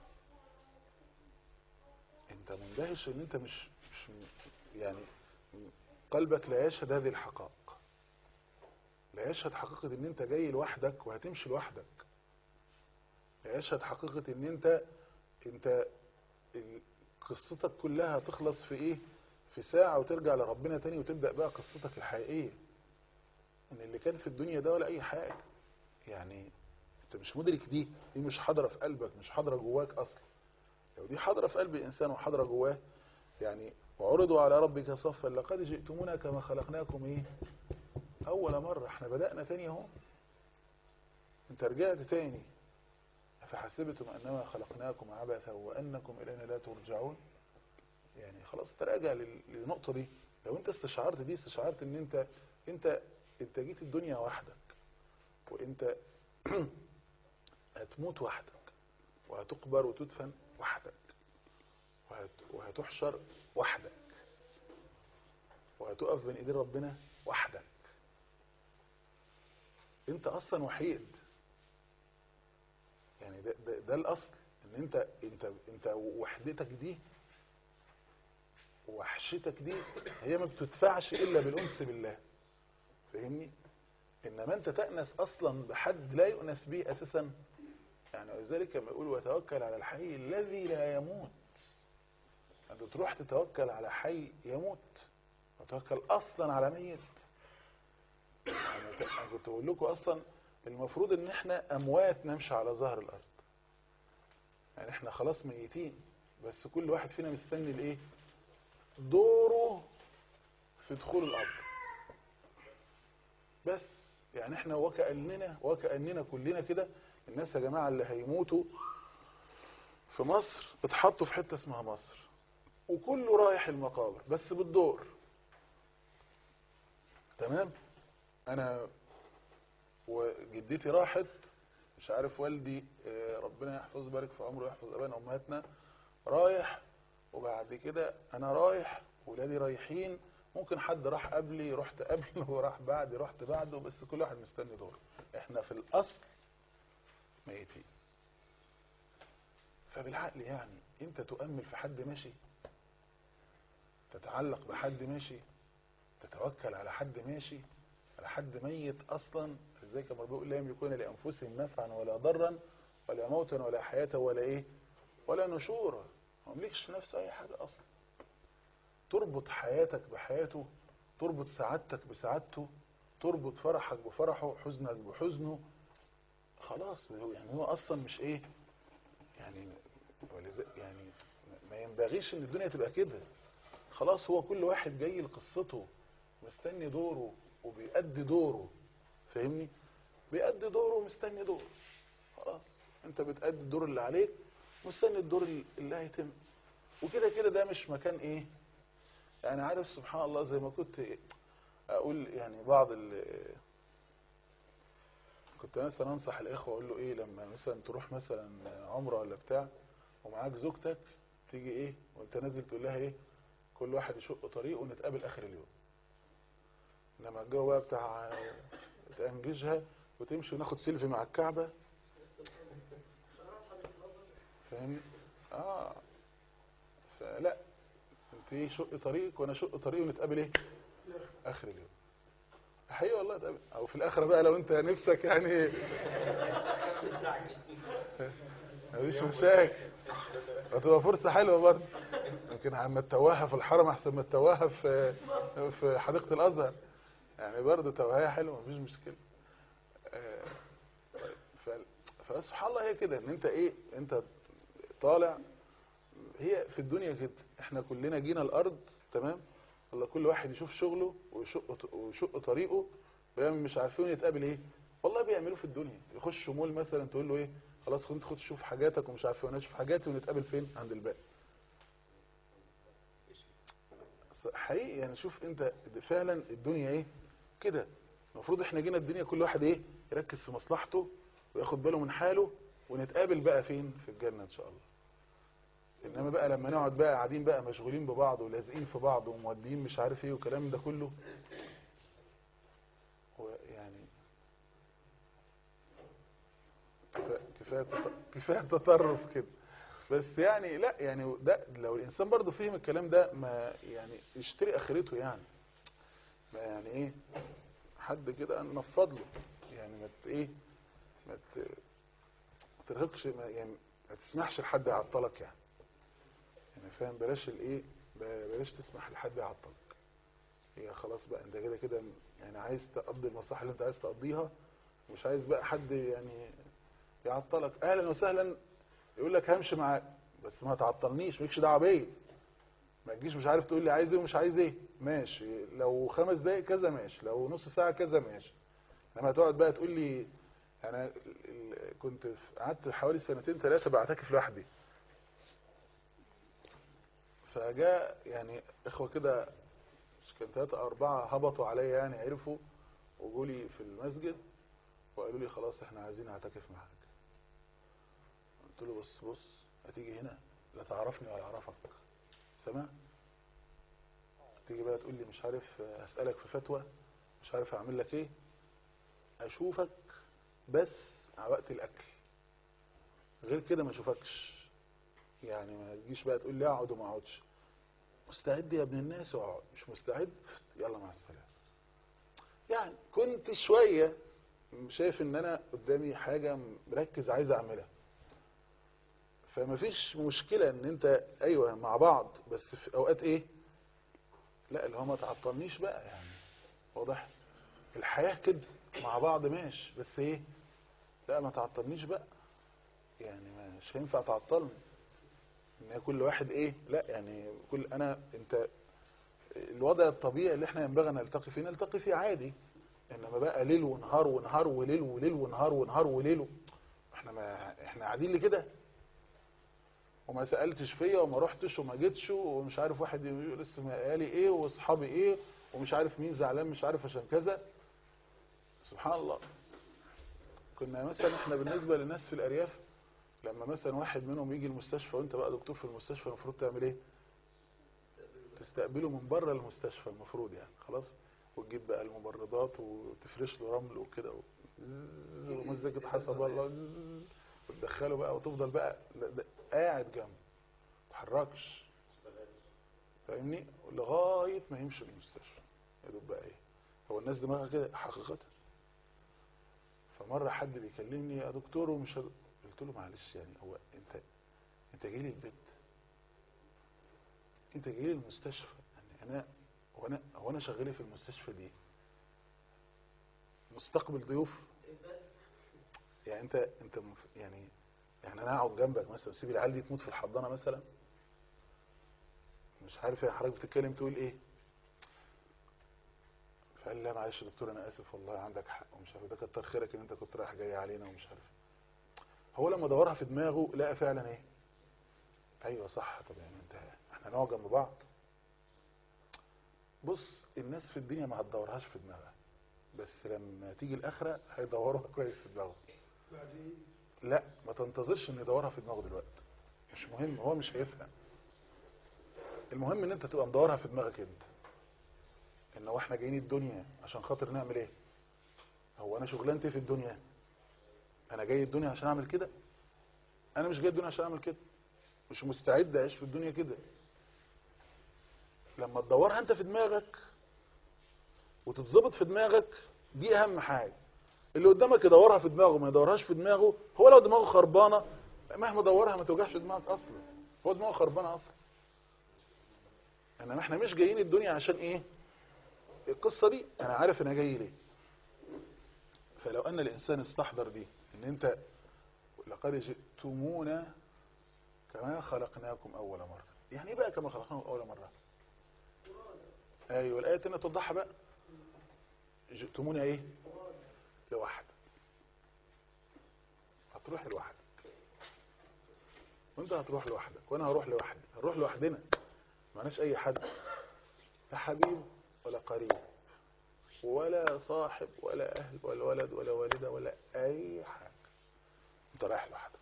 انت مندهش ان انت مش, مش يعني قلبك لا يشهد هذه الحقائق لا يشهد حقيقة ان انت جاي لوحدك وهتمشي لوحدك لا يشهد حقيقة ان انت انت قصتك كلها هتخلص في ايه في ساعة وترجع لربنا تاني وتبدأ بقى قصتك الحقيقية ان اللي كان في الدنيا ده ولا اي حاجة يعني انت مش مدرك دي دي مش حاضرة في قلبك مش حاضرة جواك اصلا لو دي حاضرة في قلب الانسان وحاضرة جواه يعني وعرضوا على ربك صفا لقد جئتمونا كما خلقناكم ايه اول مرة احنا بدأنا تاني اهو انت رجعت تاني فحسبتم انما خلقناكم عبثا وانكم الينا لا ترجعون يعني خلاص تراجع للنقطة دي لو انت استشعرت دي استشعرت ان انت انت انت جيت الدنيا وحدك وانت هتموت وحدك وهتقبر وتدفن وحدك وهت وهتحشر وحدك وهتقف بين ايدين ربنا وحدك انت اصلا وحيد يعني ده, ده, ده الاصل ان انت انت انت وحدتك دي وحشتك دي هي ما بتدفعش الا بالانس بالله فاهمني انما انت تأنس اصلا بحد لا يؤنس به اساسا يعني ولذلك لما يقول وتوكل على الحي الذي لا يموت انت تروح تتوكل على حي يموت وتوكل اصلا على ميت يعني انا كنت بقول لكم اصلا المفروض ان احنا اموات نمشي على ظهر الارض يعني احنا خلاص ميتين بس كل واحد فينا مستني الايه دوره في دخول الارض بس يعني احنا وكأننا وكأننا كلنا كده الناس يا جماعة اللي هيموتوا في مصر اتحطوا في حتة اسمها مصر وكله رايح المقابر بس بالدور تمام انا وجدتي راحت مش عارف والدي ربنا يحفظ بارك في عمره ويحفظ ابانا امهاتنا رايح وبعد كده انا رايح ولادي رايحين ممكن حد راح قبلي رحت قبله وراح بعدي رحت بعده بس كل واحد مستني دوره احنا في الاصل ميتين فبالعقل يعني انت تؤمل في حد ماشي تتعلق بحد ماشي تتوكل على حد ماشي على حد ميت اصلا ازاي كما بيقول لا يملكون لانفسهم نفعا ولا ضرا ولا موتا ولا حياه ولا ايه ولا نشورا ما يملكش نفسه اي حاجه اصلا تربط حياتك بحياته تربط سعادتك بسعادته تربط فرحك بفرحه حزنك بحزنه خلاص يعني هو اصلا مش ايه يعني يعني ما ينبغيش ان الدنيا تبقى كده خلاص هو كل واحد جاي لقصته مستني دوره وبيأدي دوره فاهمني بيأدي دوره ومستني دوره خلاص انت بتأدي الدور اللي عليك مستني الدور اللي هيتم وكده كده ده مش مكان ايه يعني عارف سبحان الله زي ما كنت اقول يعني بعض ال كنت مثلا انصح الاخوه اقول له ايه لما مثلا تروح مثلا عمره ولا بتاع ومعاك زوجتك تيجي ايه وانت نازل تقول لها ايه كل واحد يشق طريقه ونتقابل اخر اليوم انما الجو بقى بتاع تنجزها وتمشي وناخد سيلفي مع الكعبه فاهمني اه فلا انت ايه شق طريقك وانا شق طريقي ونتقابل ايه اخر اليوم حقيقي والله اتقابل او في الاخره بقى لو انت نفسك يعني مفيش مشاكل هتبقى فرصه حلوه برضه يمكن عم تتوهها في الحرم احسن ما تتوهها في في حديقه الازهر يعني برضه توهيه حلوه مفيش مشكله آه، ف- فسبحان الله هي كده ان انت ايه انت طالع هي في الدنيا كده احنا كلنا جينا الارض تمام والله كل واحد يشوف شغله ويشق ويشق طريقه ويعمل مش عارفين يتقابل ايه والله بيعملوه في الدنيا يخش مول مثلا تقول له ايه خلاص انت خد شوف حاجاتك ومش عارف وانا اشوف حاجاتي ونتقابل فين عند الباقي حقيقي يعني شوف انت فعلا الدنيا ايه كده المفروض احنا جينا الدنيا كل واحد ايه يركز في مصلحته وياخد باله من حاله ونتقابل بقى فين في الجنة ان شاء الله انما بقى لما نقعد بقى قاعدين بقى مشغولين ببعض ولازقين في بعض ومودين مش عارف ايه والكلام ده كله هو يعني كفايه كفايه تط- كفايه تطرف كده بس يعني لا يعني ده لو الانسان برضه فهم الكلام ده ما يعني يشتري اخرته يعني ما يعني ايه حد كده نفض له يعني ما ت- ايه ما ت- ما ترهقش ما يعني ما تسمحش لحد يعطلك يعني يعني فاهم بلاش الايه ب- بلاش تسمح لحد يعطلك هي خلاص بقى انت كده كده يعني عايز تقضي المصلحه اللي انت عايز تقضيها مش عايز بقى حد يعني يعطلك اهلا وسهلا يقول لك همشي معاك بس ما تعطلنيش مالكش دعوه بيا ما تجيش مش عارف تقول لي عايز ايه ومش عايز ايه ماشي لو خمس دقايق كذا ماشي لو نص ساعه كذا ماشي لما تقعد بقى تقول لي انا ال- ال- كنت في- قعدت حوالي سنتين ثلاثه بعتكف لوحدي فجاء يعني اخوه كده مش كان ثلاثه او اربعه هبطوا عليا يعني عرفوا وجوا لي في المسجد وقالوا لي خلاص احنا عايزين نعتكف معاك قلت له بص بص هتيجي هنا لا تعرفني ولا اعرفك سمع تيجي بقى تقول لي مش عارف اسالك في فتوى مش عارف اعمل لك ايه اشوفك بس على وقت الاكل غير كده ما اشوفكش يعني ما تجيش بقى تقول لي اقعد وما اقعدش مستعد يا ابن الناس اقعد مش مستعد يلا مع السلامه يعني كنت شويه شايف ان انا قدامي حاجه مركز عايز اعملها فما فيش مشكله ان انت ايوه مع بعض بس في اوقات ايه لا اللي هو ما تعطلنيش بقى يعني واضح الحياه كده مع بعض ماشي بس ايه لا ما تعطلنيش بقى يعني مش هينفع تعطلني ان كل واحد ايه لا يعني كل انا انت الوضع الطبيعي اللي احنا ينبغي ان نلتقي فيه نلتقي فيه عادي انما بقى ليل ونهار ونهار وليل وليل ونهار ونهار وليل احنا ما احنا قاعدين لي كده وما سالتش فيا وما رحتش وما جيتش ومش عارف واحد يقول لسه قالي ايه واصحابي ايه ومش عارف مين زعلان مش عارف عشان كذا سبحان الله كنا مثلا احنا بالنسبه للناس في الارياف لما مثلا واحد منهم يجي المستشفى وانت بقى دكتور في المستشفى المفروض تعمل ايه تستقبله من بره المستشفى المفروض يعني خلاص وتجيب بقى الممرضات وتفرش له رمل وكده و- ومزجة حسب الله وتدخله بقى وتفضل بقى لا- ده- قاعد جنبه ما تتحركش فاهمني لغايه ما يمشي من المستشفى يا دوب بقى ايه هو الناس دماغها كده حقيقه فمره حد بيكلمني يا دكتور ومش هد... قلت له معلش يعني هو انت انت جاي لي البيت انت جاي لي المستشفى يعني انا هو انا هو انا شغال إيه في المستشفى دي مستقبل ضيوف يعني انت انت مف- يعني يعني انا اقعد جنبك مثلا سيب العيال دي تموت في الحضانه مثلا مش عارف يا حضرتك بتتكلم تقول ايه فقال لي لا معلش يا دكتور انا اسف والله عندك حق ومش عارف ده كتر خيرك ان انت كنت رايح جاي علينا ومش عارف هو لما دورها في دماغه لقى فعلا ايه ايوه صح طب يعني انت احنا نقعد جنب بعض بص الناس في الدنيا ما هتدورهاش في دماغها بس لما تيجي الاخره هيدوروها كويس في دماغهم بعدين لا ما تنتظرش ان يدورها في دماغه دلوقتي مش مهم هو مش هيفهم المهم ان انت تبقى مدورها في دماغك انت ان هو احنا جايين الدنيا عشان خاطر نعمل ايه هو انا شغلانتي إيه في الدنيا انا جاي الدنيا عشان اعمل كده انا مش جاي الدنيا عشان اعمل كده مش مستعد اعيش في الدنيا كده لما تدورها انت في دماغك وتتظبط في دماغك دي اهم حاجه اللي قدامك يدورها في دماغه ما يدورهاش في دماغه هو لو دماغه خربانه مهما دورها ما توجعش دماغك اصلا هو دماغه خربانه اصلا انما احنا مش جايين الدنيا عشان ايه القصه دي انا عارف انا جاي ليه فلو ان الانسان استحضر دي ان انت لقد جئتمونا كما خلقناكم اول مره يعني ايه بقى كما خلقناكم اول مره ايوه الايه الثانيه توضحها بقى جئتمونا ايه لوحدك هتروح لوحدك وانت هتروح لوحدك وانا هروح لوحدي هنروح لوحدنا معناش اي حد لا حبيب ولا قريب ولا صاحب ولا اهل ولا ولد ولا والده ولا اي حاجه انت رايح لوحدك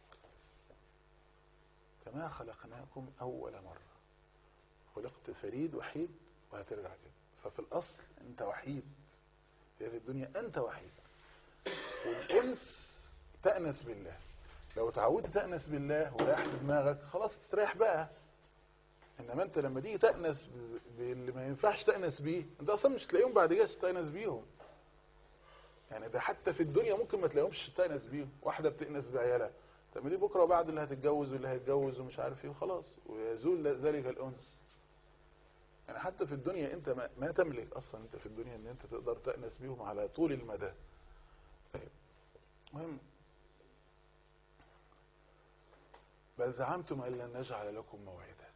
كما خلقناكم اول مره خلقت فريد وحيد وهترجع كده ففي الاصل انت وحيد في هذه الدنيا انت وحيد والانس تأنس بالله لو تعودت تأنس بالله وريحت دماغك خلاص تستريح بقى انما انت لما تيجي تأنس ب- باللي ما ينفعش تأنس بيه انت اصلا مش تلاقيهم بعد كده تأنس بيهم يعني ده حتى في الدنيا ممكن ما تلاقيهمش تأنس بيهم واحدة بتأنس بعيالها طب ليه بكره وبعد اللي هتتجوز واللي هيتجوز ومش عارف ايه وخلاص ويزول ذلك الانس يعني حتى في الدنيا انت ما, ما تملك اصلا انت في الدنيا ان انت تقدر تأنس بيهم على طول المدى طيب مهم بل زعمتم ان لن نجعل لكم موعدا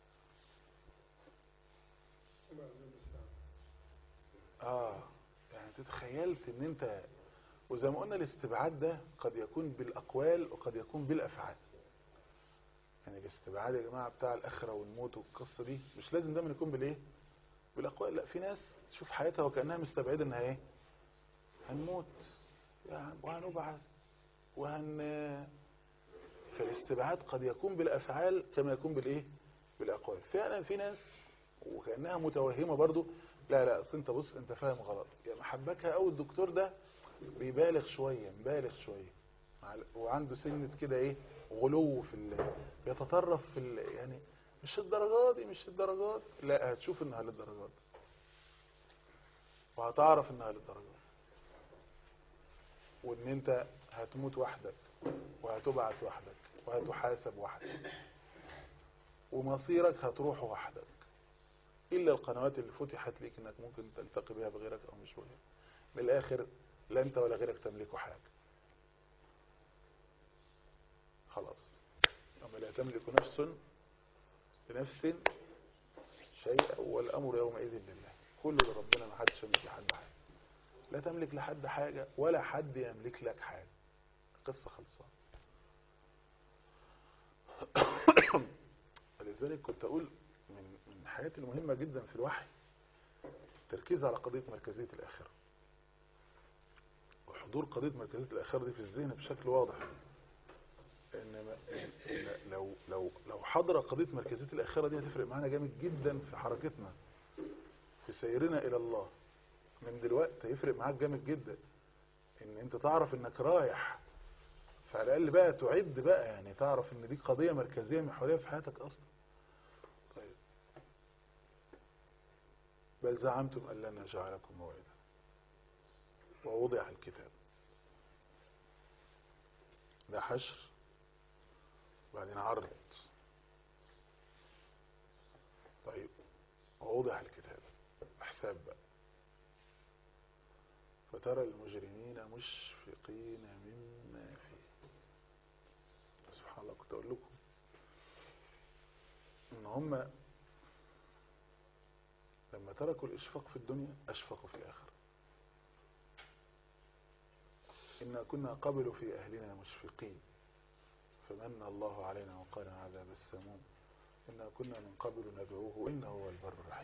اه يعني تتخيلت ان انت وزي ما قلنا الاستبعاد ده قد يكون بالاقوال وقد يكون بالافعال يعني الاستبعاد يا جماعه بتاع الاخره والموت والقصه دي مش لازم دايما يكون بالايه بالاقوال لا في ناس تشوف حياتها وكانها مستبعده انها ايه هنموت يعني وهنبعث وهن فالاستبعاد قد يكون بالافعال كما يكون بالايه بالاقوال فعلا في ناس وكانها متوهمه برضو لا لا اصل انت بص انت فاهم غلط يا محبكها او الدكتور ده بيبالغ شويه مبالغ شويه مع ال- وعنده سنه كده ايه غلو في ال... بيتطرف في ال... يعني مش الدرجات دي مش الدرجات لا هتشوف انها للدرجات وهتعرف انها للدرجات وان انت هتموت وحدك وهتبعث وحدك وهتحاسب وحدك ومصيرك هتروح وحدك إلا القنوات اللي فتحت ليك إنك ممكن تلتقي بها بغيرك أو مش بغيرك من الآخر لا أنت ولا غيرك تملكوا حاجة خلاص أما لا تملك نفس لنفس شيئا والأمر يومئذ لله كل اللي ربنا ما حدش يملك لحد حاجة لا تملك لحد حاجة ولا حد يملك لك حاجة قصة خلصان لذلك كنت أقول من من الحاجات المهمة جدا في الوحي التركيز على قضية مركزية الآخرة وحضور قضية مركزية الآخرة دي في الذهن بشكل واضح إن إن لو لو لو حضر قضية مركزية الآخرة دي هتفرق معانا جامد جدا في حركتنا في سيرنا إلى الله من دلوقتي هيفرق معاك جامد جدا إن أنت تعرف إنك رايح فعلى الأقل بقى تعد بقى يعني تعرف إن دي قضية مركزية محورية في حياتك أصلا طيب بل زعمتم أن لن نجعلكم موعدا ووضع الكتاب ده حشر وبعدين عرض طيب ووضع الكتاب حساب بقى فترى المجرمين مشفقين مما فيه سبحان الله كنت أقول لكم إن هم لما تركوا الإشفاق في الدنيا أشفقوا في الآخرة إنا كنا قبل في أهلنا مشفقين فمن الله علينا وقال عذاب السموم إنا كنا من قبل ندعوه إنه هو البر الرحيم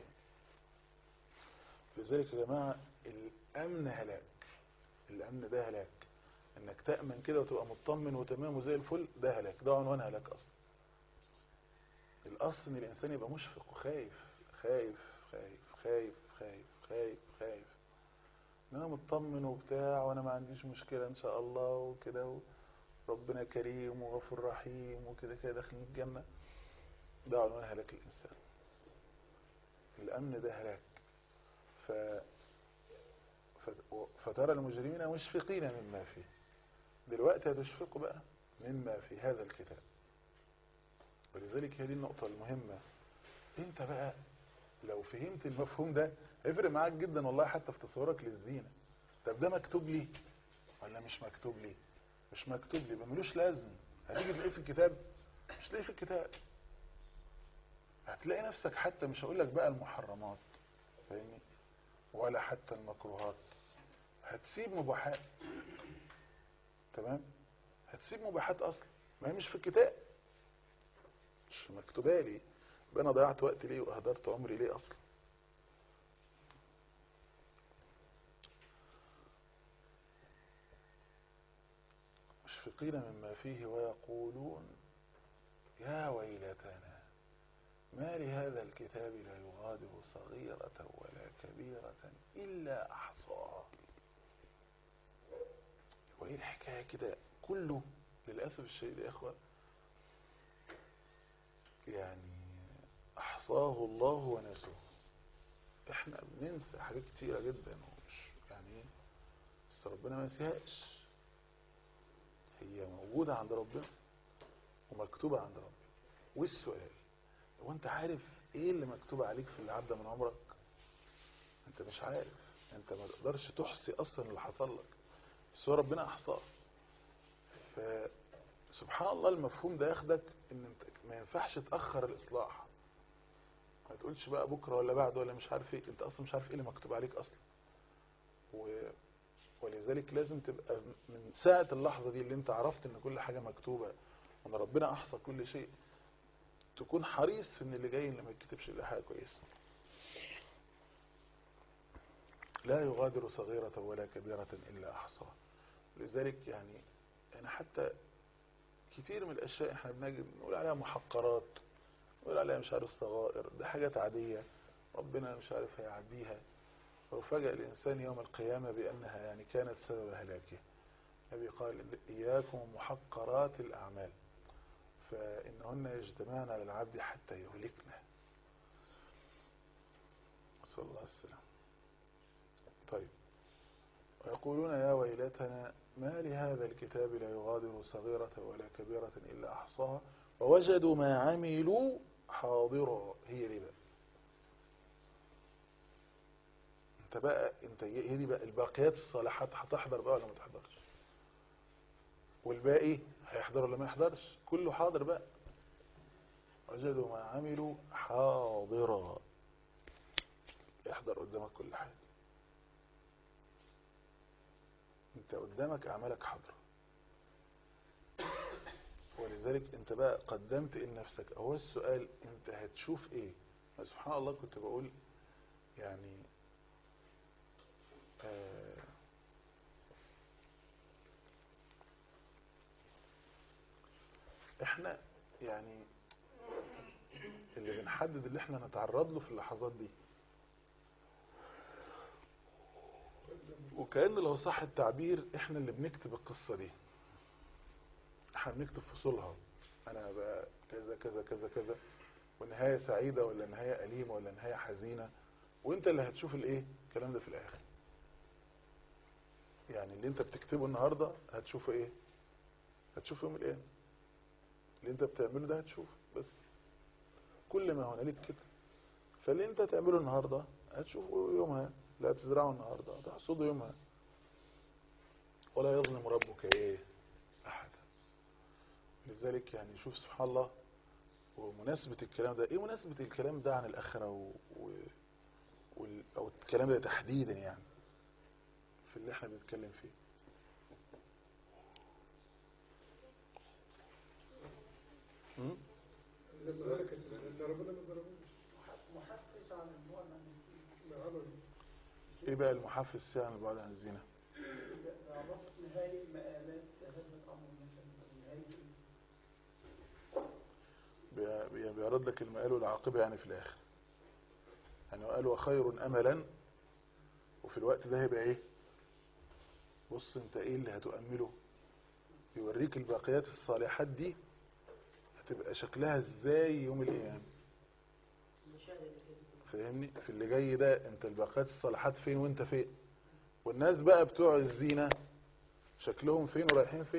لذلك يا جماعة الأمن هلاك الأمن ده هلاك إنك تأمن كده وتبقى مطمن وتمام وزي الفل ده هلاك ده عنوان هلاك أصلا الأصل إن الإنسان يبقى مشفق وخايف خايف خايف خايف خايف خايف خايف إن أنا مطمن وبتاع وأنا ما عنديش مشكلة إن شاء الله وكده ربنا كريم وغفور رحيم وكده كده داخلين الجنة ده عنوان هلاك الإنسان الأمن ده هلاك ف... ف... فترى المجرمين مشفقين مما فيه دلوقتي هتشفقوا بقى مما في هذا الكتاب ولذلك هذه النقطة المهمة انت بقى لو فهمت المفهوم ده هيفرق معاك جدا والله حتى في تصورك للزينة طب ده مكتوب لي ولا مش مكتوب لي مش مكتوب لي يبقى ملوش لازم هتيجي تلاقيه في الكتاب مش تلاقيه في الكتاب هتلاقي نفسك حتى مش هقول لك بقى المحرمات فاهمني ولا حتى المكروهات هتسيب مباحات تمام هتسيب مباحات اصلا ما هي مش في الكتاب مش مكتوبه لي يبقى انا ضيعت وقت ليه واهدرت عمري ليه اصلا مشفقين مما فيه ويقولون يا ويلتنا ما لهذا الكتاب لا يغادر صغيرة ولا كبيرة إلا أحصاها وإيه الحكاية كده كله للأسف الشديد يا إخوة يعني أحصاه الله ونسوه إحنا بننسى حاجات كتيرة جدا ومش يعني إيه بس ربنا ما نسيهاش هي موجودة عند ربنا ومكتوبة عند ربنا والسؤال هو انت عارف ايه اللي مكتوب عليك في اللي عدى من عمرك انت مش عارف انت ما تقدرش تحصي اصلا اللي حصل لك بس هو ربنا احصاه فسبحان الله المفهوم ده ياخدك ان انت ما ينفعش تاخر الاصلاح ما تقولش بقى بكره ولا بعد ولا مش عارف ايه انت اصلا مش عارف ايه اللي مكتوب عليك اصلا و... ولذلك لازم تبقى من ساعة اللحظة دي اللي انت عرفت ان كل حاجة مكتوبة وان ربنا احصى كل شيء تكون حريص في ان اللي جاي اللي ما يكتبش الا حاجه كويسه لا يغادر صغيرة ولا كبيرة إلا أحصاها لذلك يعني أنا حتى كتير من الأشياء احنا بنجي نقول عليها محقرات نقول عليها مش عارف صغائر ده حاجات عادية ربنا مش عارف هيعديها وفجأة الإنسان يوم القيامة بأنها يعني كانت سبب هلاكه النبي قال إياكم محقرات الأعمال فإنهن يجتمعن على العبد حتى يهلكنا صلى الله عليه وسلم طيب ويقولون يا ويلتنا ما لهذا الكتاب لا يغادر صغيرة ولا كبيرة إلا أحصاها ووجدوا ما عملوا حاضرا هي دي بقى انت بقى انت هي دي بقى الباقيات الصالحات هتحضر بقى ولا ما تحضرش والباقي هيحضر ولا ما يحضرش كله حاضر بقى وجدوا ما عملوا حاضرا يحضر قدامك كل حاجة انت قدامك اعمالك حاضرة ولذلك انت بقى قدمت ايه لنفسك هو السؤال انت هتشوف ايه سبحان الله كنت بقول يعني آه احنا يعني اللي بنحدد اللي احنا نتعرض له في اللحظات دي وكأن لو صح التعبير احنا اللي بنكتب القصة دي احنا بنكتب فصولها انا بقى كذا كذا كذا كذا ونهاية سعيدة ولا نهاية أليمة ولا نهاية حزينة وانت اللي هتشوف الايه الكلام ده في الاخر يعني اللي انت بتكتبه النهاردة هتشوفه ايه هتشوفه يوم القيامة اللي انت بتعمله ده هتشوف بس كل ما هنالك كده فاللي انت تعمله النهاردة هتشوفه يومها لا تزرعه النهاردة هتحصده يومها ولا يظلم ربك ايه احدا لذلك يعني شوف سبحان الله ومناسبة الكلام ده ايه مناسبة الكلام ده عن الاخرة و... و... وال... او الكلام ده تحديدا يعني في اللي احنا بنتكلم فيه لما هلكت ايه بقى المحفز ساعة من البعد عن الزنا عرفت نهاية مآلات هذا الأمر مثلا نهاية بي- بي- بيعرض لك المآل والعاقبة يعني في الآخر يعني قال وخير أملا وفي الوقت ده هيبقى ايه بص انت ايه اللي هتؤمله يوريك الباقيات الصالحات دي هتبقى شكلها ازاي يوم القيامة فاهمني في اللي جاي ده انت الباقيات الصالحات فين وانت فين والناس بقى بتوع الزينة شكلهم فين ورايحين فين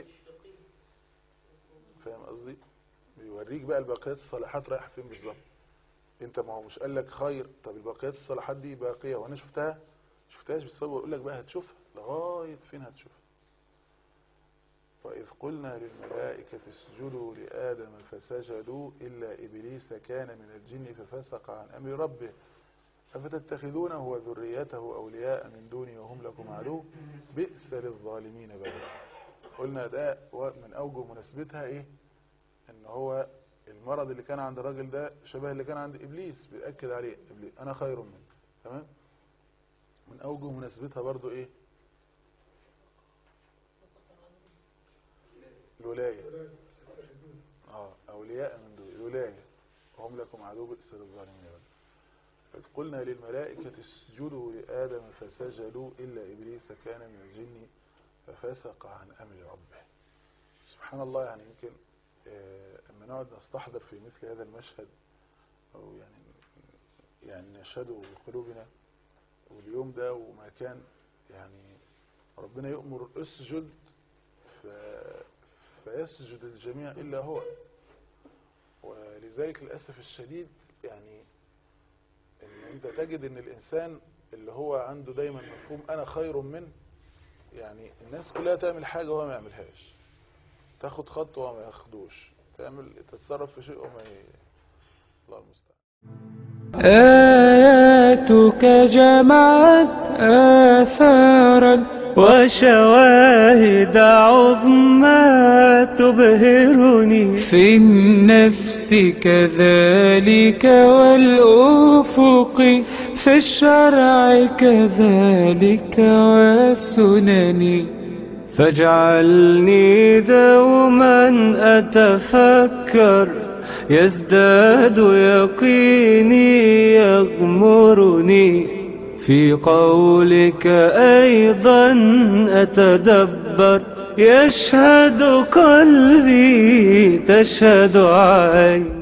فاهم قصدي بيوريك بقى الباقيات الصالحات رايحه فين بالظبط انت ما هو مش قال لك خير طب الباقيات الصالحات دي باقيه وانا شفتها شفتهاش بس هو بيقول لك بقى هتشوفها لغايه فين هتشوفها وإذ قلنا للملائكة اسجدوا لآدم فسجدوا إلا إبليس كان من الجن ففسق عن أمر ربه أفتتخذونه وذريته أولياء من دوني وهم لكم عدو بئس للظالمين بدلا قلنا ده من أوجه مناسبتها إيه ان هو المرض اللي كان عند الراجل ده شبه اللي كان عند ابليس بيأكد عليه إبليس انا خير منه تمام من اوجه مناسبتها برضو ايه الولاية اه اولياء من دون الولاية وهم لكم عدو بئس للظالمين يا رب. إذ قلنا للملائكة اسجدوا لآدم فسجدوا إلا إبليس كان من الجن ففسق عن أمر ربه سبحان الله يعني يمكن آه، اما نقعد نستحضر في مثل هذا المشهد او يعني يعني نشهده بقلوبنا واليوم ده وما كان يعني ربنا يؤمر اسجد ف فيسجد الجميع الا هو ولذلك للاسف الشديد يعني ان انت تجد ان الانسان اللي هو عنده دايما مفهوم انا خير منه يعني الناس كلها تعمل حاجه وهو ما يعملهاش تاخد خطوة وما ياخدوش تعمل تتصرف في شيء وما ي... الله المستعان آياتك جمعت آثارا وشواهد عظمى تبهرني في النفس كذلك والأفق في الشرع كذلك والسنن فاجعلني دوما أتفكر يزداد يقيني يغمرني في قولك أيضا أتدبر يشهد قلبي تشهد عيني